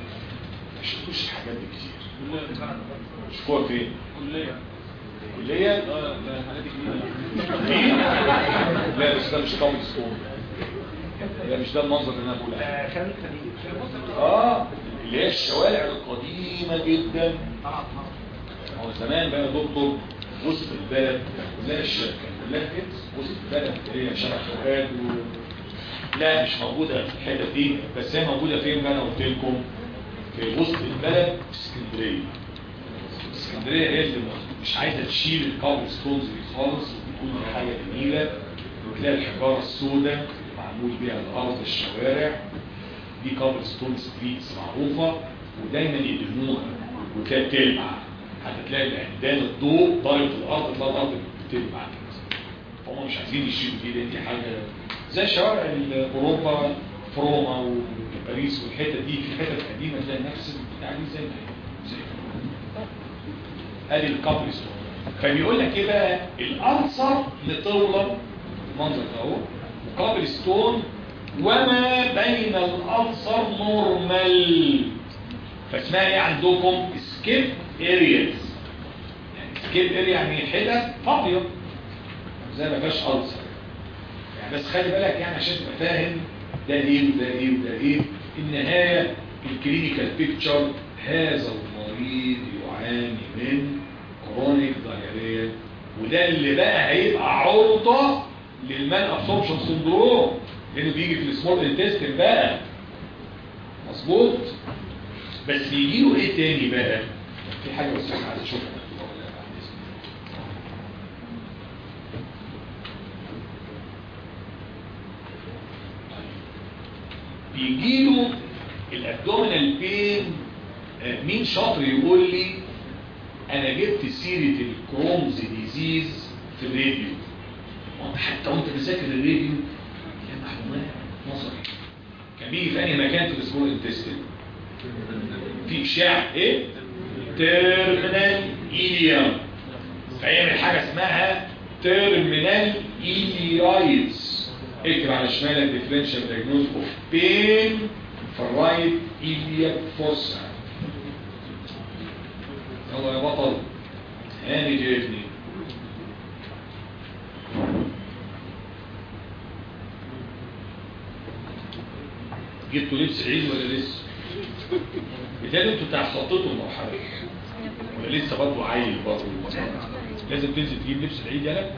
ما شفتوش الحاجات دي كتير شفتوها فين؟
كلية
كلية؟
اه ده حاجات جديدة
مين؟ لا بس ده مش قابل ستون لا مش ده المنظر اللي انا بقول عليه
آه، خالد خليل
اه اللي هي الشوارع القديمة جدا
طلعت
هو زمان بقى دكتور وسط البلد كلها الشركة كلها كده وسط البلد اللي هي شارع فؤاد و... لا مش موجودة في الحتة دي بس هي موجودة فين بقى انا قلت لكم في وسط البلد في اسكندرية اسكندرية هي اللي مش عايزة تشيل الكاور ستونز دي خالص وتكون حاجة جميلة وتلاقي الحجارة السوداء معمول بيها الأرض الشوارع دي كابل ستون ستريتس معروفة ودايما يدهنوها وتلاقي بتلمع هتلاقي العمدان الضوء ضارب في الأرض تلاقي الأرض بتلمع كده هم مش عايزين يشيلوا دي لأن دي حاجة زي شوارع ال- أوروبا فروما وباريس والحتة دي في حتت قديمة تلاقي نفس البتاع دي زي ما هي زي ما هي. ادي الكابل ستون فبيقول لك ايه بقى الأنصر مطولة المنظر ده اهو وكابل ستون وما بين الأنصر نورمال فاسمها ايه عندكم سكيب ارياز يعني سكيب اريا يعني حتت فاضيه زي ما فيهاش ألسر يعني بس خلي بالك يعني عشان تبقى فاهم ده ايه وده ايه وده ايه النهايه الكلينيكال بيكتشر هذا المريض يعاني من كرونيك دايريا وده اللي بقى هيبقى عرضه للمان ابسوربشن سندروم لانه بيجي في السمول انتستين بقى مظبوط بس يجي له ايه تاني بقى في حاجه بس انا عايز اشوفها بيجي له الابدومينال بين آه، مين شاطر يقول لي انا جبت سيره الكرومز ديزيز في الراديو وانت حتى وانت بذاكر الراديو يا معلومات نظري كان بيجي في اي مكان في الاسبوع الانتستين في اشاعه ايه تيرمينال ايليوم فيعمل حاجه اسمها تيرمينال ايليرايتس اكتب على شمالك ديفرنشال دايجنوز اوف بين في الرايت ايليا فوسا يلا يا بطل هاني جيبني جبتوا لبس عيد ولا لسه؟ بالتالي انتوا تخططوا المرحله دي. ولا لسه برضه عيل برضه لازم تنزل تجيب لبس العيد يالا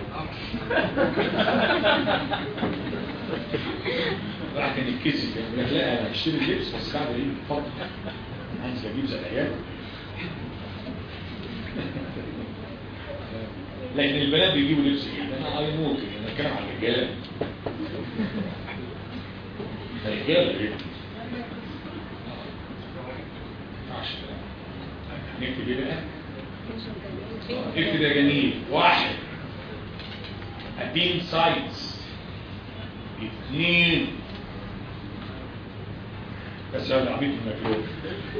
راح كان يتكسف يعني يقول لك لا انا هشتري اللبس بس بعد العيد اتفضل هنزل اجيب زي العيال لكن البنات بيجيبوا لبس عيد انا اي نو كده انا بتكلم عن الرجاله الرجاله ايه؟ عشان نكتب ايه بقى؟ اكتب يا جميل واحد ادين سايتس اثنين بس هذا عبيط المكلوب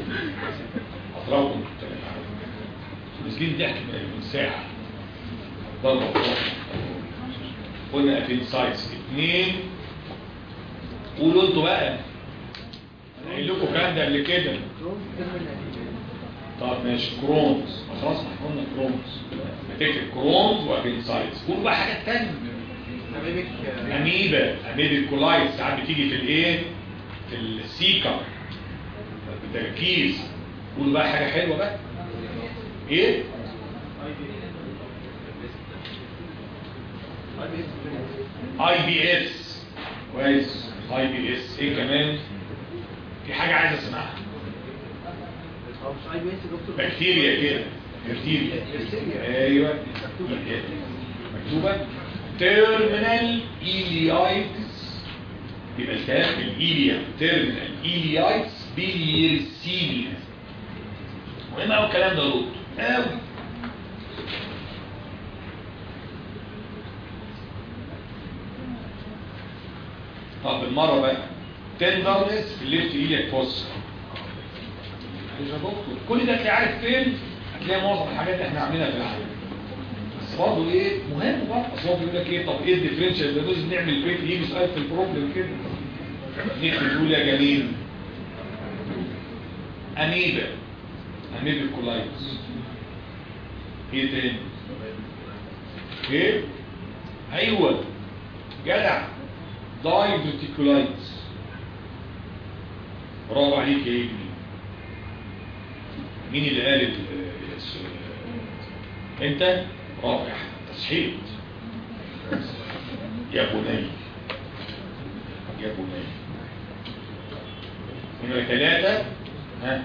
اطراكم نازلين ضحك من ساعة ضربة واحدة. قلنا ابنسايتس اثنين قولوا انتوا بقى انا قايل لكم الكلام ده قبل كده
كروم ترمينال
طب ماشي كرونز ما خلاص ما احنا قلنا كرونز بتكتب كرونز وابنسايتس قول بقى حاجات تانية
اميبك
اميبا اميبا كولايت ساعات بتيجي في الايه في السيكا بتركيز قول بقى حاجه حلوه بقى ايه اي بي اس كويس اي بي اس ايه كمان في حاجه عايز اسمعها
هو مش اي بي اس دكتور
بكتيريا كده بكتيريا
بكتيريا.
ايوه مكتوبه تيرمينال ايليايتس يبقى الكلام في الايليا تيرمينال ايليايتس بيرسينيا مهم قوي الكلام ده رد قوي طب بالمره بقى تندرنس في الليفت ايلياك فوس معلش يا دكتور كل ده انت عارف فين هتلاقي معظم الحاجات اللي احنا عاملينها في العالم بس برضه ايه مهم برضه اصل هو بيقول لك ايه طب ايه الديفرنشال دايجنوز نعمل بيت يجي سؤال في البروبلم كده نكتب نقول يا جميل اميبا اميبا كولايتس ايه تاني ايه ايوه جدع دايفرتيكولايتس برافو عليك يا ابني مين اللي قال ال- الس- انت رائع تصحيح يا بني يا بني نمرة ثلاثة ها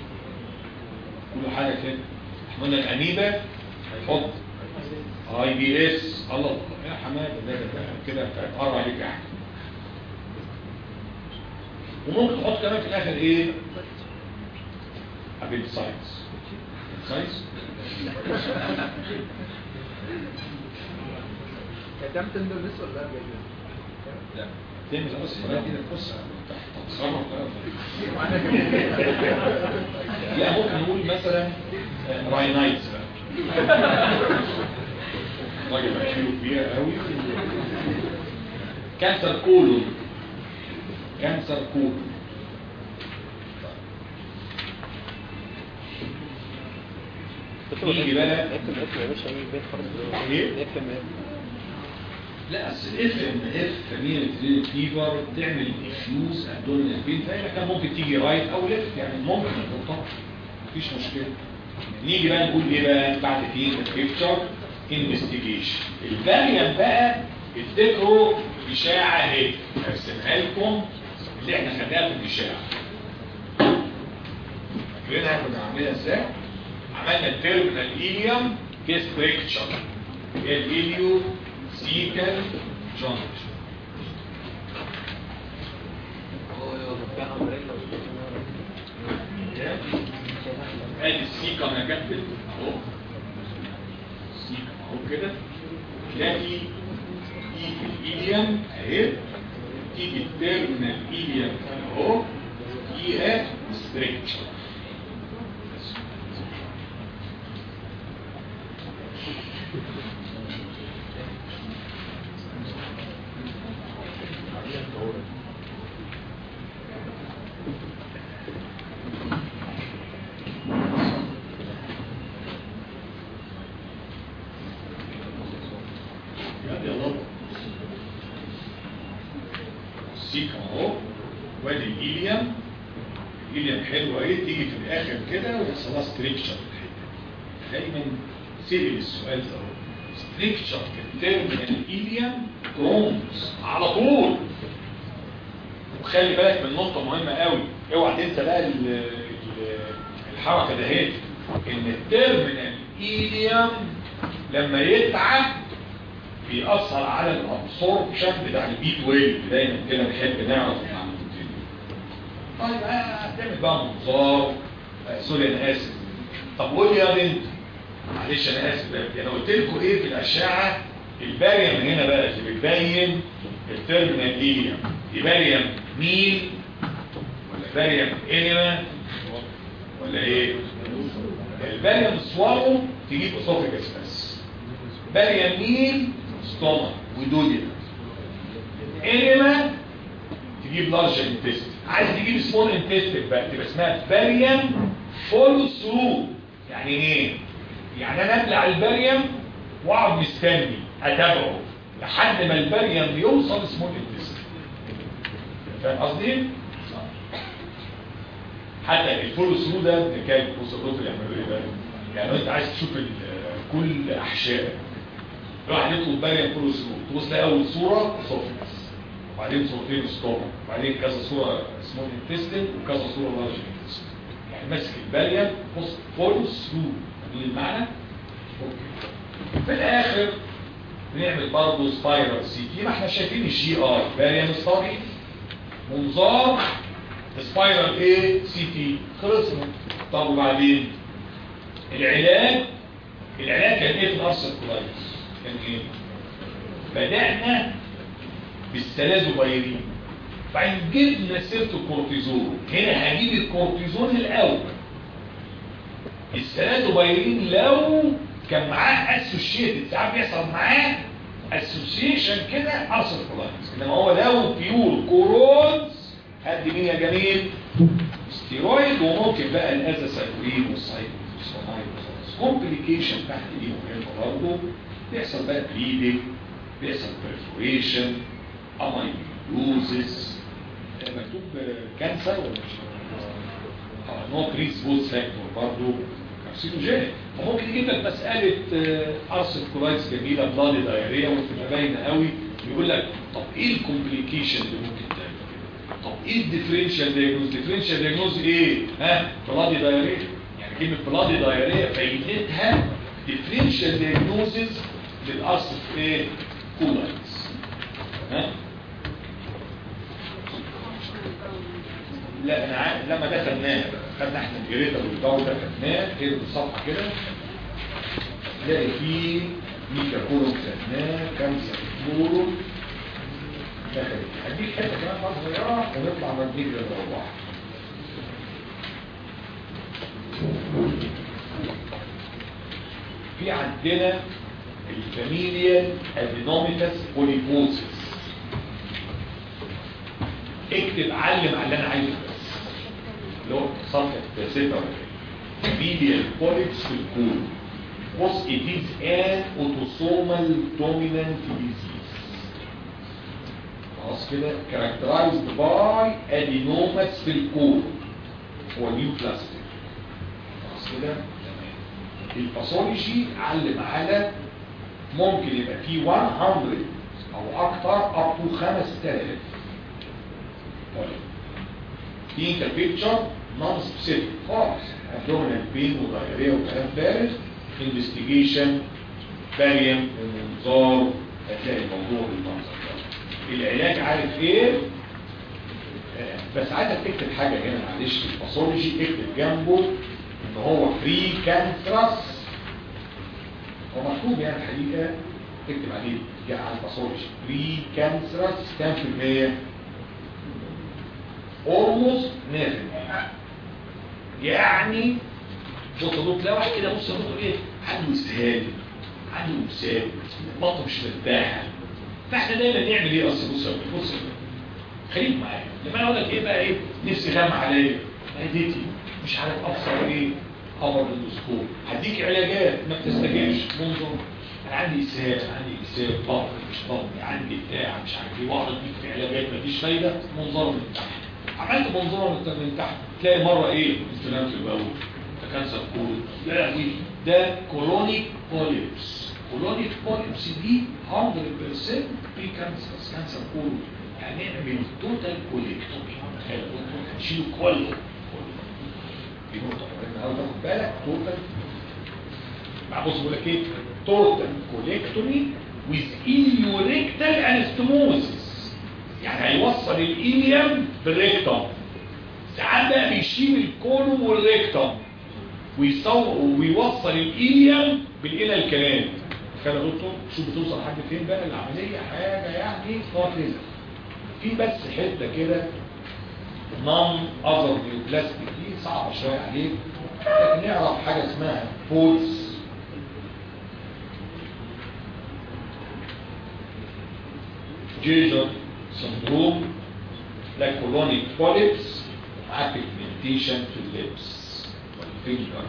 كل حاجة كده احنا قلنا الأميبا حط اي بي اس الله الله يا حماده ده ده ده كده هتقرا عليك يا احمد وممكن تحط كمان في الاخر ايه ابيل ساينس ساينس
كان تندر لسه ولا لا بجد؟
لا تعمل بس ولا كده بص تتصرف
معانا كمان
لا ممكن نقول مثلا آه، راينايتس بقى راجل عشيره كبيرة قوي كانسر كولون كانسر كولون نيجي بقى
اكتب اكتب يا باشا ايه بيت خالص
ايه؟
اكتب
لا اصل الاف ام اف فاميلي فيفر تعمل افيوز ابدومينال بين فهي كان ممكن تيجي رايت او ليفت يعني ممكن تحطها مفيش مشكله نيجي بقى نقول ايه بقى بعد كده بيكتشر انفستيجيشن الفاريانت بقى افتكروا اشاعه اهي ارسمها لكم اللي احنا خدناها في الاشاعه فاكرينها كنا عاملينها ازاي؟ عملنا التيرمينال ايليوم في ستريكتشر الإليو سيكال جونج ادي السيكا انا كاتب اهو السيكا اهو كده تلاقي يجي الايليوم اهي تيجي التيرمينال ايليوم اهو فيها ستريكتشر السيكا اهو وادي الايليوم الايليوم حلوه ايه تيجي في الاخر كده ويحصل لها ستريكشر دايما سيبي السؤال ده اهو ستريكشر في التيرمينال ايليوم كرونز على طول وخلي بالك من نقطة مهمة قوي اوعى تنسى بقى ال- ال- الحركة ده هي ان التيرمينال ايليوم لما يتعب بيأثر على الابسوربشن بتاع البي 12 دايما كده بنحب نعرف المعلومتين طيب آه، هتعمل بقى منظار آه، سوري انا اسف طب قول لي يا بنت معلش انا اسف بقى. انا قلت لكم ايه في الاشعه الباريم هنا بقى اللي بتبين التيرمينال ايليوم دي باريم مين ولا باريم انيما ولا ايه الباريم سوارو تجيب اسوفيجاس بس باريم مين ستومك ودوديا انما تجيب لارج انتست عايز تجيب سمول انتست بقى تبقى اسمها باريم فولو ثرو يعني ايه يعني انا ابلع الباريم واقعد مستني اتابعه لحد ما الباريم يوصل سمول انتست فاهم قصدي حتى الفولو ثرو ده كان بص الدكتور يعملوا ايه بقى يعني لو انت عايز تشوف ال- كل احشاء راح يطلب باريم فولو ثرو تبص تلاقي اول صوره سوفنس وبعدين صورتين ستومك وبعدين كذا صوره سمول انتستين وكذا صوره لارج انتستين يعني ماسك الباريم بص فولو ثرو المعنى اوكي في الاخر بنعمل برضه سبايرال سي تي ما احنا شايفين الجي ار باريم ستادي منظار سبايرال ايه سي تي خلصنا طب وبعدين العلاج العلاج كان ايه في الارسل كولايتس كان ايه بدأنا بالسلازوبايرين بعدين جبنا سيرة الكورتيزون هنا هجيب الكورتيزون الاول السلازوبايرين لو كان معاه اسوشيتد ساعات بيحصل معاه اسوشيشن كده ارسل كولايتس انما هو لو بيور كورونز قد مين يا جميل ستيرويد وممكن بقى الازاساكوين والسايكوسونايد كومبليكيشن تحت دي مهمه برضه بيحصل بقى بليدنج بيحصل برفوريشن امايلوزس مكتوب كانسر ولا مش اه ان هو بريس بوت فاكتور برضه كارسينوجينيك وممكن يجيب لك مساله ارسل كولايتس جميله بلادي دايريه وتبقى باينه قوي يقول لك طب ايه الكومبليكيشن اللي ممكن تعمل كده طب ايه الديفرنشال دايجنوز ديفرنشال دايجنوز ايه ها بلادي دايريه يعني كلمه بلادي دايريه فايدتها ديفرنشال دايجنوزز للارسل ايه كولايتس ها لا انا عارف لما ده خدناه خدنا احنا الجريدة والضوء ده خدناه كده بالصفحة كده تلاقي فيه ميكا كورو خدناه كانسر كورو دخلت هديك حتة كمان مرة صغيرة ونطلع نديك للروح في عندنا الفاميليال ادينوميتاس بوليبوسيس اكتب علم على اللي انا عايزه بس اللي هو صفحه 6 فاميليال بوليبس في الكول بص it is an autosomal dominant disease خلاص كده characterized by adenomas في الكول هو نيو بلاستيك خلاص كده تمام الباثولوجي علم على ممكن يبقى فيه 100 او اكتر up to 5000 طيب دي انت بيكتشر نون سبيسيفيك خالص ابدومينال بين ودايريا وكلام فارغ انفستيجيشن باريم ومنظار هتلاقي الموضوع بالمنظر ده العلاج عارف ايه آه، بس عايزك تكتب حاجه هنا معلش في الباثولوجي اكتب جنبه ان هو فري كانثرس هو مكتوب يعني الحقيقه اكتب عليه جاء على الباثولوجي فري كانثرس كام في المية almost nothing يعني بص دكتور تلاقي واحد كده بص يا دكتور ايه عنده اسهال عنده امساك بطنه مش مرتاحه فاحنا دايما نعمل ايه اصل بص يا دكتور، بص يا دكتور. خليك معايا لما انا اقول لك ايه بقى ايه نفسي غم عليا معدتي مش عارف ابصر ايه امر الاندوسكوب هديك علاجات ما بتستجيبش منظر انا عندي اسهال عندي اسهال بطن مش بطن عندي بتاع مش عارف ايه واقعد اديك في علاجات مفيش فايده منظره من تحت عملت منظره من من تحت تلاقي مره ايه انفلام في البول ده كانسر كول يا لهوي ده كولونيك بوليبس كولونيك بوليبس دي 100% بري كانسر كانسر كول هنعمل توتال كوليكتومي تخيل هنشيله كله دي نقطه مهمه قوي تاخد بالك توتال مع بص بقول لك ايه توتال كوليكتومي ويز ايليوريكتال انستموزس يعني هيوصل الايليوم بالريكتوم ساعات بقى بيشيل الكولوم والريكتوم ويصور ويوصل الايليوم بالإلى الكلام تخيل يا دكتور شوف بتوصل لحد فين بقى العمليه حاجه يعني قاتله في بس حته كده نون اذر نيوبلاستيك دي صعبه شويه عليك لكن نعرف حاجه اسمها فودز جيجر سندروم ده كولونيك بوليبس مع بيجمنتيشن في اللبس والفينجر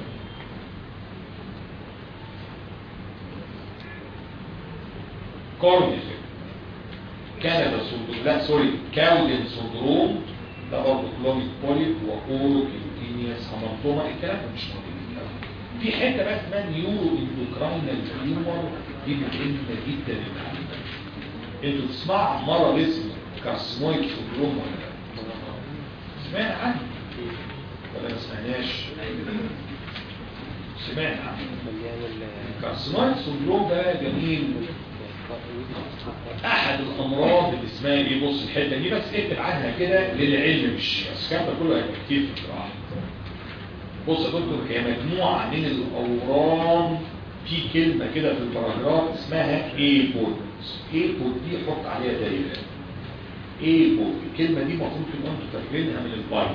كورنيفيك كندا سندروم لا سوري كاودن سندروم ده برضه كلونيك بوليب واورو كيوتينيوس هامانتوما الكلام ده مش موجود في حته بقى اسمها نيورو اندوكراينال تيومر دي مهمه جدا للعلم انتوا تسمعوا عن مرض اسمه كارسينويد سندروم ولا لا؟ سمعنا عنه ولا ما سمعناش؟ سمعنا عنه
مليان
الكارسينويد سندروم ده جميل احد الامراض اللي اسمها ايه بص الحته دي بس اكتب عنها كده للعلم مش بس الكلام ده كله هيبقى كتير في الجراحه بص يا دكتور هي مجموعه من الاورام في كلمه كده في الباراجراف اسمها ايبود ايبود دي حط عليها دايره ايبود الكلمه دي المفروض تبقوا انتوا فاكرينها من البايو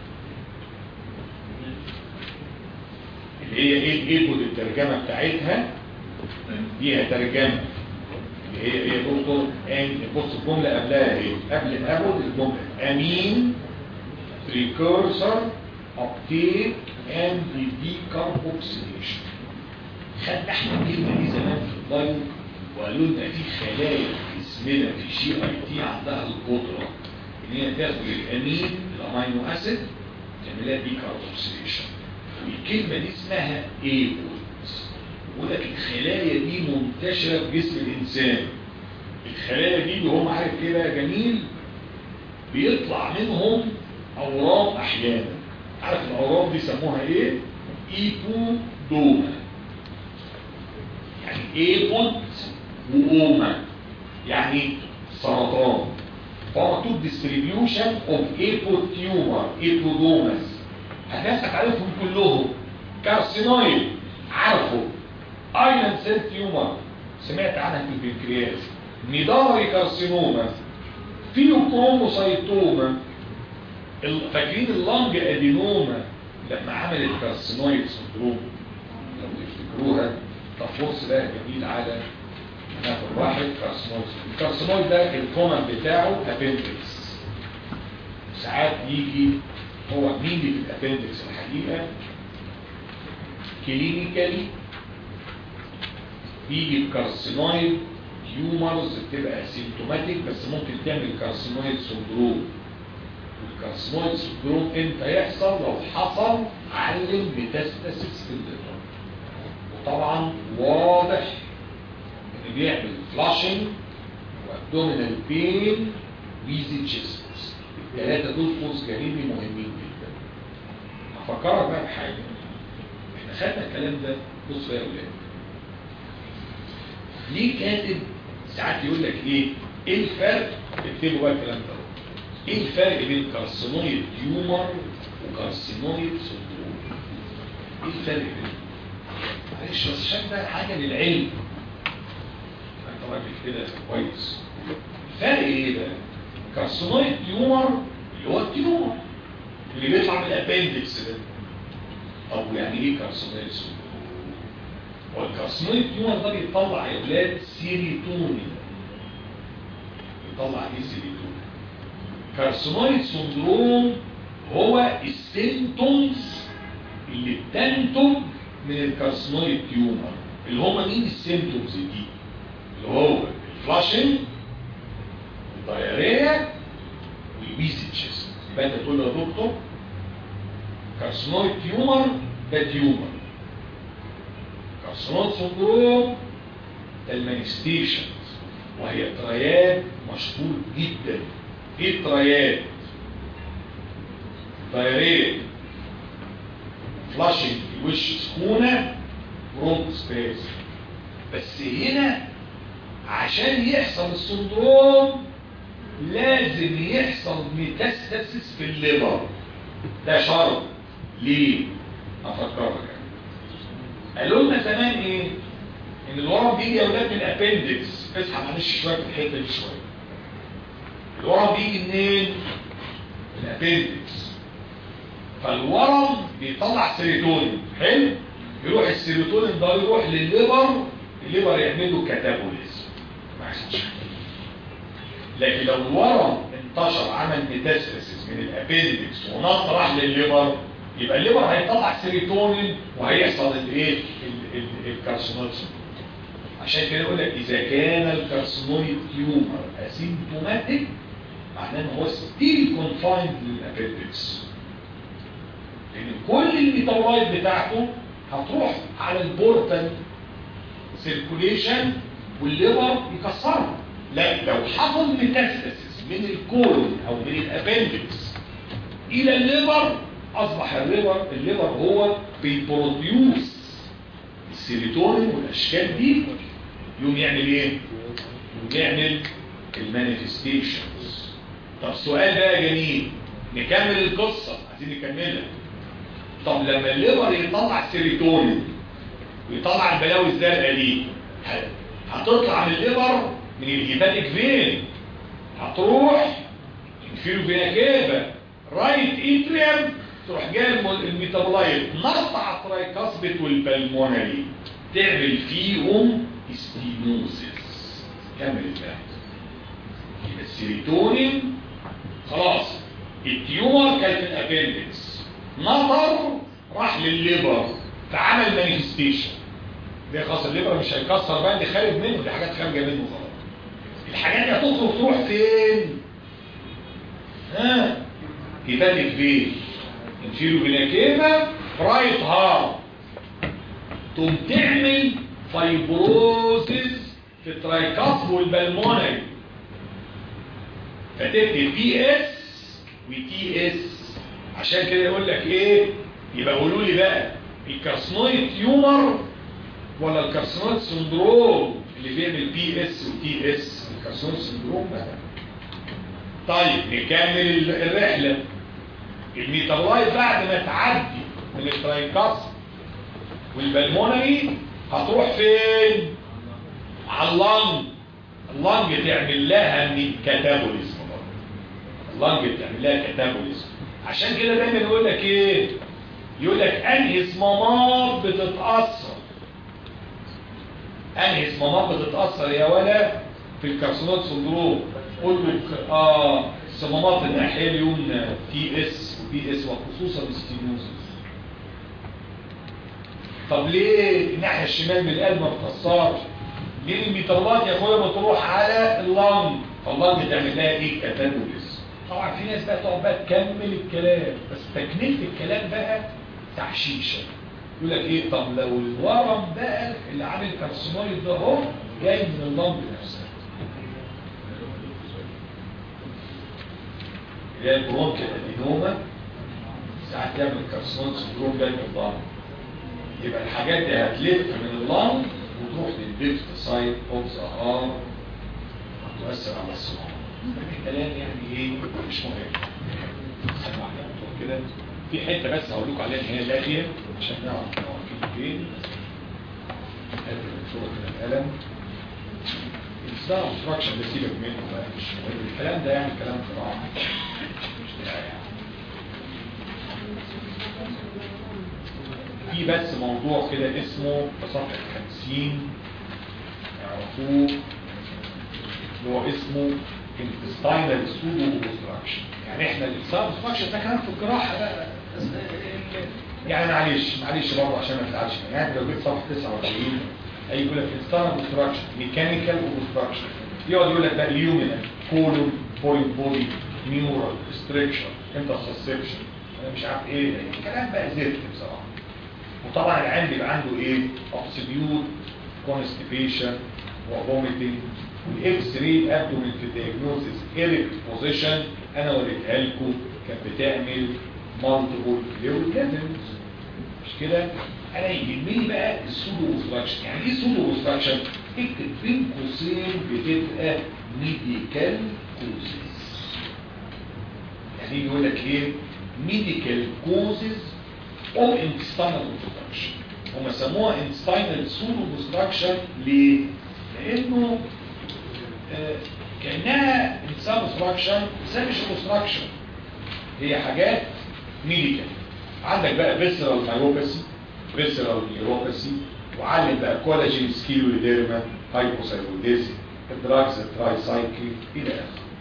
اللي هي ايه الايبود الترجمه بتاعتها ليها ترجمه اللي هي ايه يا دكتور ان بص الجمله قبلها ايه قبل اول الجمله امين precursor uptake and decarboxylation خدنا احنا الكلمه دي زمان في البايو وقالوا لنا في خلايا في جسمنا في جي اي تي عندها القدره ان هي تاخد الامين الامينو اسيد تعمل لها ديكاربوكسيليشن والكلمه دي اسمها ايبوز ولك الخلايا دي منتشره في جسم الانسان الخلايا دي اللي هم عارف كده جميل بيطلع منهم اورام احيانا عارف الاورام دي سموها ايه ايبودوما يعني ايبود واوما يعني سرطان فهو مكتوب distribution of ايبود تيومر ايبودوماس هتمسك عليهم كلهم كارسينويد عارفه ايلاند سيل تيومر سمعت عنها في البنكرياس ميداري كارسينوما فيوكروموسايتوما ال- فاكرين اللنج ادينوما لما عملت كارسينويد سندروم لو تفتكروها تفورس ده جميل على ناخد واحد كارسينويد الكارسينويد ده الكومن بتاعه ابندكس ساعات يجي هو مين اللي في الابندكس الحقيقه كلينيكالي بيجي بكارسينويد تيومرز بتبقى سيمتوماتيك بس ممكن تعمل كارسينويد سندروم والكارسينويد سندروم امتى يحصل لو حصل علم ميتاستاسيس في الليفر وطبعا واضح ان بيعمل فلاشنج وابدومينال بين ويزي تشيست الثلاثه دول فوز جانبي مهمين جدا هفكرك بقى بحاجه احنا خدنا الكلام ده بص يا اولاد ليه كاتب ساعات يقول لك ايه ايه الفرق اكتبوا بقى الكلام ده ايه الفرق بين كارسينويد تيومر وكارسينويد سندروم ايه الفرق بين معلش بس عشان ده حاجه للعلم انت راجل كده كويس الفرق ايه بقى كارسينويد تيومر اللي هو التيومر اللي بيطلع من الابندكس ده طب يعني ايه كارسينويد سندروم والكارسينويد تيومر ده بيطلع يا اولاد سيريتونين بيطلع ايه سيريتونين كارسينويد سندروم هو السيمتومز اللي بتنتج من الكارسينويد تيومر اللي هم مين السيمتومز دي اللي هو الفلاشنج الدايريا والبيزي تشيست يبقى انت تقول له يا دكتور كارسينويد تيومر ده تيومر كارسينويد سندروم ده المانيستيشنز وهي تريات مشهور جدا ايه التريات دايريا فلاشنج في وش سخونه برونك سبيس بس هنا عشان يحصل السندروم لازم يحصل ميتاستاسيس في الليبر ده شرط ليه افكرك يعني. قالوا لنا زمان ايه ان الورم بيجي يا اولاد من الابندكس اصحى معلش شويه في الحته دي شويه الورم بيجي منين من الابندكس فالورم بيطلع سيروتونين حلو يروح السيروتونين ده يروح للليبر الليبر يعمل له كاتابوليزم ما يحصلش حاجة. لكن لو الورم انتشر عمل ميتاستاسيس من الابندكس ونط راح للليفر يبقى الليفر هيطلع سيروتونين وهيحصل الايه ال- ال- الكارسينويد عشان كده يقول لك اذا كان الكارسينويد تيومر اسيمتوماتيك معناه ان هو ستيل كونفايند للابندكس لان كل الميتابولايت بتاعته هتروح على البورتال سيركوليشن والليفر يكسرها لا لو حصل ميتاستاسيس من الكولون او من الابندكس الى الليفر اصبح الليفر الليفر هو بيبروديوس السيروتونين والاشكال دي يقوم يعمل ايه يقوم يعمل المانيفستيشنز طب سؤال بقى جميل نكمل القصه عايزين نكملها طب لما الليفر يطلع سيروتونين ويطلع البلاوي الزرقاء دي ه- هتطلع من الليفر من الهيباتيك فين هتروح انفيرو فينا كيفا رايت اتريم تروح جاي الم- الميتابولايت نط على الترايكاسبيت والبلمونري تعمل فيهم ستينوزيس كمل البحث يبقى السيروتونين خلاص التيومر كان في الابندكس نطر راح للليفر فعمل مانيفستيشن ده خلاص الليفر مش هيكسر بقى دي خارج منه دي حاجات خارجه منه خلاص الحاجات دي هتخرج تروح فين ها هيباتيك فين انفيرو فيناكيفا رايت هارت تقوم تعمل فايبروزيس في الترايكاسب والبلمونري فتكتب بي اس وتي اس عشان كده يقول لك ايه يبقى قولوا لي بقى الكارسنويد تيومر ولا الكارسنويد سندروم اللي بيعمل بي اس وتي اس الكارسنويد سندروم بقى طيب نكمل الرحله الميتابولايت بعد ما تعدي من الترايكاسب والبلمونري هتروح فين على اللنج اللنج تعمل لها من كاتابوليزم اللنج بتعمل لها كاتابوليزم عشان كده دايما يقول لك ايه يقول لك انهي صمامات بتتاثر انهي صمامات بتتاثر يا ولا في الكارسينوت سندروم قول له اه صمامات الناحيه اليمنى تي اس وبي اس وخصوصا الستينوزس طب ليه الناحيه الشمال من القلب ما بتاثرش ليه الميتابولات يا اخويا بتروح على اللنج فاللنج بتعمل لها ايه كاتابوليزم طبعا في ناس بقى تقعد بقى تكمل الكلام بس تكمله الكلام بقى تحشيشه يقول لك ايه طب لو الورم بقى اللي عامل كارسينويد ده اهو جاي من اللنج نفسها اللي هي البرونكيال ادينوما ساعات تعمل كارسينويد سندروم جاي من اللنج يبقى الحاجات دي هتلف من اللنج وتروح للليفت سايد اوف ذا ارم تؤثر على الصمام الكلام يعني ايه مش مهم سمع كده في حته بس هقول لكم عليها ان هي لاقيه عشان نعرف احنا واقفين فين هذه الصوره كده القلم الساعه انستراكشن ده سيبك منه بقى مش مهم الكلام ده يعني كلام قراءه مش داعي يعني في بس موضوع كده اسمه في صفحه 50 يعرفوه اللي هو اسمه intestinal pseudo obstruction يعني احنا الانسان obstruction ده كلام في الجراحه بقى يعني معلش معلش برضه عشان ما تزعلش مني. يعني لو جيت صفحه 49 هيجي يقول لك intestinal obstruction mechanical obstruction يقعد يقول لك ده luminal colon foreign body neural restriction intersusception انا مش عارف ايه الكلام بقى زفت بصراحه وطبعا العين بيبقى عنده ايه absolute constipation وvomiting والاكس راي ابدومين في الدياجنوزيس ايريك بوزيشن انا وريتها لكم كانت بتعمل مالتيبل فلويد ليفلز مش كده انا يهمني بقى السودو اوبستراكشن يعني ايه سودو اوبستراكشن اكتب بين قوسين بتبقى ميديكال كوزز يعني يقول لك ايه ميديكال كوزز او انتستينال اوبستراكشن هم سموها انتستينال سودو اوبستراكشن ليه لانه آه، كانها انسان اوبستراكشن بس هي مش اوبستراكشن هي حاجات ميديكال عندك بقى فيسرال مايوباسي فيسرال نيوروباسي وعلم بقى كولاجين سكيلوديرما هايبوثايروديزم الدراجز التراي سايكل الى اخره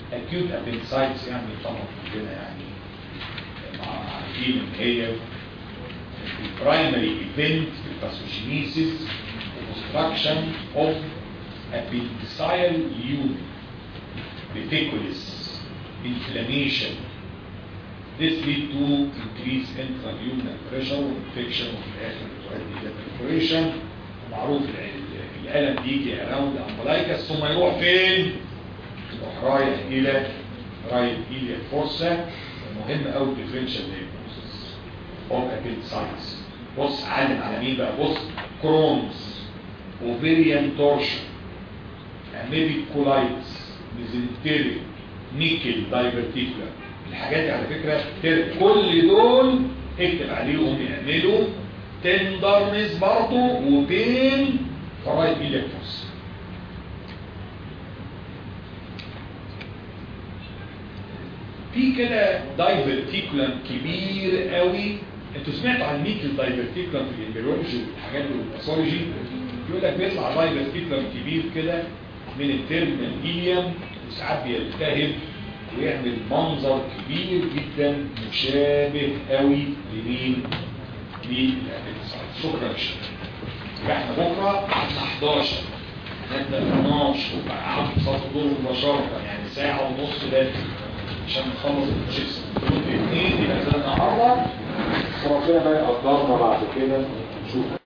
اكيوت ابنسايتس يعني طبعا كلنا يعني مع- عارفين ان هي البرايمري ايفنت في الباثوجينيسيس obstruction of appendiceal unit reticulus inflammation this lead to increased intraluminal pressure وانفكشن وفي الاخر تؤدي الى perforation معروف ال- الالم بيجي around umbilicus ثم يروح فين؟ يروح رايح الى رايح الى الفرصه مهم قوي الديفرنشال دايجنوستس اوف appendicitis بص علم على مين بقى بص كرونز اوفيريان تورشن اميبيك كولايتس ميزنتيري نيكل دايفرتيكولا الحاجات دي على فكره تر- كل دول اكتب عليهم يعملوا تندرنس برضه وبين فرايد ايدك فرصه في كده دايفرتيكولم كبير قوي انتوا سمعتوا عن نيكل دايفرتيكولم في الامبريولوجي والحاجات دي والباثولوجي يقول لك بيطلع دايفرتيكولم كبير كده من التيرمينال هيليوم وساعات بيلتهب ويعمل منظر كبير جدا مشابه قوي لمين؟ للابنسايت شكرا يا شباب يبقى احنا بكره عندنا 11 هنبدا 12 وبقى عم صوت دور مباشره يعني ساعه ونص بدري عشان نخلص الجسم الاثنين يبقى زي النهارده وربنا بقى يقدرنا بعد كده نشوف